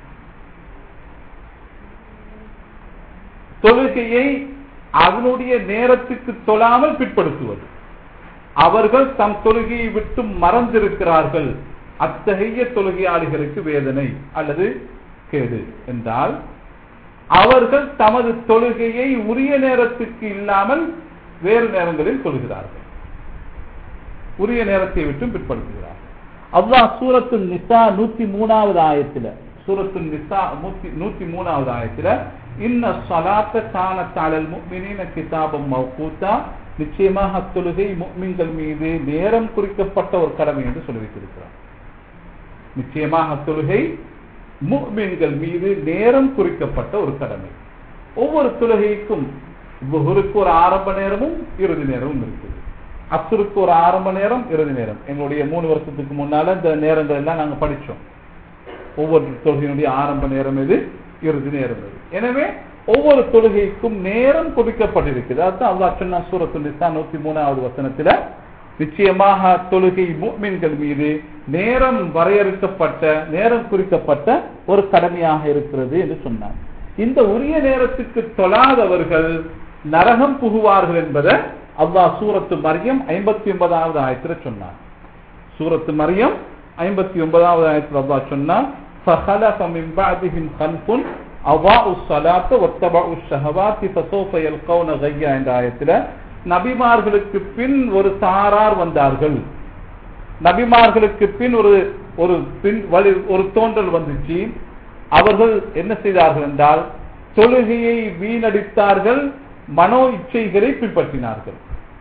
தொழுகையை அதனுடைய நேரத்துக்கு தொழாமல் பிற்படுத்துவது அவர்கள் தம் தொழுகையை விட்டு மறந்திருக்கிறார்கள் அத்தகைய தொழுகையாளிகளுக்கு வேதனை அல்லது கேடு என்றால் அவர்கள் தமது தொழுகையை உரிய நேரத்துக்கு இல்லாமல் வேறு நேரங்களில் தொழுகிறார்கள் உரிய நேரத்தை விட்டும் பிற்படுத்துகிறார்கள் அல்லாஹ் சூரத்து நிசா நூத்தி மூணாவது ஆயத்துல சூரத்து நிசா நூத்தி நூத்தி மூணாவது ஆயத்துல இன்ன சலாத்த கான தாளல் முக்மினின கிதாபம் மௌகூத்தா நிச்சயமாக தொழுகை முக்மின்கள் மீது நேரம் குறிக்கப்பட்ட ஒரு கடமை என்று சொல்லி வைத்திருக்கிறார் நிச்சயமாக தொழுகை முக்மின்கள் மீது நேரம் குறிக்கப்பட்ட ஒரு கடமை ஒவ்வொரு தொழுகைக்கும் புகருக்கு ஒரு ஆரம்ப நேரமும் இறுதி நேரமும் இருக்குது அசுருக்கு ஒரு ஆரம்ப நேரம் இறுதி நேரம் எங்களுடைய மூணு வருஷத்துக்கு முன்னால இந்த நேரங்கள் எல்லாம் நாங்க படிச்சோம் ஒவ்வொரு தொழுகையினுடைய ஆரம்ப நேரம் எது இறுதி நேரம் எது எனவே ஒவ்வொரு தொழுகைக்கும் நேரம் கொடுக்கப்பட்டிருக்கிறது அதுதான் அல்லாஹ் சொன்ன சூரத்து நிசா நூத்தி மூணாவது வசனத்துல நிச்சயமாக தொழுகை முக்மின்கள் மீது நேரம் வரையறுக்கப்பட்ட நேரம் குறிக்கப்பட்ட ஒரு கடமையாக இருக்கிறது என்று சொன்னார் இந்த உரிய நேரத்துக்கு தொழாதவர்கள் நரகம் புகுவார்கள் என்பதை அல்லாஹ் சூரத்து மரியம் ஐம்பத்தி ஒன்பதாவது ஆயத்துல சொன்னார் சூரத்து மரியம் ஐம்பத்தி ஒன்பதாவது ஆயத்தில் அல்லாஹ் சொன்னார் فخلف من بعدهم خلف أضاءوا الصلاة واتبعوا الشهوات فسوف يلقون غيا என்ற ஆயத்தில் நபிமார்களுக்கு பின் ஒரு சாரார் வந்தார்கள் நபிமார்களுக்கு பின் ஒரு ஒரு பின் வழி ஒரு தோன்றல் வந்துச்சு அவர்கள் என்ன செய்தார்கள் என்றால் தொழுகையை வீணடித்தார்கள் மனோ இச்சைகளை பின்பற்றினார்கள்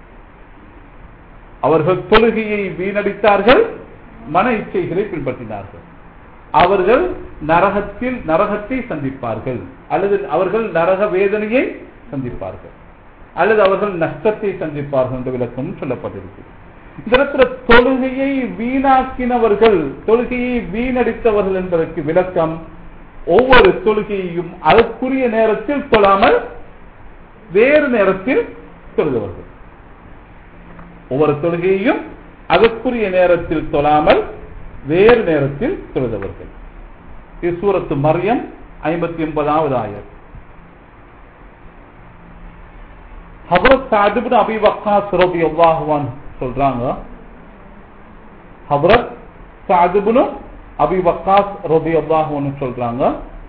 அவர்கள் தொழுகையை வீணடித்தார்கள் மன இச்சைகளை பின்பற்றினார்கள் அவர்கள் நரகத்தில் நரகத்தை சந்திப்பார்கள் அல்லது அவர்கள் நரக வேதனையை சந்திப்பார்கள் அல்லது அவர்கள் நஷ்டத்தை சந்திப்பார்கள் என்ற விளக்கம் சொல்லப்பட்டிருக்கிறது இந்த இடத்துல தொழுகையை வீணாக்கினவர்கள் தொழுகையை வீணடித்தவர்கள் என்பதற்கு விளக்கம் ஒவ்வொரு தொழுகையையும் அதற்குரிய நேரத்தில் தொழாமல் வேறு நேரத்தில் தொழுதவர்கள் ஒவ்வொரு தொழுகையையும் அதற்குரிய நேரத்தில் தொழாமல் வேறு நேரத்தில் தொழுதவர்கள் இது சூரத்து மரியம் ஐம்பத்தி ஒன்பதாவது ஆயர் ஹபரத் சாதிபுன் அபி வக்காஸ் ரபி அல்லாஹுவான் சொல்றாங்க ஹபரத் சாதிபுன் அபி வக்காஸ் ரபி அல்லாஹுவான் சொல்றாங்க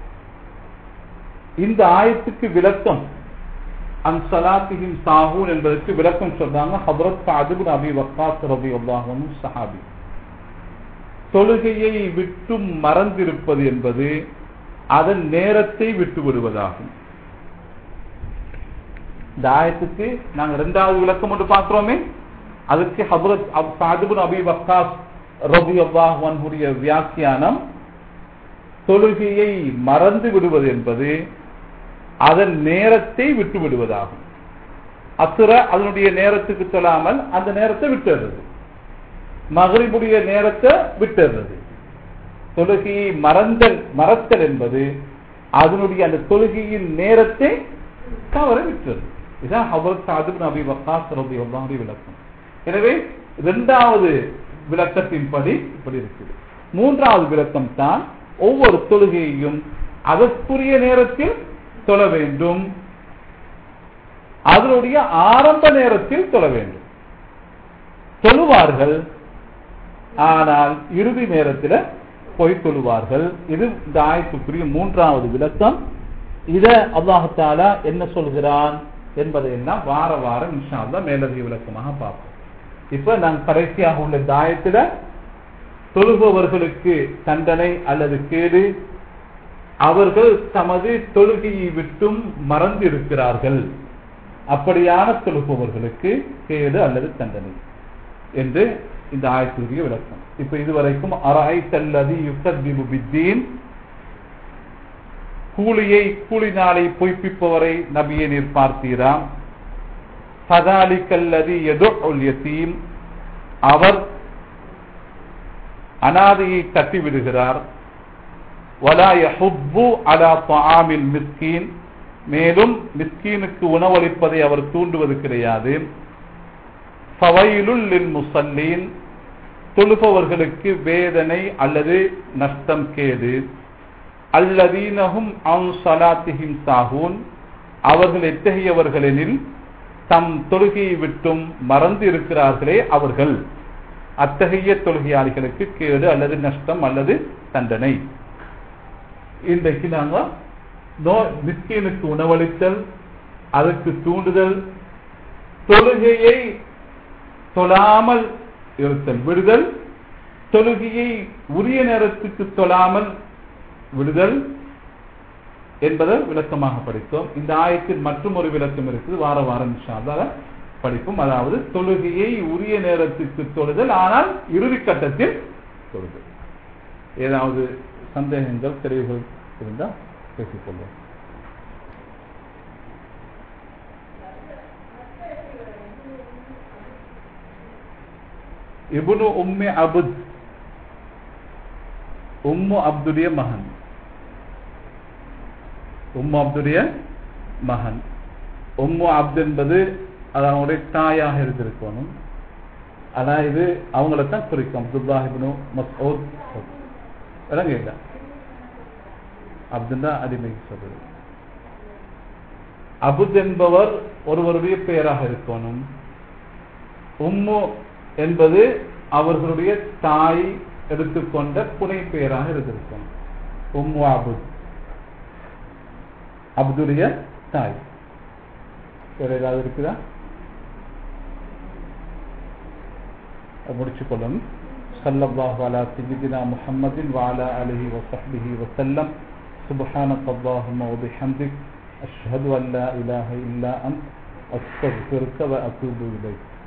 இந்த ஆயத்துக்கு விளக்கம் அன் சலாத்திஹிம் சாஹூன் என்பதற்கு விளக்கம் சொல்றாங்க ஹபரத் சாதிபுன் அபி வக்காஸ் ரபி அல்லாஹுவான் சஹாபி தொழுகையை விட்டும் மறந்திருப்பது என்பது அதன் நேரத்தை விட்டு விடுவதாகும் இந்த ஆயத்துக்கு நாங்க இரண்டாவது விளக்கம் ஒன்று பார்க்கிறோமே அதுக்கு ஹபரத் சாதிபுன் அபி வக்காஸ் ரபி அல்லாஹுடைய வியாக்கியானம் தொழுகையை மறந்து விடுவது என்பது அதன் நேரத்தை விட்டு விடுவதாகும் அசுர அதனுடைய நேரத்துக்கு சொல்லாமல் அந்த நேரத்தை விட்டுறது மகரிபுடைய நேரத்தை விட்டுறது தொழுகையை மறந்தல் மறத்தல் என்பது அதனுடைய அந்த தொழுகையின் நேரத்தை தவற விட்டுறது இதுதான் ஹபர் சாதிப் நபி வக்காஸ் ரபி அல்லாஹுடைய விளக்கம் எனவே இரண்டாவது விளக்கத்தின்படி இப்படி இருக்குது மூன்றாவது விளக்கம் தான் ஒவ்வொரு தொழுகையையும் அதற்குரிய நேரத்தில் தொழ வேண்டும் அதனுடைய ஆரம்ப நேரத்தில் தொழ வேண்டும் தொழுவார்கள் ஆனால் இறுதி நேரத்தில் போய் தொழுவார்கள் இது இந்த ஆயத்துக்குரிய மூன்றாவது விளக்கம் இத அல்லாஹாலா என்ன சொல்கிறான் என்பதை எல்லாம் வார வாரம் இன்ஷால்லா மேலதிக விளக்கமாக பார்ப்போம் இப்ப நான் கடைசியாக உள்ள இந்த ஆயத்துல தொழுபவர்களுக்கு தண்டனை அல்லது கேடு அவர்கள் தமது தொழுகையை விட்டும் மறந்து இருக்கிறார்கள் அப்படியான தொழுபவர்களுக்கு கேடு அல்லது தண்டனை என்று இந்த ஆயத்துடைய விளக்கம் இப்ப இதுவரைக்கும் அராய்த்தல்லதி யுக்திபு பித்தீன் கூலியை கூலி நாளை பொய்ப்பிப்பவரை நபியை நீர் பார்த்தீரா சதாலிக்கல்லதி எதுல் யத்தீம் அவர் அனாதையை தட்டி விடுகிறார் வலா யஹுப்பு அலா தாமில் மிஸ்கீன் மேலும் மிஸ்கீனுக்கு உணவளிப்பதை அவர் தூண்டுவது கிடையாது ஃபவைலுல் லில் முசல்லீன் தொழுபவர்களுக்கு வேதனை அல்லது நஷ்டம் கேடு அல்லதீனஹும் அன் சலாத்திஹிம் சாகூன் அவர்கள் எத்தகையவர்களெனில் தம் தொழுகையை விட்டும் மறந்து இருக்கிறார்களே அவர்கள் அத்தகைய தொழுகையாளிகளுக்கு கேடு அல்லது நஷ்டம் அல்லது தண்டனை இன்றைக்கு நாங்க மிஸ்கீனுக்கு உணவளித்தல் அதற்கு தூண்டுதல் தொழுகையை தொழாமல் இருத்தல் விடுதல் தொழுகையை உரிய நேரத்துக்கு தொழாமல் விடுதல் என்பதை விளக்கமாக படித்தோம் இந்த ஆயத்தில் மற்றும் ஒரு விளக்கம் இருக்குது வார வாரம் இன்ஷால்லாஹ் படிப்போம் அதாவது தொழுகையை உரிய நேரத்துக்கு தொழுதல் ஆனால் இறுதி கட்டத்தில் தொழுதல் ஏதாவது சந்தேகங்கள் தெரிவுகள் இருந்தால் பேசிக்கொள்வோம் இபுனு உம்மி அபுத் உம்மு அப்துடைய மகன் உம்மு அப்துடைய மகன் உம்மு அப்து என்பது அது அவங்களுடைய தாயாக இருந்திருக்கணும் ஆனா இது அவங்கள தான் குறிக்கும் அப்துல்லாஹிபுனு மசூத் விளங்க இல்லை அப்துல்லா அடிமை சொல்றது அபுத் என்பவர் ஒருவருடைய பெயராக இருக்கணும் உம்மு என்பது அவர்களுடைய தாய் எடுத்துக்கொண்ட புனை பெயராக இருந்திருக்கும் உம்மு அபுத் அப்துடைய தாய் வேற ஏதாவது இருக்குதா முடிச்சு கொள்ளணும் சல்லல்லாஹு அலா சையிதினா முஹம்மதின் வாலா அலிஹி வசஹ்பிஹி வசல்லம் سبحانك اللهم وبحمدك أشهد أن لا إله إلا أنت أستغفرك وأتوب إليك